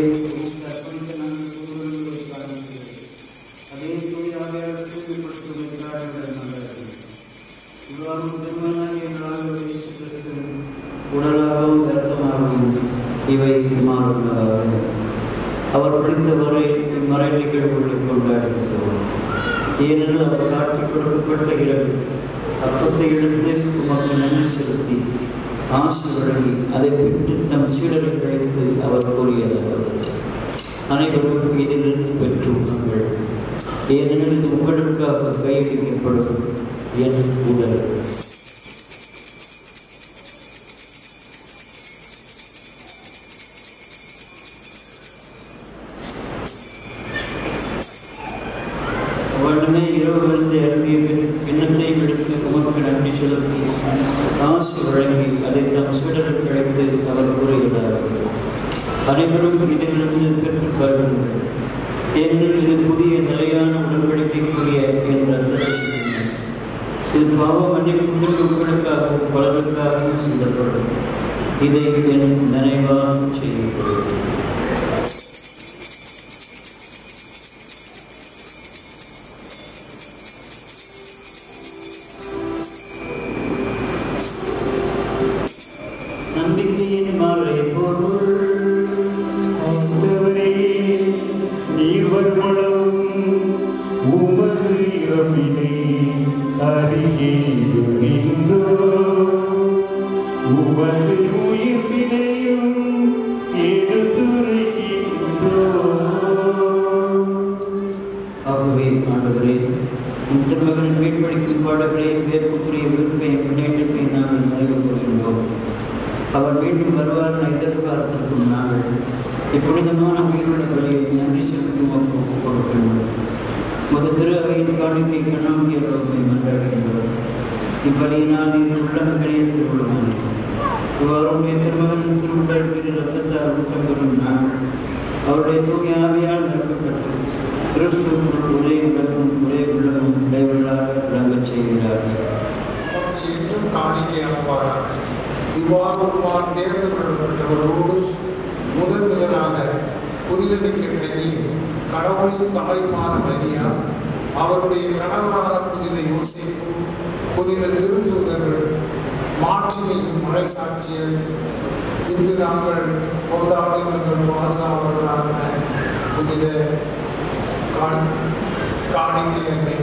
அதே தூய ஆவியார் தூய்மைப்படுத்துவதற்காக நல்லது உருவாகும் திருமணம் எங்களால் இயேசு கிறிஸ்து உடலாகவும் இரத்தமாகவும் இவை மாறுவதாக அவர் பிடித்த வரை இம்மறை நிகழ்வுகளை கொண்டாடுகிறோம் ஏனெனில் அவர் காட்டிக் கொடுக்கப்பட்ட இரவு அப்பத்தை எடுத்து உமக்கு நன்றி செலுத்தி ஆசி வழங்கி அதை பெற்று தம் சீடர்கள் அழைத்து அவர் கூறியதாவது அனைவரும் இதிலிருந்து பெற்று உண்ணுங்கள் ஏனெனில் இது உங்களுக்காக கையளிக்கப்படும் என் உடல் வல்லமே இரவு விருந்து இறங்கிய பின் கிண்ணத்தையும் எடுத்து உமக்கு நன்றி செலுத்தி காசு வழங்கி அதை தம் சீடருக்கு அழைத்து அவர் கூறுகிறார்கள் அனைவரும் இதிலிருந்து பெற்று கருதுங்கள் ஏனெனில் இது புதிய நிலையான உடன்படிக்கைக்குரிய என் ரத்தத்தை இது பாவ மன்னிப்புகள் உங்களுக்காகவும் பலருக்காகவும் சிந்தப்படும் இதை என் நினைவாக செய்யுங்கள் நம்பிக்கையின் மாலை பொருள் ஆண்டவரே நீர் வருமளவும் உமது இறப்பினை அறிகின்றோ உமது உயிர்ப்பினையும் எடுத்துரைக்கின்றோ ஆகவே ஆண்டவரே உம் திருமகனின் மீட்பளிக்கும் பாடங்களையும் வேற்புக்குரிய உயிர்ப்பையும் முன்னேற்றத்தையும் நாங்கள் நிறைவு கொள்கின்றோம் அவர் மீண்டும் வருவார் என எதிர்பார்த்திருக்கும் நாங்கள் இப்புனிதமான உயிருள்ள வழியை நன்றி செலுத்தி உமக்கு ஒப்புக் கொடுக்கின்றோம் முத திரு அவையின் காணிக்கை கண்ணோக்கி உண்மை மன்றாடுகின்றோம் இப்பலியினால் நீர் உள்ளமகனைய திருவிழமன் இவ்வாறுடைய திருமகன் திருவுடல் திரு ரத்தத்தால் ஊட்டம் பெறும் நாங்கள் அவருடைய தூய ஆவியால் நிரப்பப்பட்டு கிறிஸ்துவுக்குள் ஒரே உலகம் ஒரே உள்ளமும் இடைவெள்ளாக விளங்கச் செய்கிறார்கள் நமக்கு என்றும் காணிக்கையாகுவாராக இவ்வாறு உருவார் தேர்ந்து கொள்ளப்பட்டவர்களோடு முதன் முதலாக புரிதமிக்க கன்னியும் கடவுளின் தாயுமான மரியா அவருடைய கணவரான புனித யோசேப்பு புனித திருத்தூதர்கள் மாட்சிமையும் மழை சாட்சிய இன்று நாங்கள் கொண்டாடும் எங்கள் பாதுகாவலரான புனித காண் காணிக்கை அன்னை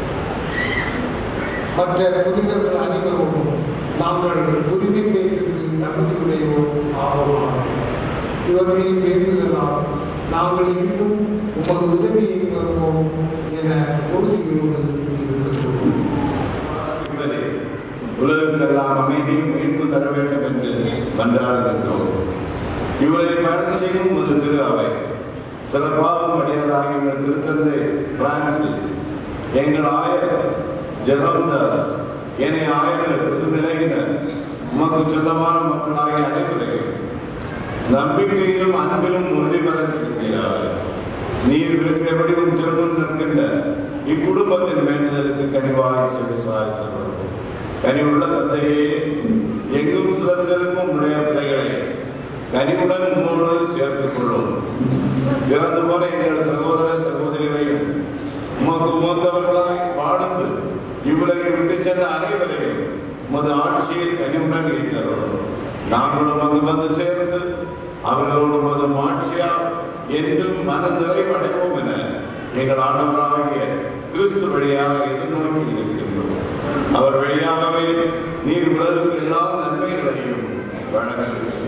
மற்ற புனிதர்கள் அனைவரோடும் நாங்கள் உரிமை பேற்றுக்கு தகுதியுடையோர் ஆவோமாக இவர்களின் வேண்டுதலால் நாங்கள் என்றும் உமது உதவியை பெறுவோம் என உறுதியோடு இருக்கின்றோம் என்பதே உலகுக்கெல்லாம் அமைதியும் மீட்பு தர வேண்டும் என்று மன்றாடுகின்றோம் இவரை பயணம் செய்யும் ஒரு திரு அவை சிறப்பாக அடியாராக எங்கள் திருத்தந்தை பிரான்சிஸ் எங்கள் ஆயர் ஜெரோம்தாஸ் என்னை ஆயர்கள் திருநிலையினர் உமக்கு சொந்தமான மக்களாகிய அனைவரையும் நம்பிக்கையிலும் அன்பிலும் உறுதி பெற செய்கிறார் நீர் விரும்பியபடி உன் திருமணம் நிற்கின்ற இக்குடும்பத்தின் வேண்டுதலுக்கு கனிவாய் செவி சாய்த்தருளும் கனிவுள்ள தந்தையே எங்கும் சுதந்திரமும் உடைய பிள்ளைகளை கனிவுடன் உன்னோடு சேர்த்துக் கொள்ளும் இறந்து போன எங்கள் சகோதர சகோதரிகளையும் உமக்கு உமந்தவர்களாய் வாழ்ந்து இவ்வுலகை விட்டு சென்ற அனைவரையும் உமது ஆட்சியில் கனிவுடன் ஏற்றருளும் நாங்கள் உமக்கு வந்து சேர்ந்து அவர்களோடு உமது ஆட்சியால் என்றும் மன நிறைவடைவோம் என எங்கள் ஆண்டவராகிய கிறிஸ்து வழியாக எதிர்நோக்கி இருக்கின்றோம் அவர் வழியாகவே நீர் உலகுக்கு எல்லா நன்மைகளையும் வழங்குகிறீர்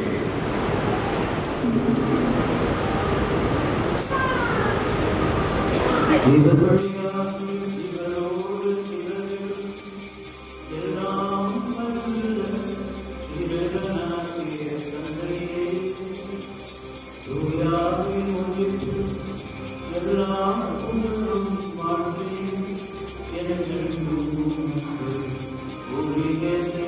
இவர் வழியாக இவரோடு இவரில் எல்லாம் வல்ல இறைவனாகிய தந்தையே, தூயாவின் ஒன்றிப்பு எல்லா புகழும் வாழ்க்கையும் என்றென்றும் உமக்கு உரியதே.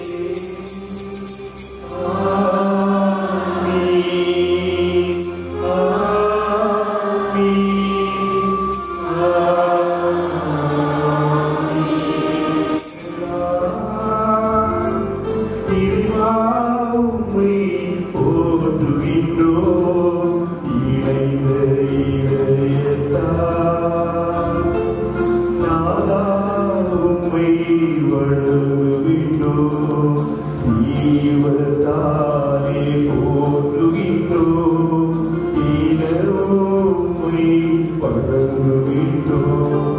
திருமாவுமை போற்றுகின்றோம் இணைந்த இதயத்தால். நாதாவுமை வணங்குகின்றோம் ஈவத்தாலே போற்றுகின்றோம் இனவுமை வணங்குகின்றோம்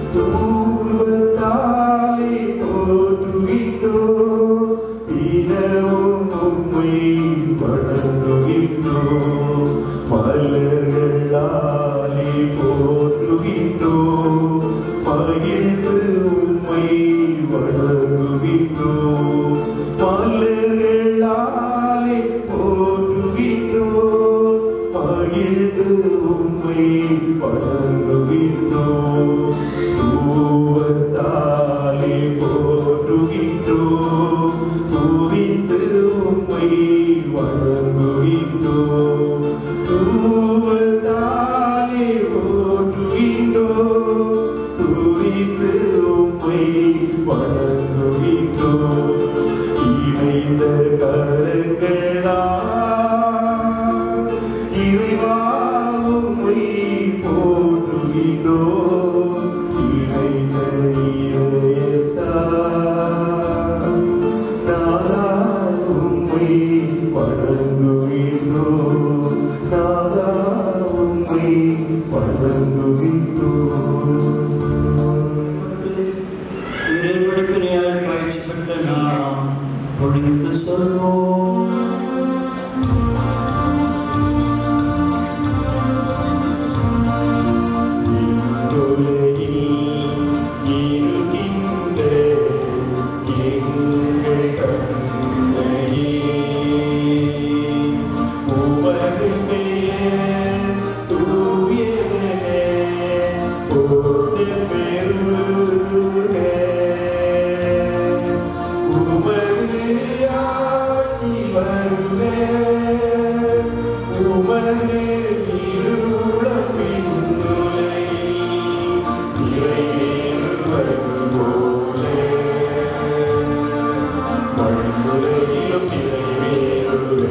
தூவத்தாலே போற்றுகின்றோம் தினமும் உம்மை வணங்குகின்றோம் மலர்களாலே போற்றுகின்றோம் மகிழ்ந்து உம்மை வணங்குகின்றோம் மலர்களாலே போற்றுகின்றோம் மகிழ்ந்து உம்மை வணங்குகின்றோம் தூவத்தாலே போற்றுகின்றோம் துதித்து உம்மை வணங்குகின்றோம் தூவத்தாலே போற்றுகின்றோம் துதித்து உம்மை வணங்குகின்றோம் இணைந்த கரங்களால் இறைவா உம்மை போற்றுகின்றோம் இணைந்த இதயத்தால் நாதா உம்மை வணங்குகின்றோம் நாதா உம்மை வணங்குகின்றோம் இறைவடிப்பினையால் பயிற்சி பெற்ற நாம் பொழிந்து சொல்வோம் தூயதனே போற்று பெருக வாழ்க்கையிலும் நிறைவேறுக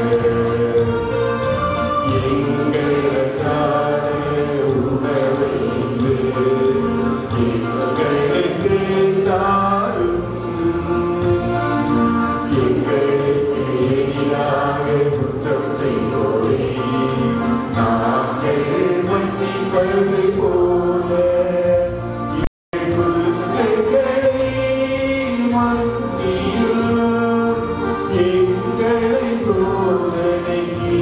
எங்களுக்கான உணவை இன்று எங்களுக்கு தாரும் எங்களுக்கு எதிராக குற்றம் செய்வோரே நாங்கள் மன்னிப்பது போல எங்களை மன்னியும் எங்களை சோதனைக்கு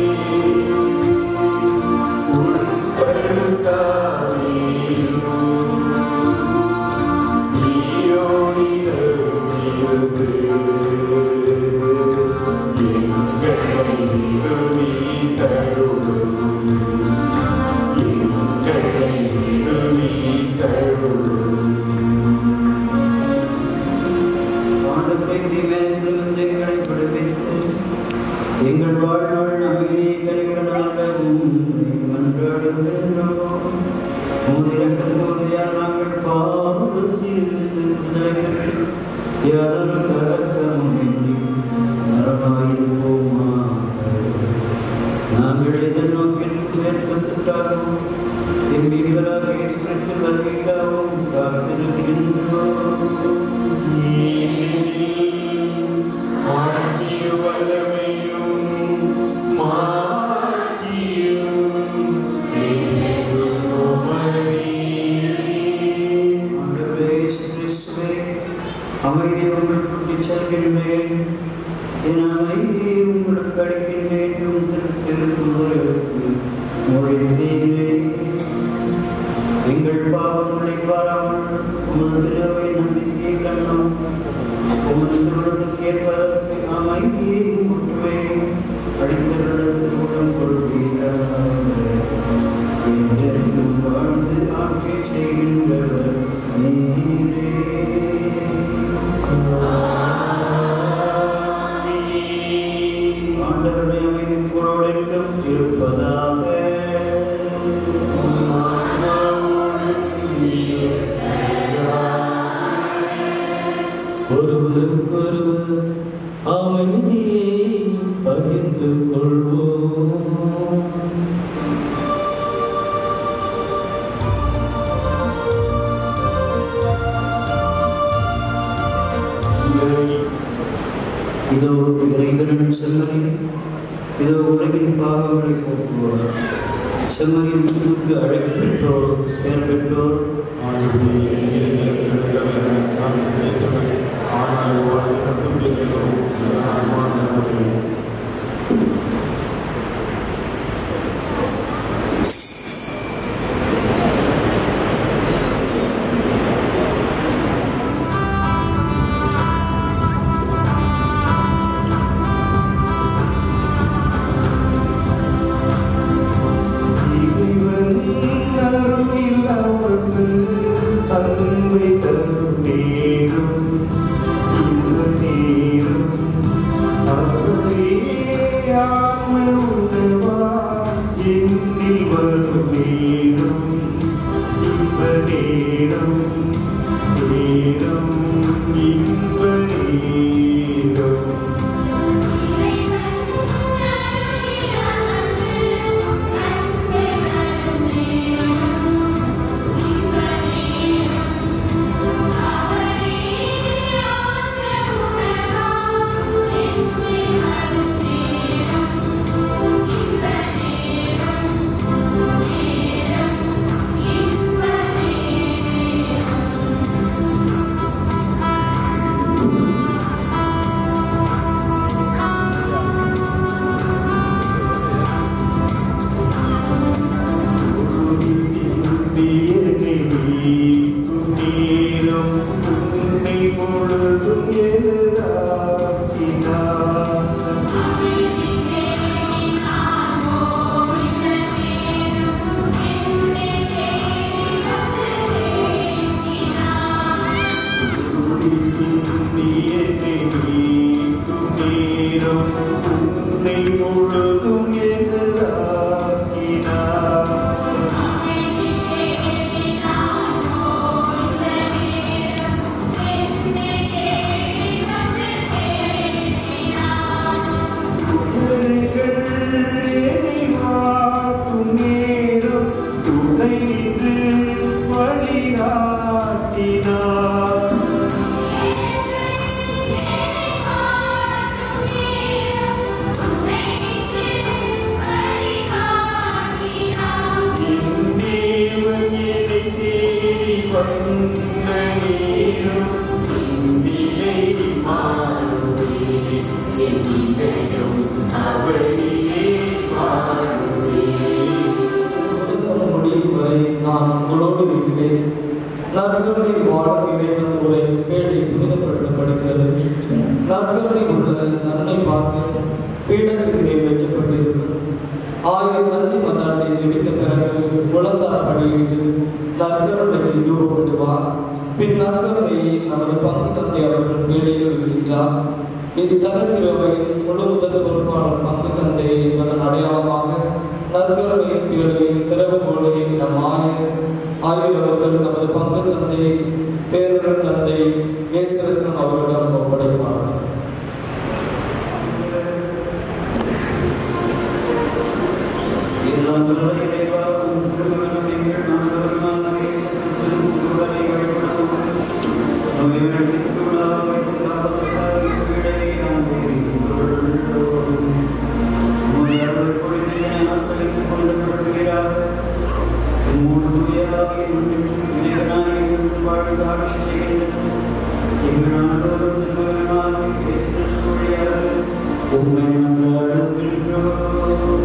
ஆண்டவரை தீமையிலிருந்து எங்களை விடுவித்து எங்கள் வாழ்நாள் அமைதியை கரைக்கடலாக மன்றாடுகின்றோம் உமது இரக்கத்தின் உதவியால் நாங்கள் பாவத்திலிருந்து விடுதலை பெற்று யாதொரு கலக்கமும் இன்றி நலமாயிருப்போமா நாங்கள் எதிர்நோக்கிற்கு ஏற்பட்டுட்டாகவும் என் மீட்பராக இயேசுவிற்கு வருகைக்காகவும் காத்திருக்கின்றோம் ஆண்டவரே இயேசு கிறிஸ்துவே, அமைதியை உங்களுக்கு கூட்டிச் செல்கின்றேன் என் அமைதியை உங்களுக்கு அளிக்கின்றேன் என்றும் திரு திருத்தூதர்களுக்கு மொழிந்தீரே எங்கள் பாவங்களை பாராமல் உமது திருவை நம்பிக்கையை கண்ணோம் உமது திருவிழத்திற்கு ஏற்பதற்கு அமைதியை ஒற்றுமையை அடித்தருள திருவுளம் கொள்வீராக என்றென்றும் வாழ்ந்து ஆட்சி செய்கின்றவர் நீரே ஆண்டவருடைய அமைதி புகழோடு என்றும் இருப்பதாக ஒருவருக்கொருவர் அமைதியை பகிர்ந்து கொள்வோம் இதோ இறைவனின் செம்மறி இதோ உலகின் பாவங்களை போக்குவார் செம்மறியின் முதுக்கு அழைப்பு பெற்றோர் பெயர் பெற்றோர் ஆனால் வாழ்க்கை மட்டும் செய்கிறோம் அன்பை தரும் நீரும் இன்ப நீரும் அருளியாமல் உணவா என்னில் வரும் நீரும் இன்ப நீரும் நீரும் இன்ப நீரும் Thank you. உலகம் முடியும் வரை நான் உங்களோடு இருக்கிறேன் நற்கருணை வாழும் இறைவன் உரை மேடை புனிதப்படுத்தப்படுகிறது நற்கருணை உள்ள நன்மை பாத்திரம் பீடத்துக்கு மேல் வைக்கப்பட்டிருக்கும் ஆயிரம் நன்றி மன்றாட்டை ஜெபித்த பிறகு முழந்தார் படியிட்டு நற்கருணைக்கு தூரம் விடுவார் பின் நற்கருணையை நமது பங்கு தந்தை அவர்கள் வேலையில் வைக்கின்றார் இத்தலத்திரவையின் முழு முதல் பொறுப்பாளர் பங்கு தந்தை என்பதன் அடையாளமாக நற்கருணையின் வேலையின் திறவுகோலை நம் ஆயர் ஆயர் அவர்கள் நமது பங்கு தந்தை பேரொரு தந்தை இயேசுரத்னம் அவர்களிடம் ஒப்படைப்பார்கள் எல்லாம் வல்ல இறைவா, உம் திருமகனும் எங்கள் நாதவருமான இயேசு கிறிஸ்துவின் திருவுடலை வழிபடவும், நோய் விரட்டி திருவிழாவை வைத்து காப்பதற்காக இப்பீடையை நாங்கள் ஏற்றுக்கொள்கிறோம். உமது அருளைப் பொழிந்து இதனை ஆசிரியத்துக் புனிதப்படுத்துகிறார். உம்மோடு தூய ஆவியின் ஒன்றில் இறைவனாய் என்றும் வாழ்ந்து ஆட்சி செய்கின்ற எங்கள் ஆண்டவரும் திருமகனுமான இயேசு கிறிஸ்து வழியாக உம்மை மன்றாடுகின்றோம்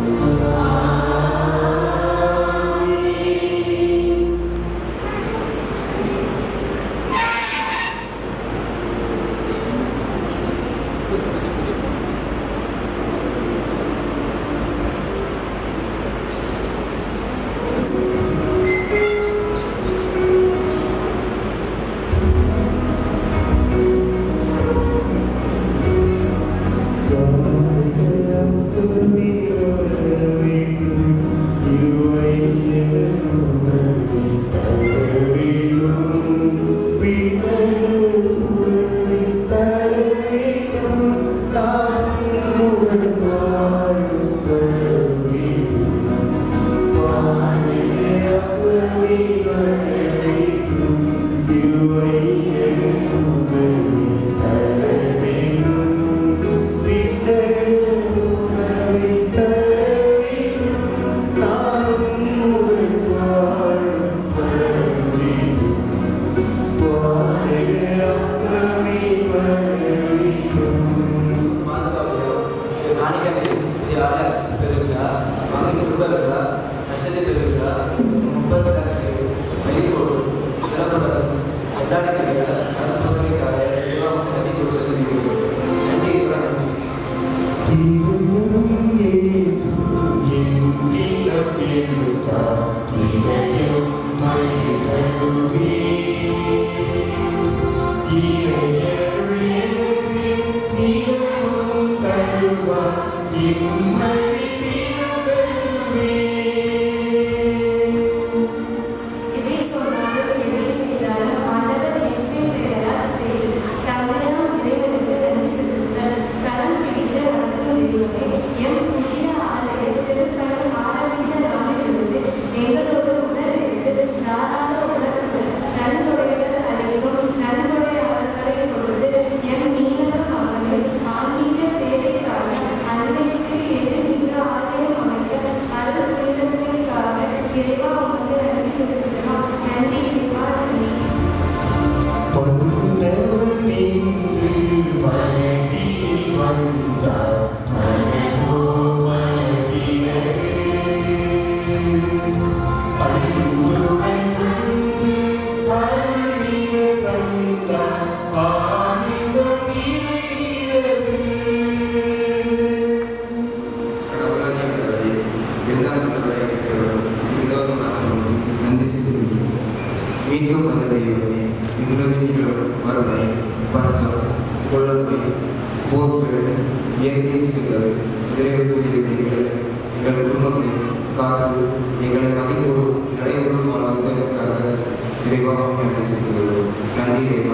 எதை சொன்னாலும் எதை செய்தாலும் ஆண்டவர் இயேசுவின் பெயரால் செய்து தந்தையாம் இறைவனுக்கு நன்றி செலுத்துதல் கரம் பிடித்து நடத்தும் தெய்வமே எம் புதிய ஆலய திருப்பணம் ஆரம்பித்த நாளிலிருந்து எங்களோடு உடனிருந்து தாராள உலகங்கள் நன்கொடைகள் அனைத்தும் நன்கொடையாளர்களை கொடுத்து எம் மீனவம் அவர்கள் ஆன்மீக தேவைக்காக அன்னைக்கு எதிர்மிகு ஆலயம் அமைக்க அருள் புரிதலுக்காக இறைவா உமக்கு நன்றி செலுத்துகிறோம் நன்றி இறைவா நன்றி கடவுளாகிய எல்லாம் நல்லவராக இருக்கிறவர் இதுலோகமாக நோக்கி நன்றி செலுத்துகிறோம் மீண்டும் வந்த தெய்வமே இவ்வுலகில் நீங்கள் வறுமை பஞ்சம் கொள்ளமை போர்கள் இயற்கை சீட்டுகள் இறைவத்தில் எங்களை எங்கள் குடும்பங்களை காத்து எங்களை மகிழ்வோடு நிறைவோடு வாழ வந்ததற்காக இறைவாக நன்றி செலுத்துகிறோம் நன்றி இறைவா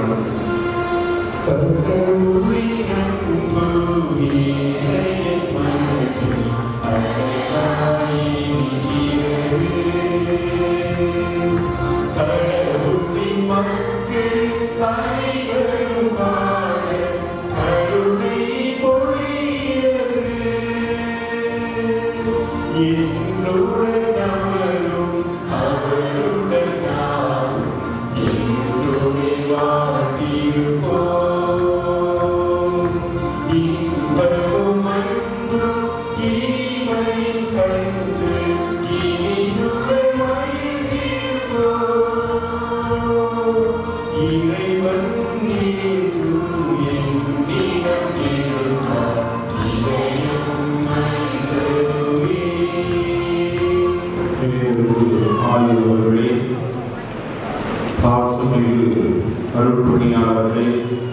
அவருடன் பரவும் அன்பு இனிமையின் கண்டு இனியுரை மகிழ்ந்திருப்போம். இறைவன் இயேசு என்னிடம் இருந்தார். இதயம் மகிழ்ந்ததுவே. ஆகியவர்களே பாசமிகு அருட்பணியாளர்களே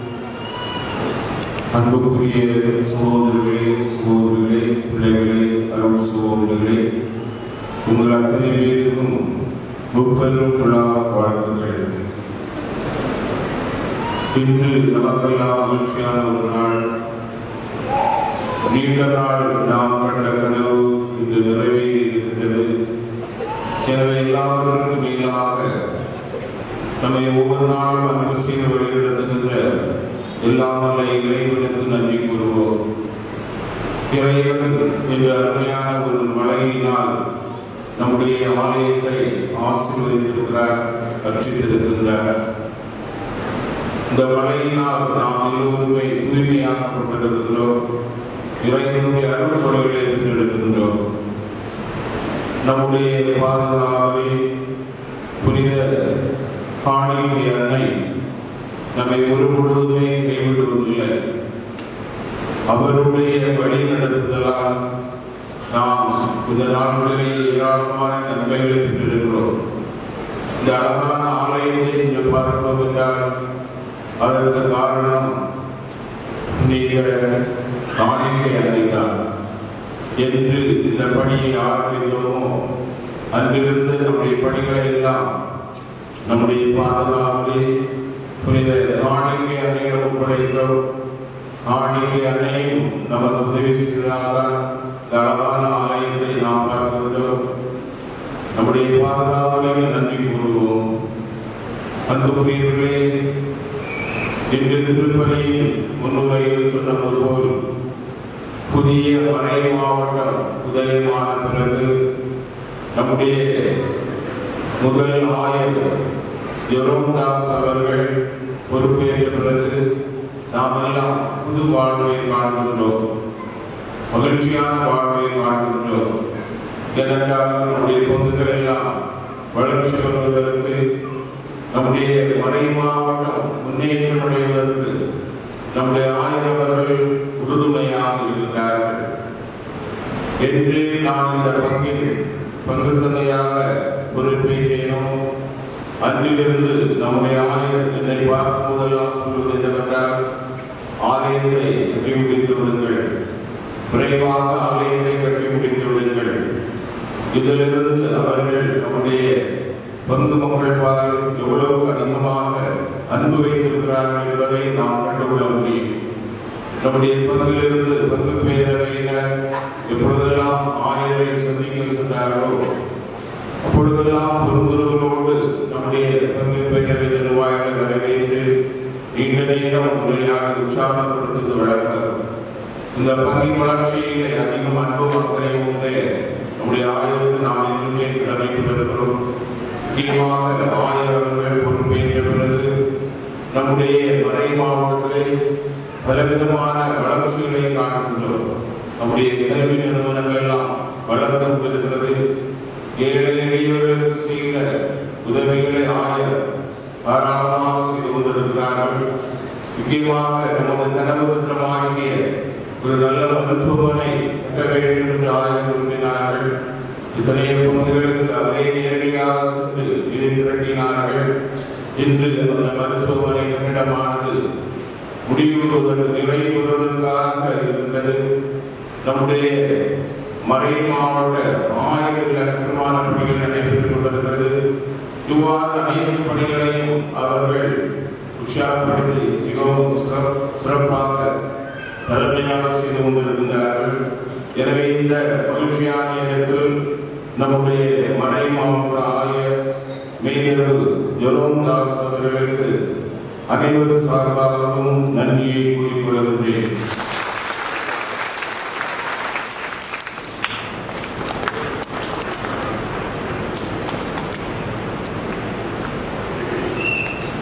அன்புக்குரிய சகோதரர்களே சகோதரிகளே பிள்ளைகளே அருள் சகோதரிகளே உங்கள் அத்தனை பேருக்கும் முப்பெரும் விழா வாழ்த்துக்கள் இன்று நமக்கெல்லாம் மகிழ்ச்சியான ஒரு நாள் நீண்ட நாள் நாம் கண்ட கனவு இன்று நிறைவேறி இருக்கின்றது எனவே எல்லாவற்றுக்கும் மேலாக நம்மை ஒவ்வொரு நாளும் அன்பு செய்து வழிநடத்துகின்ற எல்லாம் வல்ல இறைவனுக்கு நன்றி கூறுவோம் இறைவன் என்ற அருமையான ஒரு மழையினால் நம்முடைய ஆலயத்தை ஆசீர்வதித்திருக்கிறார் ரட்சித்திருக்கின்றார் இந்த மழையினால் நாம் எல்லோருமே தூய்மையாக்கப்பட்டிருக்கின்றோம் இறைவனுடைய அருள் கொடைகளை பெற்றெடுக்கின்றோம் நம்முடைய பாதுகாவலை புனித காணிக்கை அன்னை நம்மை ஒரு பொழுதுமே கைவிடுவதில்லை அவருடைய வழி நடத்துதலால் நாம் இந்த நாட்களிலே ஏராளமான நன்மைகளை பெற்றிருக்கிறோம் இந்த அழகான ஆலயத்தை இன்று பார்க்கிறோம் என்றால் அதற்கு காரணம் நீங்கள் காணிக்கை அன்னைதான் என்று இந்த பணியை ஆரம்பித்தோமோ அன்றிலிருந்து நம்முடைய பணிகளை எல்லாம் நம்முடைய பாதுகாப்பிலே புனித காணிக்கை அன்னையிடம் ஒப்படைத்தோம் காணிக்கை அன்னையும் நமக்கு உதவி செய்ததால்தான் இந்த அழகான ஆலயத்தை நாம் பார்க்கின்றோம் நம்முடைய பாதுகாவலுக்கு நன்றி கூறுவோம் அன்புக்குரியவர்களே இன்று திருப்பலியின் முன்னுரையில் சொன்னது போல் புதிய மறை மாவட்டம் உதயமான பிறகு நம்முடைய முதல் ஆயர் ஜெரோம்தாஸ் அவர்கள் பொறுப்பேற்ற பிறகு நாம் எல்லாம் புது வாழ்வை காண்கின்றோம் மகிழ்ச்சியான வாழ்வை காண்கின்றோம் ஏனென்றால் நம்முடைய பங்குகள் எல்லாம் வளர்ச்சி வருவதற்கு நம்முடைய மறை மாவட்டம் முன்னேற்றம் அடைவதற்கு நம்முடைய ஆயிரவர்கள் உறுதுணையாக இருக்கிறார்கள் என்று நான் இந்த பங்கில் பங்கு தந்தையாக பொறுப்பேற்றேனோ அன்றிலிருந்து நம்முடைய ஆலயம் என்னை பார்க்கும் போதெல்லாம் சொல்வது என்னவென்றால் ஆலயத்தை கட்டி முடித்து விடுங்கள் விரைவாக ஆலயத்தை கட்டி முடித்து விடுங்கள் இதிலிருந்து அவர்கள் நம்முடைய பங்கு மக்கள் பால் எவ்வளவு அதிகமாக அன்பு வைத்திருக்கிறார்கள் என்பதை நாம் கண்டுகொள்ள முடியும் நம்முடைய பங்கிலிருந்து பங்கு பேரவையினர் எப்பொழுதெல்லாம் ஆயரை சந்திக்க சென்றார்களோ அப்பொழுதெல்லாம் ஒருவர்களோடு நம்முடைய பங்கு பேரவை நிர்வாகிகளை வரவேற்று நீண்ட நேரம் உரையாடி உற்சாகப்படுத்துவது வழக்கம் இந்த பங்கின் வளர்ச்சியிலே அதிகம் அன்பு மக்களை உண்டு நம்முடைய ஆயருக்கு நாம் என்றுமே கடமைப்பட்டிருக்கிறோம் முக்கியமாக ஆயர் அவர்கள் பொறுப்பேற்ற பிறகு நம்முடைய மறை மாவட்டத்திலே பலவிதமான வளர்ச்சிகளை காண்கின்றோம் நம்முடைய கல்வி நிறுவனங்கள் எல்லாம் வளர்ந்து கொண்டிருக்கிறது ஏழை எளியவர்களுக்கு செய்கிற உதவிகளை ஆயர் தாராளமாக செய்து கொண்டிருக்கிறார்கள் முக்கியமாக நமது கனவு திட்டமாகிய ஒரு நல்ல மருத்துவமனை கட்ட வேண்டும் என்று ஆயர் விரும்பினார்கள் இத்தனைய பங்குகளுக்கு அவரே நேரடியாக சென்று நிதி திரட்டினார்கள் இன்று அந்த மருத்துவமனை கட்டிடமானது முடிவுறுவதற்கு நிறைவுறுவதற்காக இருக்கின்றது நம்முடைய மறை மாவட்ட ஆயிரத்தில் கட்டுமான பணிகள் நடைபெற்றுக் கொண்டிருக்கிறது இவ்வாறு அனைத்து பணிகளையும் அவர்கள் உற்சாகப்படுத்தி மிகவும் சிற- சிறப்பாக தலைமையாக செய்து கொண்டிருக்கின்றார்கள் எனவே இந்த மகிழ்ச்சியான நேரத்தில் நம்முடைய மறை மாவட்ட ஆயர் மேலரவு ஜெரோம் தாஸ் அவர்களுக்கு அனைவரு சார்பாகவும் நன்றியை கூறிக்கொள்கின்றேன்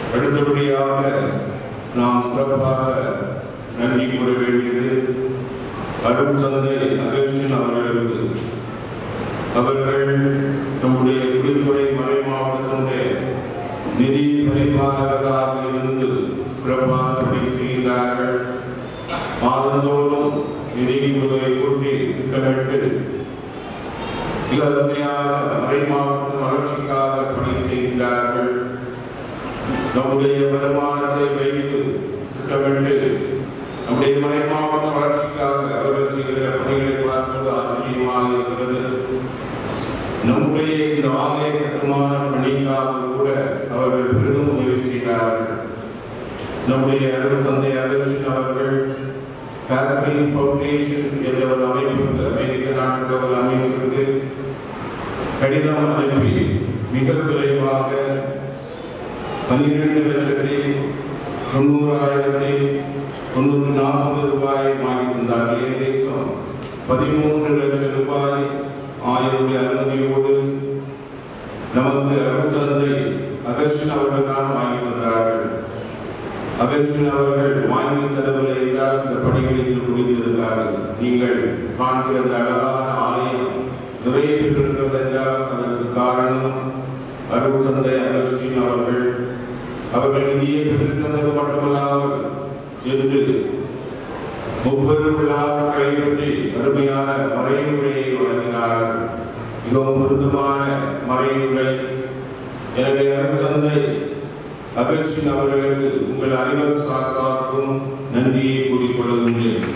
அடுத்தபடியாக நாம் சிறப்பாக நன்றி கூற வேண்டியது அருள் தந்தை அகஸ்டின் அவர்களுக்கு அவர்கள் நம்முடைய குடித்துறை மறை மாவட்டத்தினுடைய நிதி பரிபாலகராக இருந்து சிறப்பாக பணி செய்கிறார்கள் மாதந்தோறும் நிதி குழுவை கூட்டி திட்டமிட்டு மிக அருமையாக மறை மாவட்டத்தின் வளர்ச்சிக்காக பணி செய்கிறார்கள் நம்முடைய வருமானத்தை வைத்து திட்டமிட்டு நம்முடைய மறை மாவட்ட வளர்ச்சிக்காக அவர்கள் செய்கிற பணிகளை பார்ப்பது ஆச்சரியமாக இருக்கிறது நம்முடைய இந்த ஆலய கட்டுமான பணிக்காக கூட அவர்கள் பெரிதும் உதவி செய்கிறார்கள் நம்முடைய அருள் தந்தை அகஸ்டின் அவர்கள் கேத்ரின் ஃபவுண்டேஷன் என்ற ஒரு அமைப்பிற்கு அமெரிக்க நாட்டில் ஒரு அமைப்பிற்கு கடிதம் அனுப்பி மிக விரைவாக பன்னிரண்டு லட்சத்தி தொண்ணூறாயிரத்தி தொண்ணூற்றி நாற்பது ரூபாய் வாங்கி தந்தார்கள் ஏதேசம் பதிமூன்று லட்சம் ரூபாய் ஆயிரத்தி அனுமதியோடு நமக்கு அருத்தந்தை அகஸ்டின் அவர்கள் தான் வாங்கி வந்தார்கள் அகஸ்டின் அவர்கள் வாங்கி தரவில்லை என்றால் இந்த பணிகளில் முடிந்திருக்காது நீங்கள் காண்கிற இந்த அழகான ஆலயம் நிறைய பெற்றிருக்கிறது என்றால் அதற்கு காரணம் அருள் தந்தை அகஸ்டின் அவர்கள் அவர்கள் நிதியை பெற்றுத்தந்தது மட்டுமல்லாமல் என்று ஒவ்வொரு விழாக்களை பற்றி அருமையான மறைமுறையை வழங்கினார்கள் மிகவும் பொருத்தமான மறைமுறை எனவே அருள் தந்தை அகஸ்டின் அவர்களுக்கு உங்கள் அனைவர் சார்பாகவும் நன்றியை கூறிக்கொள்கின்றேன்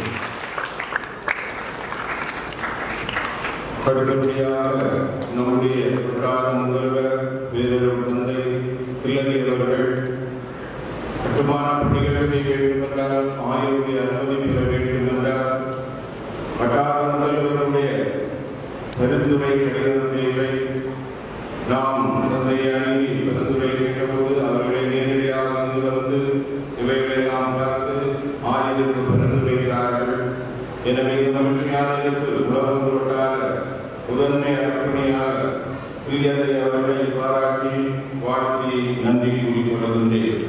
அடுத்தபடியாக நம்முடைய பிரதான முதல்வர் பேரர் தந்தை கில்லரி அவர்கள் கட்டுமான பணிகள் செய்ய வேண்டும் என்றால் ஆயருடைய அனுமதி பெற வேண்டும் என்றால் வட்டார முதல்வருடைய பரிந்துரை கிடையாது தேவை நாம் தந்தையை அணுகி பரிந்துரை கேட்டபோது அவர்களை நேரடியாக அங்கு வந்து இவைகளை நாம் பார்த்து ஆயருக்கு பரிந்துரைக்கிறார்கள் எனவே இந்த மகிழ்ச்சியான இடத்தில் உலகம் தொட்டாக முதன்மை அர்ப்பணியாக பிரியதை அவர்களை பாராட்டி வாழ்த்தி நன்றி கூறிக்கொள்கின்றேன்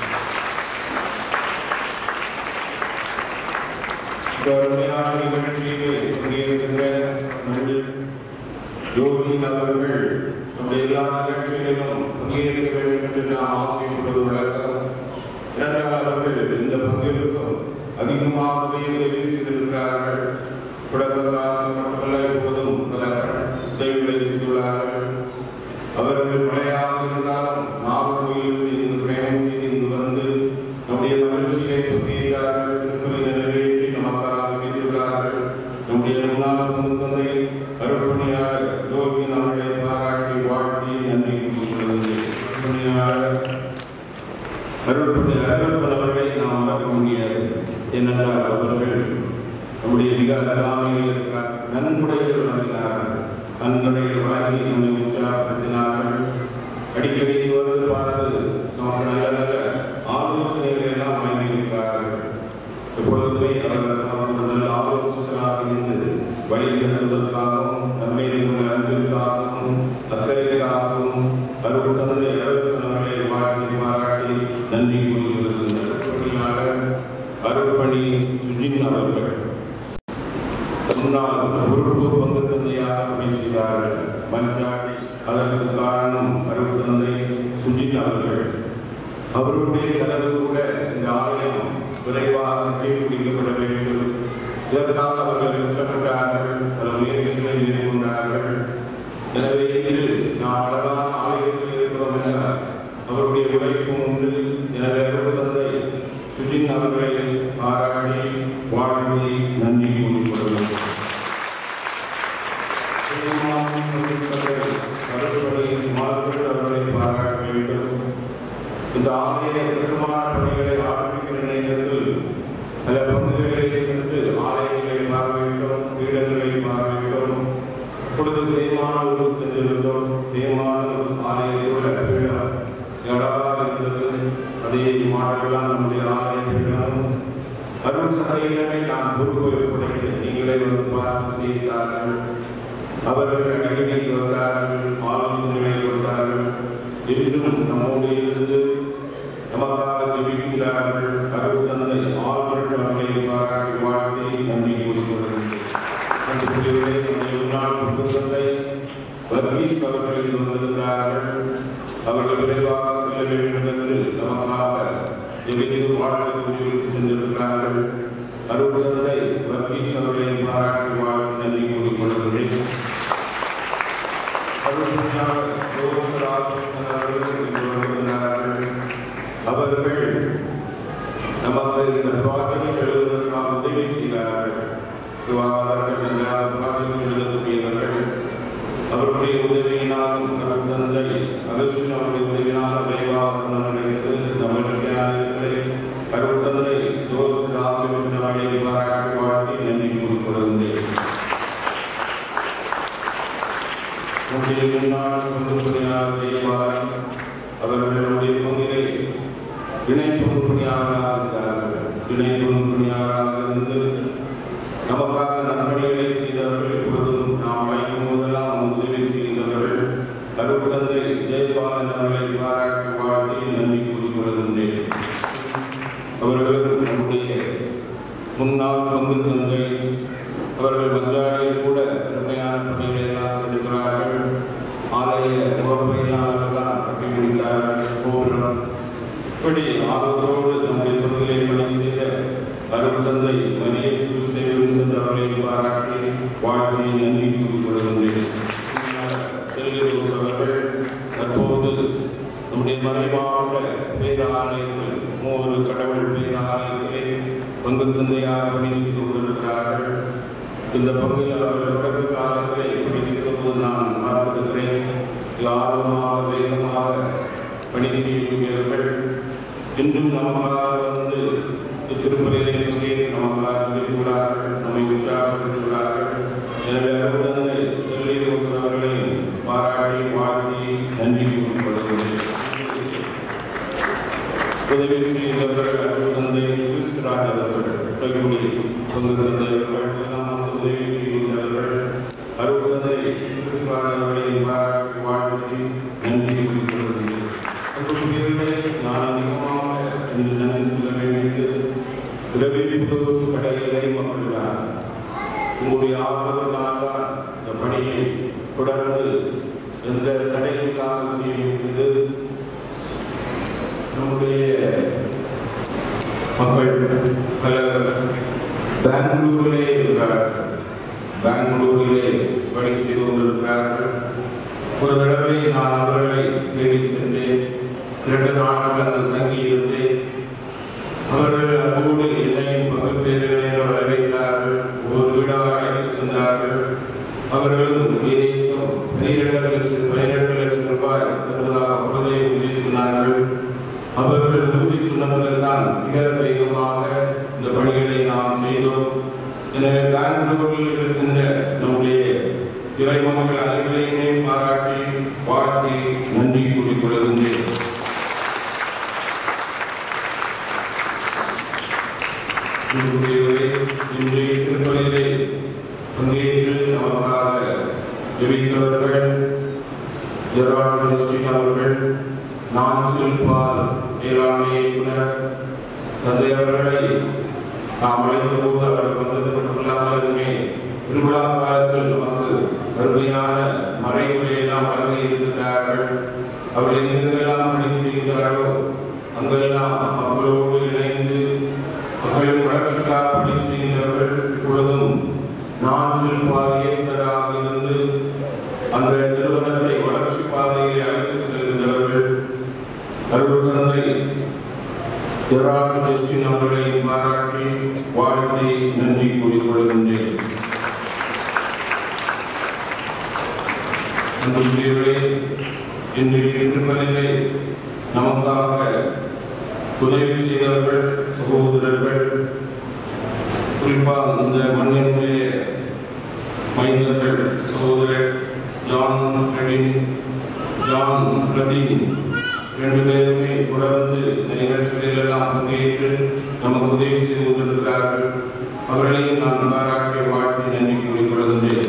இந்த அருமையான நிகழ்ச்சியிலே பங்கேற்கின்ற நம்முடைய யோகின் அவர்கள் நம்முடைய எல்லா நிகழ்ச்சிகளிலும் பங்கேற்க வேண்டும் என்று நாம் ஆசைப்படுவது வழக்கம் இரண்டால் அவர்கள் இந்த பங்கேற்கும் அதிகமாகவே உதவி செய்திருக்கிறார்கள் தொடக்க காலம் மட்டுமல்ல இப்போதும் பல உதவிகளை செய்துள்ளார்கள் அவர்கள் மழையாக இருந்தாலும் நாகர்கோயிலிருந்து இங்கு பிரயாணம் செய்து இங்கு வந்து நம்முடைய மகிழ்ச்சியை பங்கேற்றார்கள் திருப்பதி நிறைவேற்றி நமக்காக வைத்துள்ளார்கள் நம்முடைய முன்னாள் தந்தை அருப்பணியாளர் ஜோகி அவர்களை பாராட்டி வாழ்த்தி நன்றி கூறிக்கொள்கிறேன் அருப்பணியாளர் அருள்பணி அருள்பன் அவர்களை நாம் மறக்க முடியாது ஏனென்றால் அவர்கள் நம்முடைய மிக அருகாமையில் இருக்கிறார் நன்முறையில் வழங்கினார்கள் நன்முறையில் வழங்கி நம்மை உற்சாகப்படுத்தினார்கள் அடிக்கடி இங்கு வந்து பார்த்து நமக்கு நல்ல நல்ல ஆலோசனைகளை எல்லாம் வழங்கியிருக்கிறார்கள் எப்பொழுதுமே அவர்கள் நமக்கு நல்ல ஆலோசகராக இருந்து வழி நடத்துவதற்காகவும் நம்மை உள்ள அன்பிற்காகவும் அக்கறைக்காகவும் அருள் தந்தை அருள்பணங்களை வாழ்த்தி பாராட்டி நன்றி கூறியிருக்கின்ற பணியாளர் அருட்பணி சுஜின் அவர்கள் முன்னாள் பொறுப்பு பங்கு தந்தையாக பணி செய்தார்கள் மஞ்சாடி அதற்கு காரணம் அருள் தந்தை சுஜின் அவர்கள் அவருடைய கனவு கூட இந்த ஆலயம் விரைவாக கட்டிப்பிடிக்கப்பட வேண்டும் இதற்காக அவர்கள் திட்டமிட்டார்கள் பல முயற்சிகளை மேற்கொண்டார்கள் எனவே இன்று நாம் அழகான ஆலயத்தில் இருக்கிறோம் என்றால் அவருடைய உழைப்பும் உண்டு எனவே அருள் தந்தை சுஜின் அவர்களை பாராட்டி வாழ்த்தி நன்றி கூறிக்கொள்கிறோம் அவர்களை பாராட்ட வேண்டும் இந்த ஆலய கட்டுமான பணிகளை ஆரம்பிக்கிற நேரத்தில் பல பங்குகளிலே சென்று ஆலயங்களை பார்க்க வேண்டும் பீடங்களை பார்க்க வேண்டும் இப்பொழுது தேமானூர் சென்றிருந்தோம் தேமானூர் ஆலயத்தோட பீடம் எவ்வளவாக இருந்தது அதே மாடெல்லாம் நம்முடைய ஆலய பீடம் அருள் கதையிலே நான் பொறுப்பு ஏற்படுகிறேன் நீங்களே வந்து பார்த்து செய்தார்கள் அவர்கள் அடிக்கடி வந்தார்கள் ஆலோசனைகளை கொடுத்தார்கள் என்றும் நம்மோடு இருந்து நமக்காக ஜெபிக்கிறார்கள் அருள் தந்தை ஆழ்வர்கள் அவர்களை பாராட்டி வாழ்த்தி நன்றி கூறிக்கொள்கிறேன் வர்கீஸ் அவர்கள் இங்கு வந்திருந்தார்கள் அவர்கள் விரைவாக செல்ல வேண்டும் என்று நமக்காக எவைத்து வாழ்த்து கூறிவிட்டு சென்றிருக்கிறார்கள் அருள் தந்தை வர்கீஸ் அவர்களை பாராட்டி வாழ்த்து நன்றி கூறிக்கொள்கிறேன் அருள்மையாளர் ரோஸ் ராமகிருஷ்ணன் அவர்கள் இங்கு வந்திருந்தார்கள் அவர்கள் நமக்கு இந்த ப்ராஜெக்ட் எழுதுவதற்கான உதவி செய்கிறார்கள் விவாதர்கள் இல்லாத ப்ராஜெக்ட் எழுதக்கூடியவர்கள் அவருடைய உதவியினால் அவர் தந்தை அகஸ்டின் அவருடைய உதவியினால் விரைவாக நடக்கிறது நம்ம விஷயத்திலே அருள் தந்தை ஜோஸ் ராமகிருஷ்ணன் அவர்களை பாராட்டி வாழ்த்தி நன்றி கூறிக்கொள்கின்றேன் நம்முடைய முன்னாள் பொதுப்பணியாளர் தேவாரம் அவர்களுடைய பங்கினை இணை பொதுப்பணியாளராக இருந்தார்கள் இணை பொதுப்பணியாளராக இருந்து நமக்காக நற்பணிகளை செய்தவர்கள் இப்பொழுதும் நாம் அழைக்கும் போதெல்லாம் உதவி செய்கின்றவர்கள் அருள் தந்தை ஜெயபாலன் அவர்களை பாராட்டி வாழ்த்தி நன்றி கூறிக்கொள்கின்றேன் அவர்களும் நம்முடைய முன்னாள் பங்கு தந்தை அவர்கள் மஞ்சாடியில் கூட அருமையான பணிகளை எல்லாம் செய்திருக்கிறார்கள் ஆலய முகப்பையிலானவர் தான் கட்டி முடித்தார்கள் கோபுரம் இப்படி ஆர்வத்தோடு நம்முடைய பணிகளை பணி செய்த அருள் தந்தை மரிய சுசேவன் அவர்களை பாராட்டி வாழ்த்தி நன்றி கூறிக்கொள்கின்றேன் செல்லிரோஸ் அவர்கள் தற்போது நம்முடைய மறைமாவட்ட பேராலயத்தில் மூன்று கடவுள் பேராலயத்திலே பங்கு தந்தையாக பணி செய்து கொண்டிருக்கிறார்கள் இந்த பங்கில் அவர்கள் தொடக்க காலத்திலே பணி செய்தபோது நான் பார்த்திருக்கிறேன் மிக ஆர்வமாக வேகமாக பணி செய்யக்கூடியவர்கள் இன்றும் நமக்காக வந்து திருப்பதியிலே பங்கேற்று நமக்காக நிகழ்த்துள்ளார்கள் நம்மை உற்சாகப்படுத்துகிறார்கள் எனவே அருடனை செல்லிரோஸ் அவர்களை பாராட்டி வாழ்த்தி நன்றி கூறிக்கொள்கிறேன் உதவி செய்தவர்கள் அருள் தந்தை கிறிஸ்துராஜ் அவர்கள் கைக்குடி பங்கு தந்தை அவர்கள் எல்லாம் வந்து உதவி செய்கின்றவர்கள் அருள் தந்தை கிறிஸ்துராஜ் அவர்களை பாராட்டி வாழ்த்தி நன்றி கூறிக்கொள்கிறேன் அன்புக்குரியவர்களே, நான் அதிகமாக இன்று நன்றி சொல்ல வேண்டியது பிறவிப்பு கடையிலை மக்கள் தான் உங்களுடைய ஆபத்தினால் தான் இந்த பணியை தொடர்ந்து எந்த தடையில்லாமல் செய்ய முடிந்தது நம்முடைய மக்கள் பலர் பெங்களூரிலே இருக்கிறார்கள் பெங்களூரிலே பணி செய்து கொண்டிருக்கிறார்கள் ஒரு தடவை நான் அவர்களை தேடி சென்றேன் இரண்டு நாட்கள் அங்கு தங்கியிருந்தேன் அவர்கள் அன்போடு என்னையும் பங்குப்பேறுகளை வரவேற்றார்கள் ஒவ்வொரு வீடாக அழைத்து சென்றார்கள் அவர்களும் விதேசம் பனிரெண்டு லட்சம் பனிரெண்டு லட்சம் ரூபாய் தருவதாக உறுதியை உறுதி சொன்னார்கள் அவர்கள் உறுதி சொன்ன பிறகுதான் மிக வேகமாக இந்த பணிகளை நாம் செய்தோம் எனவே பெங்களூரில் இருக்கின்ற நம்முடைய இறைமக்கள் அனைவரையுமே பாராட்டி வாழ்த்தி நன்றி கூறிக்கொள்கின்றேன் இன்றைய இன்றைய திருப்பலியிலே பங்கேற்று நமக்காக ஜெபித்தவர்கள் ஜெரால்டு ஜஸ்டின் அவர்கள் நாஞ்சில் பால் மேலாண்மை இயக்குனர் தந்தை அவர்களை நாம் அழைத்த போது அவர் வந்தது மட்டுமில்லாமல் இனிமே திருவிழா காலத்தில் நமக்கு அருமையான மறைமுறை எல்லாம் வழங்க இருக்கிறார்கள் அவர்கள் எங்கெங்கெல்லாம் பணி செய்கிறார்களோ அங்கெல்லாம் மக்களோடு இணைந்து மக்களின் வளர்ச்சிக்காக பணி செய்கின்றவர்கள் இப்பொழுதும் நாஞ்சில் பால் இயக்குநராக இருந்து அந்த நிறுவனத்தை வளர்ச்சி பாதையில் அழைத்து செல்கின்றவர்கள் அருள் தந்தை ஜெரால்டு ஜஸ்டின் அவர்களை பாராட்டி வாழ்த்தி நன்றி கூறிக்கொள்கின்றேன் அன்புக்குரியவர்களே இன்றைய திருப்பலிலே நமக்காக உதவி செய்தவர்கள் சகோதரர்கள் குறிப்பாக இந்த மண்ணினுடைய மைந்தர்கள் சகோதரர் ஜான் ஃப்ரெடின் ஜான் பிரதீன் ரெண்டு பேருமே தொடர்ந்து இந்த நிகழ்ச்சிகளில் எல்லாம் பங்கேற்று நமக்கு உதவி செய்து கொண்டிருக்கிறார்கள் அவர்களையும் நான் பாராட்டி வாழ்த்தி நன்றி கூறிக்கொள்கின்றேன்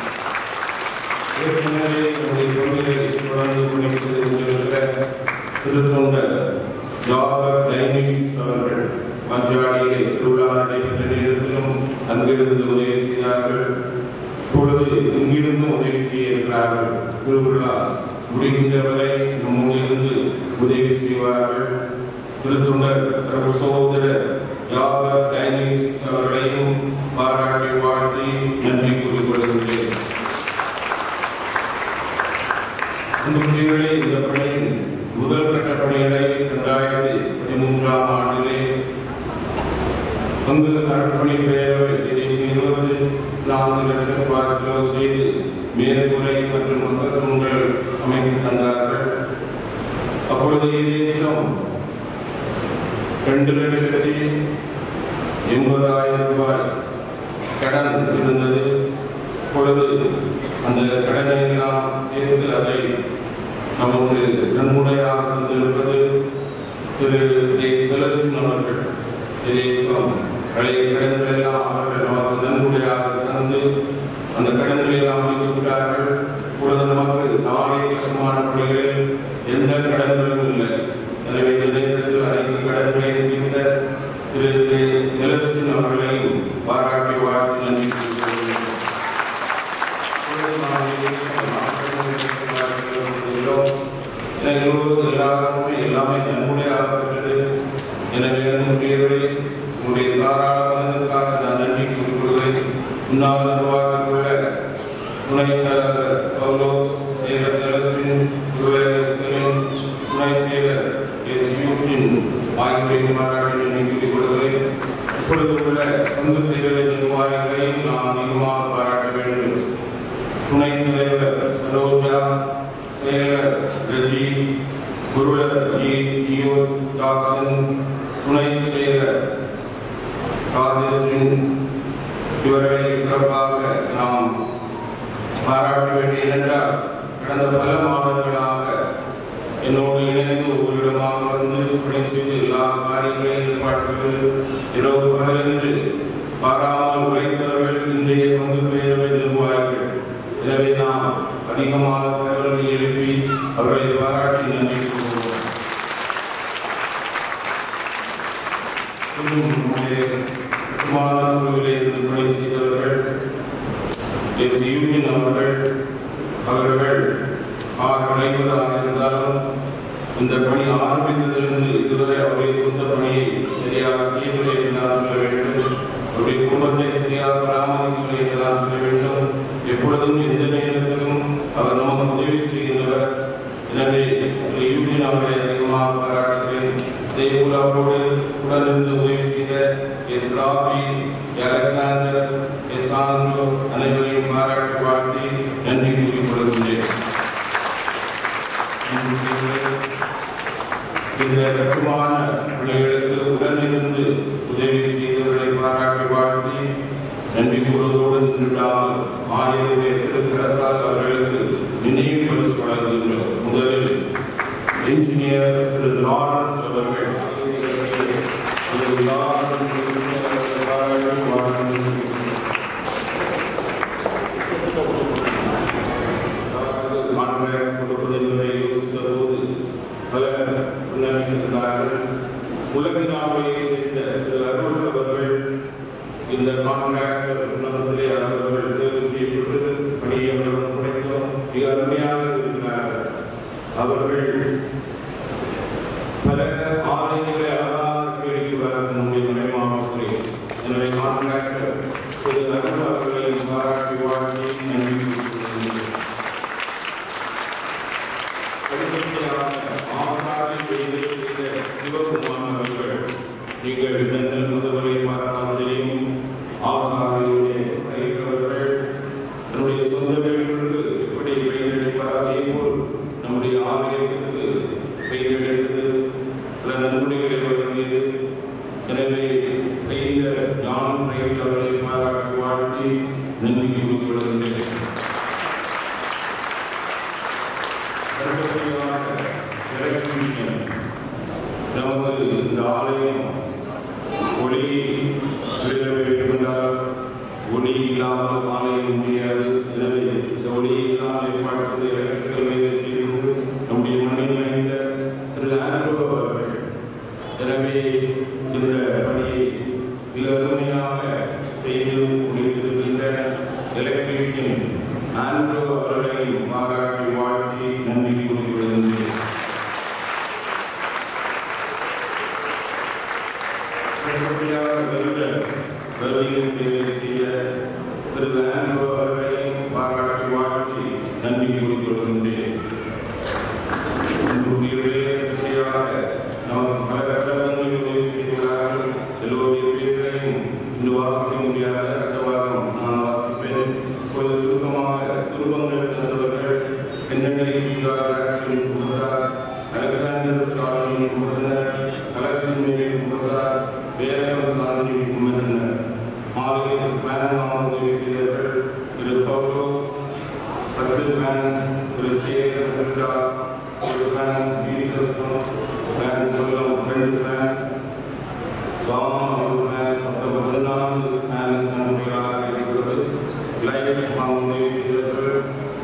ஏற்கனவே நம்முடைய தொழிலை தொடர்ந்து பணி செய்து கொண்டிருக்கிற திருத்தொண்ட ஜாபர் டைனிஸ் அவர்கள் மஞ்சாடியிலே திருவிழா நடைபெற்ற நேரத்திலும் அங்கிருந்து உதவி செய்தார்கள் இப்பொழுது இங்கிருந்து உதவி செய்ய இருக்கிறார்கள் திருவிழா முடிகின்ற வரை நம்மோடு இருந்து உதவி செய்வார்கள் திருத்துண்டர் பிரபு சகோதரர் யாவர் டைனிஸ் அவர்களையும் பாராட்டி வாழ்த்தி நன்றி கூறிக்கொள்கின்றேன் அன்புக்குரியவர்களே இந்த பணியின் முதல் கட்ட பணிகளை இரண்டாயிரத்தி பதிமூன்றாம் ஆண்டிலே பங்கு அர்ப்பணி பேரவை இதை இருபத்தி நான்கு லட்சம் ரூபாய் செலவு செய்து மேற்கூரை மற்றும் மக்கள் அமைத்து தந்தார்கள் அப்பொழுது தேசம் ரெண்டு லட்சத்தி எண்பதாயிரம் ரூபாய் கடன் இருந்தது இப்பொழுது அந்த கடனை எல்லாம் சேர்த்து அதை நமக்கு நன்முறையாக தந்திருப்பது திரு ஏ செலஸ்டின் அவர்கள் தேசம் பழைய கடன்கள் எல்லாம் அவர்கள் நமக்கு நன்முறையாக தந்து அந்த கடன்களை எல்லாம் முடித்துவிட்டார்கள் இப்பொழுது நமக்கு தானியமான பணிகளில் எந்த கடன்களும் இல்லை எனவே இந்த நேரத்தில் அனைத்து கடன்களையும் தீர்ந்த திரு எலஸ்டின் அவர்களையும் பாராட்டி வாழ்த்து நன்றி கூறுகிறேன். இப்பொழுது நாம் எங்களோடு எல்லாருமே எல்லாமே நன்முறையாக பெற்றது எனவே அன்புடையவர்களே உங்களுடைய தாராள மனதிற்காக நான் நன்றி கூறிக்கொள்கிறேன் முன்னாள் நிர்வாகத்தில் உள்ள துணை தலைவர் பவுலோஸ் செயலர் செலஸ்டின் குருவேலஸ்களின் துணை செயலர் எஸ் யூட்டின் ஆகியோரையும் பாராட்டி நன்றி கூறிக்கொள்கிறேன் இப்பொழுது உள்ள பங்கு பிரிவு நிர்வாகிகளையும் நாம் அதிகமாக பாராட்ட வேண்டும் துணை தலைவர் சரோஜா செயலர் ரஜி குருளர் ஜி ஜியோ டாக்சன் துணை செயலர் ராஜேஷின் இவர்களை சிறப்பாக நாம் பாராட்ட வேண்டிய என்றால் கடந்த பல மாதங்களாக என்னோடு இணைந்து ஒரு இடமாக வந்து பணி செய்து எல்லா காரியங்களையும் ஏற்பாடு செய்து இரவு பகலென்று பாராமல் உழைத்தவர்கள் இன்றைய பங்கு பேரவை நிர்வாகிகள் எனவே நாம் அதிகமாக தகவல்களை எழுப்பி அவர்களை பாராட்டி நன்றி கூறுவோம் இன்னும் நம்முடைய கட்டுமான குழுவிலே இருந்து பணி செய்தவர்கள் எஸ் யூனியன் அவர்கள் அவர்கள் ஆறு அனைவராக இருந்தாலும் இந்த பணி ஆரம்பித்ததிலிருந்து இதுவரை அவருடைய சொந்த பணியை சரியாக செய்யவில்லை என்றுதான் சொல்ல வேண்டும் அவருடைய குடும்பத்தை சரியாக பராமரிக்கவில்லை என்றுதான் சொல்ல வேண்டும் எப்பொழுதும் எந்த நேரத்திலும் அவர் நமக்கு உதவி செய்கின்றவர் எனவே திரு யூஜின் அவர்களை அதிகமாக பாராட்டுகிறேன் அதே போல அவரோடு உடனிருந்து உதவி செய்த எஸ் ராபி அலெக்சாண்டர் எஸ் ஆனந்தோ அனைவரையும் பாராட்டி வாழ்த்தி நன்றி கூறிக்கொள்கின்றேன் இந்த கட்டுமான பணிகளுக்கு உடனிருந்து உதவி செய்தவர்களை பாராட்டி வாழ்த்தி நன்றி கூறுவதோடு நின்றுவிடாமல் ஆயிரம் பேர் திருக்கரத்தால் அவர்களுக்கு நினைவு பரிசு வழங்குகின்றோம் முதலில் என்ஜினியர் திரு லாரன்ஸ் அவர்கள் திரு லாரன்ஸ் அவர்களை பாராட்டி வாழ்த்துகிறேன். அதாவது கான்ட்ராக்ட் கொடுப்பது என்பதை யோசித்த போது பலர் பின்னணித்திருந்தார்கள் உலகினாவையை சேர்ந்த திரு அருள் அவர்கள் இந்த கான்ட்ராக்டர் விண்ணப்பத்திலே அவர்கள் தேர்வு செய்யப்பட்டு பணியை அவரிடம் படைத்தோம் மிக அருமையாக இருக்கிறார்கள் அவர்கள் பல ஆலயங்களை அழகாக கேள்விப்படார்கள் நம்முடைய மறை மாவட்டத்திலே எனவே கான்ட்ராக்டர் திரு அருள் அவர்களை பாராட்டி வாழ்த்தி நன்றி கூறுகிறேன். அடுத்தபடியாக ஆசாரி வேலை செய்த சிவகுமார் அவர்கள் நீங்கள் இதன் முதல்வரை பார்த்தால் தெரியும் ஆசாரியுடைய பயின்றவர்கள் தன்னுடைய சொந்த வீட்டிற்கு எப்படி பெயரெடுப்பார் அதே போல் நம்முடைய ஆலயத்திற்கு பெயரெடுத்தது பல நன்கொடைகளை வழங்கியது எனவே பெயிண்டர் ஜான் பெயிண்ட் அவர்களை பாராட்டி வாழ்த்தி நன்றி கூறிக்கொள்கின்றேன் அடுத்தபடியாக எலக்ட்ரீஷியன் நமக்கு இந்த ஆலயம் ஒளி பெற வேண்டும் என்றால் ஒளி இல்லாமல் ஆலயம் முடியாது எனவே இந்த ஒளி இல்லாமல் ஏற்பாடு செய்த எலக்ட்ரிக்கல் வேலை செய்தது நம்முடைய மண்ணில் வைந்த திரு ஆண்ட்ரோ அவர்கள் எனவே இந்த பணியை மிக அருமையாக செய்து முடித்திருக்கின்ற எலக்ட்ரீஷியன் ஆண்ட்ரோ அவர்களையும் பாராட்டி வாழ்த்தி நன்றி கூறிக்கொள்கின்றேன் நல்லபடியாக வெல்ல வெள்ளியில் சேவை செய்ய திரு ஆண்ட்ரோ அவர்களையும் பாராட்டி வாழ்த்தி நன்றி கூறிக்கொள்கின்றேன் அன்புக்குரியவர்களே, நல்லபடியாக நாம் பல கலகங்களில் உதவி செய்துள்ளார்கள் எல்லோருடைய பேர்களையும் இன்று வாசிக்க முடியாத அடுத்த வாரம் நான் வாசிப்பேன் இப்பொழுது சுருக்கமாக சுருபங்கள் தந்தவர்கள் கண்ணனை கீதா ஜாக்லின் குடும்பத்தார் அலெக்சாண்டர் ஷாலினின் குடும்பத்தினர் கலசின்மையின் குடும்பத்தார் வேரகம் சாந்தியின் குடும்பத்தினர் ஆலயத்தில் பிளானமாக உதவி செய்தவர்கள் திரு பவுலோ பத்து பேன் திரு சேகர் பிரிட்டா ஒரு பேன் ஜீசஸ் பேன் சொல்லம் ரெண்டு பேன் ராமா ஒரு பேன் மொத்தம் பதினான்கு பேன் நன்மைகளாக இருக்கிறது லைட் வாங்க உதவி செய்தவர்கள்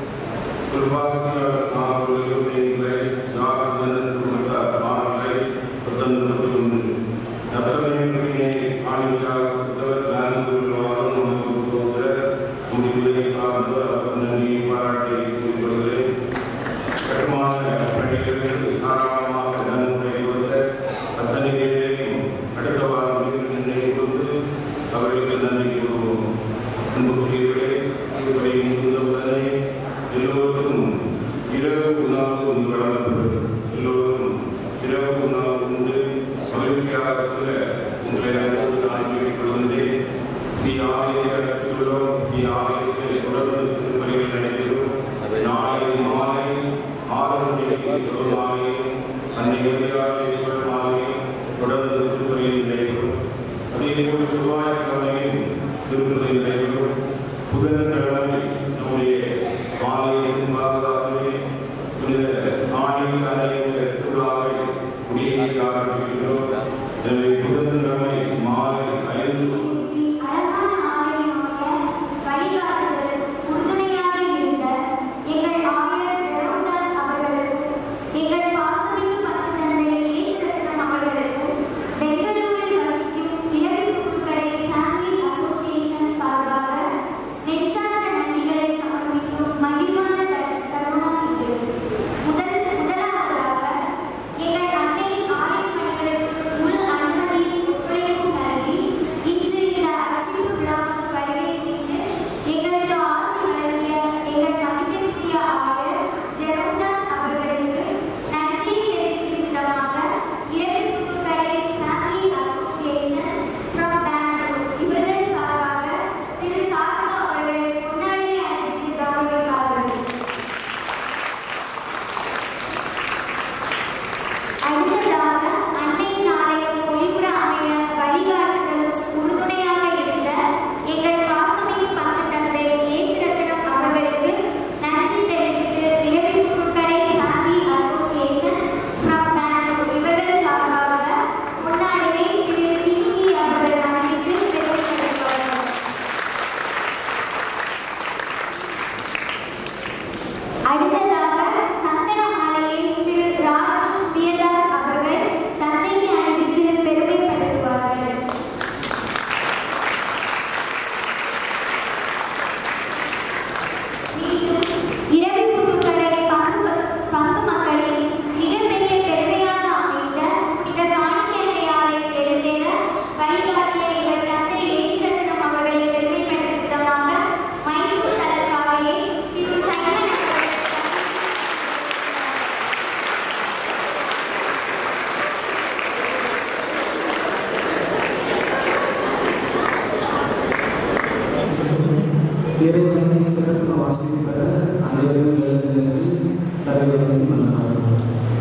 கிருபாசியாளர் அவர்கள் இருபத்தைந்து ஜார்ஜ் தந்தன் குடும்பத்தார் ஆறு லைட் பத்தொன்பது ஒன்று நத்தமையினை ஆணிக்காக புத்தவர் நான்கு வாரம் நமது சகோதரர் முடிவுரை சார்ந்தவர் அவர் நன்றியை பாராட்டி கூறிக்கொள்கிறேன் கட்டுமான பணிகளுக்கு தாராளமாக நன்முறை கொடுத்த அத்தனை பேரையும் அடுத்த வாரம் மீண்டும் நிர்ணய கொடுத்து அவர்களுக்கு நன்றி கூறுவோம் அன்புக்குரியவர்களே இப்படி முடிந்தவுடனே எல்லோருக்கும் இரவு உணவு உண்டு வழங்கப்படும் எல்லோருக்கும் இரவு உணவு உண்டு மகிழ்ச்சியாக சொல்ல உங்களை அன்போடு நான் கேட்டுக்கொள்கின்றேன் இந்த ஆலயத்தை அரசுள்ளோம் இந்த ஆலயத்தை தொடர்ந்து திருப்பணிகள் நடைபெறும் நாளை மாலை ஆறு மணிக்கு தொழுமாலையும் அன்னை விளையாட்டு மாலையும் தொடர்ந்து திருப்பணியில் நடைபெறும் அதே போல் செவ்வாய்க்கிழமையும் திருப்பதி நடைபெறும் புதன்கிழமை நம்முடைய ஆலயத்தின் பாதுகாப்பிலே புனித ஆண்டின் அனைத்து திருவிழாவை குடியேற்றி ஆரம்பிக்கின்றோம் எனவே புதன்கிழமை மாலை ஐந்து அழகான ஆலயமாக வழிகாட்டுதல் உறுதுணையாக இருந்த எங்கள் ஆயர் ஜெரோதாஸ் அவர்களுக்கும் எங்கள் பாசமிகு பத்து தந்தை இயேசுரத்னம் அவர்களுக்கும் பெங்களூரில் வசிக்கும் இரவு புதுக்கடை ஃபேமிலி அசோசியேஷன் சார்பாக நெஞ்சார்ந்த நன்றிகளை சமர்ப்பிக்கும் மகிழ்வான தரு- தருணம் இது முதல் முதலாவதாக எங்கள் அன்னையின் ஆலய பணிகளுக்கு முழு அனுமதியும் ஒத்துழைப்பும் நல்கி இன்று இந்த அர்ச்சிப்பு விழாவுக்கு வருகை புரிந்து எங்களுக்கு ஆசை வழங்கிய எங்கள் மதிப்பிற்குரிய ஆயர் ஜெரோதாஸ் அவர்களுக்கு நன்றியை தெரிவிக்கும் விதமாக இரவு Pudukkadai family association from Bangalore இவர்கள் சார்பாக திரு சார்பா அவர்கள் பொன்னாடியை அணிவித்து கௌரவிப்பார்கள் அடுத்ததாக அன்னையின் ஆலயம் பொலிபுர அமைய வழிகாட்டுதலும் உறுதுணையாக இருந்த எங்கள் பாசமிகு பங்கு தந்தை இயேசுரத்தினம் அவர்களுக்கு நன்றி தெரிவித்து இரவி Pudukkadai family association from Bangalore இவர்கள் சார்பாக முன்னாடியை திரு பிசி அவர்கள் அணிவித்து பெருமைப்படுத்துவார்கள் அடுத்ததாக சந்தன மாலையை திரு ராகம் பிரியதாஸ் அவர்கள் தந்தையை அணிவித்து பெருமைப்படுத்துவார்கள் இரவி புதுக்கடை பங்கு பங்கு மக்களின் மிகப்பெரிய பெருமையாக அமைந்த புனித காணிக்கை ஆலயம் எழுந்தேற வழிகாட்டிய எங்கள் தந்தை இயேசுரத்னம் அவர்களை பெருமைப்படுத்தும் விதமாக மைசூர் தலக்காவையை திரு சைமன் அவர்கள் இறைவனை சிறப்பு வாசிப்பட அனைவரும் எழுந்து நின்று தலைவருக்கு மன்றாடுவோம்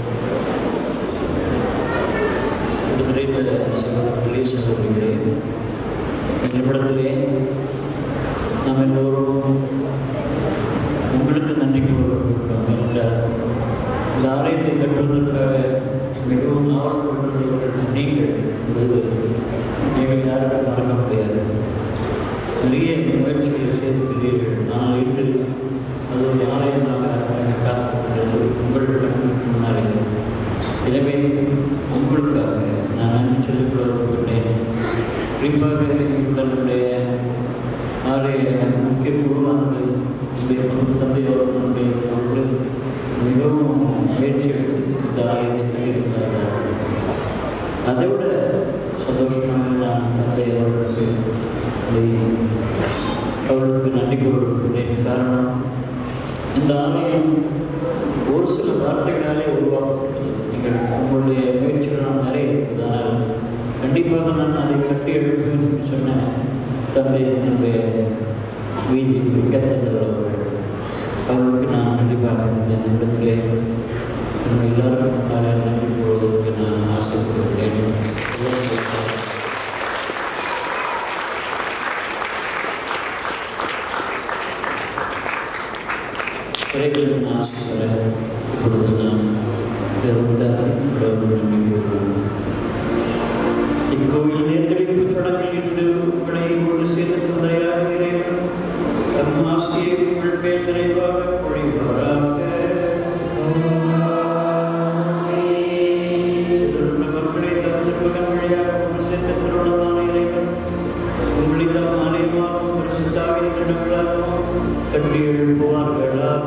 நிறைந்த சகோதரர்களே சகோதரிகளே இந்த நிமிடத்திலே நாம் எல்லோரும் உங்களுக்கு நன்றி கூறுகிறோம் என்றார் இந்த ஆலயத்தை கட்டுவதற்காக மிகவும் ஆவல் கொண்டிருந்தவர்கள் நீங்கள் என்பது நீங்கள் யாருக்கும் மறக்க முடியாது நிறைய முயற்சிகளை செய்திருக்கிறீர்கள் ஆனால் இன்று அது ஒரு ஆலயமாக எனக்கு காத்திருக்கிறது உங்கள் கண்களுக்கு முன்னாலே எனவே உங்களுக்காக நான் நன்றி சொல்லிக் கொள்ள விரும்புகிறேன் குறிப்பாக எங்களுடைய ஆலய முக்கிய குருவானது நம்முடைய பங்கு தந்தை அவர்களுடைய அவர்கள் மிகவும் முயற்சி எடுத்து இந்த ஆலயத்தை கட்டியிருக்கிறார்கள் அதை விட சந்தோஷமாக நான் தந்தை அவர்களுக்கு இதை அவர்களுக்கு நன்றி கூறுகின்றேன் காரணம் இந்த ஆலயம் ஒரு சில வார்த்தைகளாலே உருவாக்கப்பட்டது நீங்கள் உங்களுடைய முயற்சிகள் நிறைய இருக்குது ஆனால் கண்டிப்பாக நான் அதை கட்டி எழுப்புவேன் என்று சொன்ன தந்தை என்னுடைய வீதி விக்கத்தந்தர் அவர்கள் அவருக்கு நான் கண்டிப்பாக இந்த நிமிடத்திலே நம்ம எல்லாருக்கும் முன்னாலே நன்றி கூறுவதற்கு நான் ஆசைப்படுகிறேன் இறைவனின் ஆசைகளை இப்பொழுது நாம் திறந்த கடவுள் நன்றி கூறுவோம் இக்கோயில் நேர்த்தளிப்பு சடங்கில் இன்று உங்களை ஒரு சேர்ந்த தந்தையாக இறைவன் தம் ஆசையை உங்கள் மேல் நிறைவாக பொழிவாராக சிதறுண்ட மக்களை தம் திருமகன் வழியாக ஒரு சேர்ந்த திருமணமான இறைவன் உங்களை தம் ஆலயமாகவும் பரிசுத்தாவின் தினங்களாகவும் கட்டி எழுப்புவார்களாக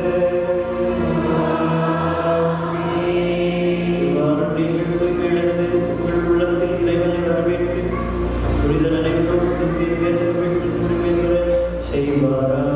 இவ்வாறு நீங்கள் தூய்மையடைந்து உங்கள் உள்ளத்தில் இறைவனை வரவேற்று புனித நினைவுகளுக்கு பெற்று உரிமை பெற செய்வாரா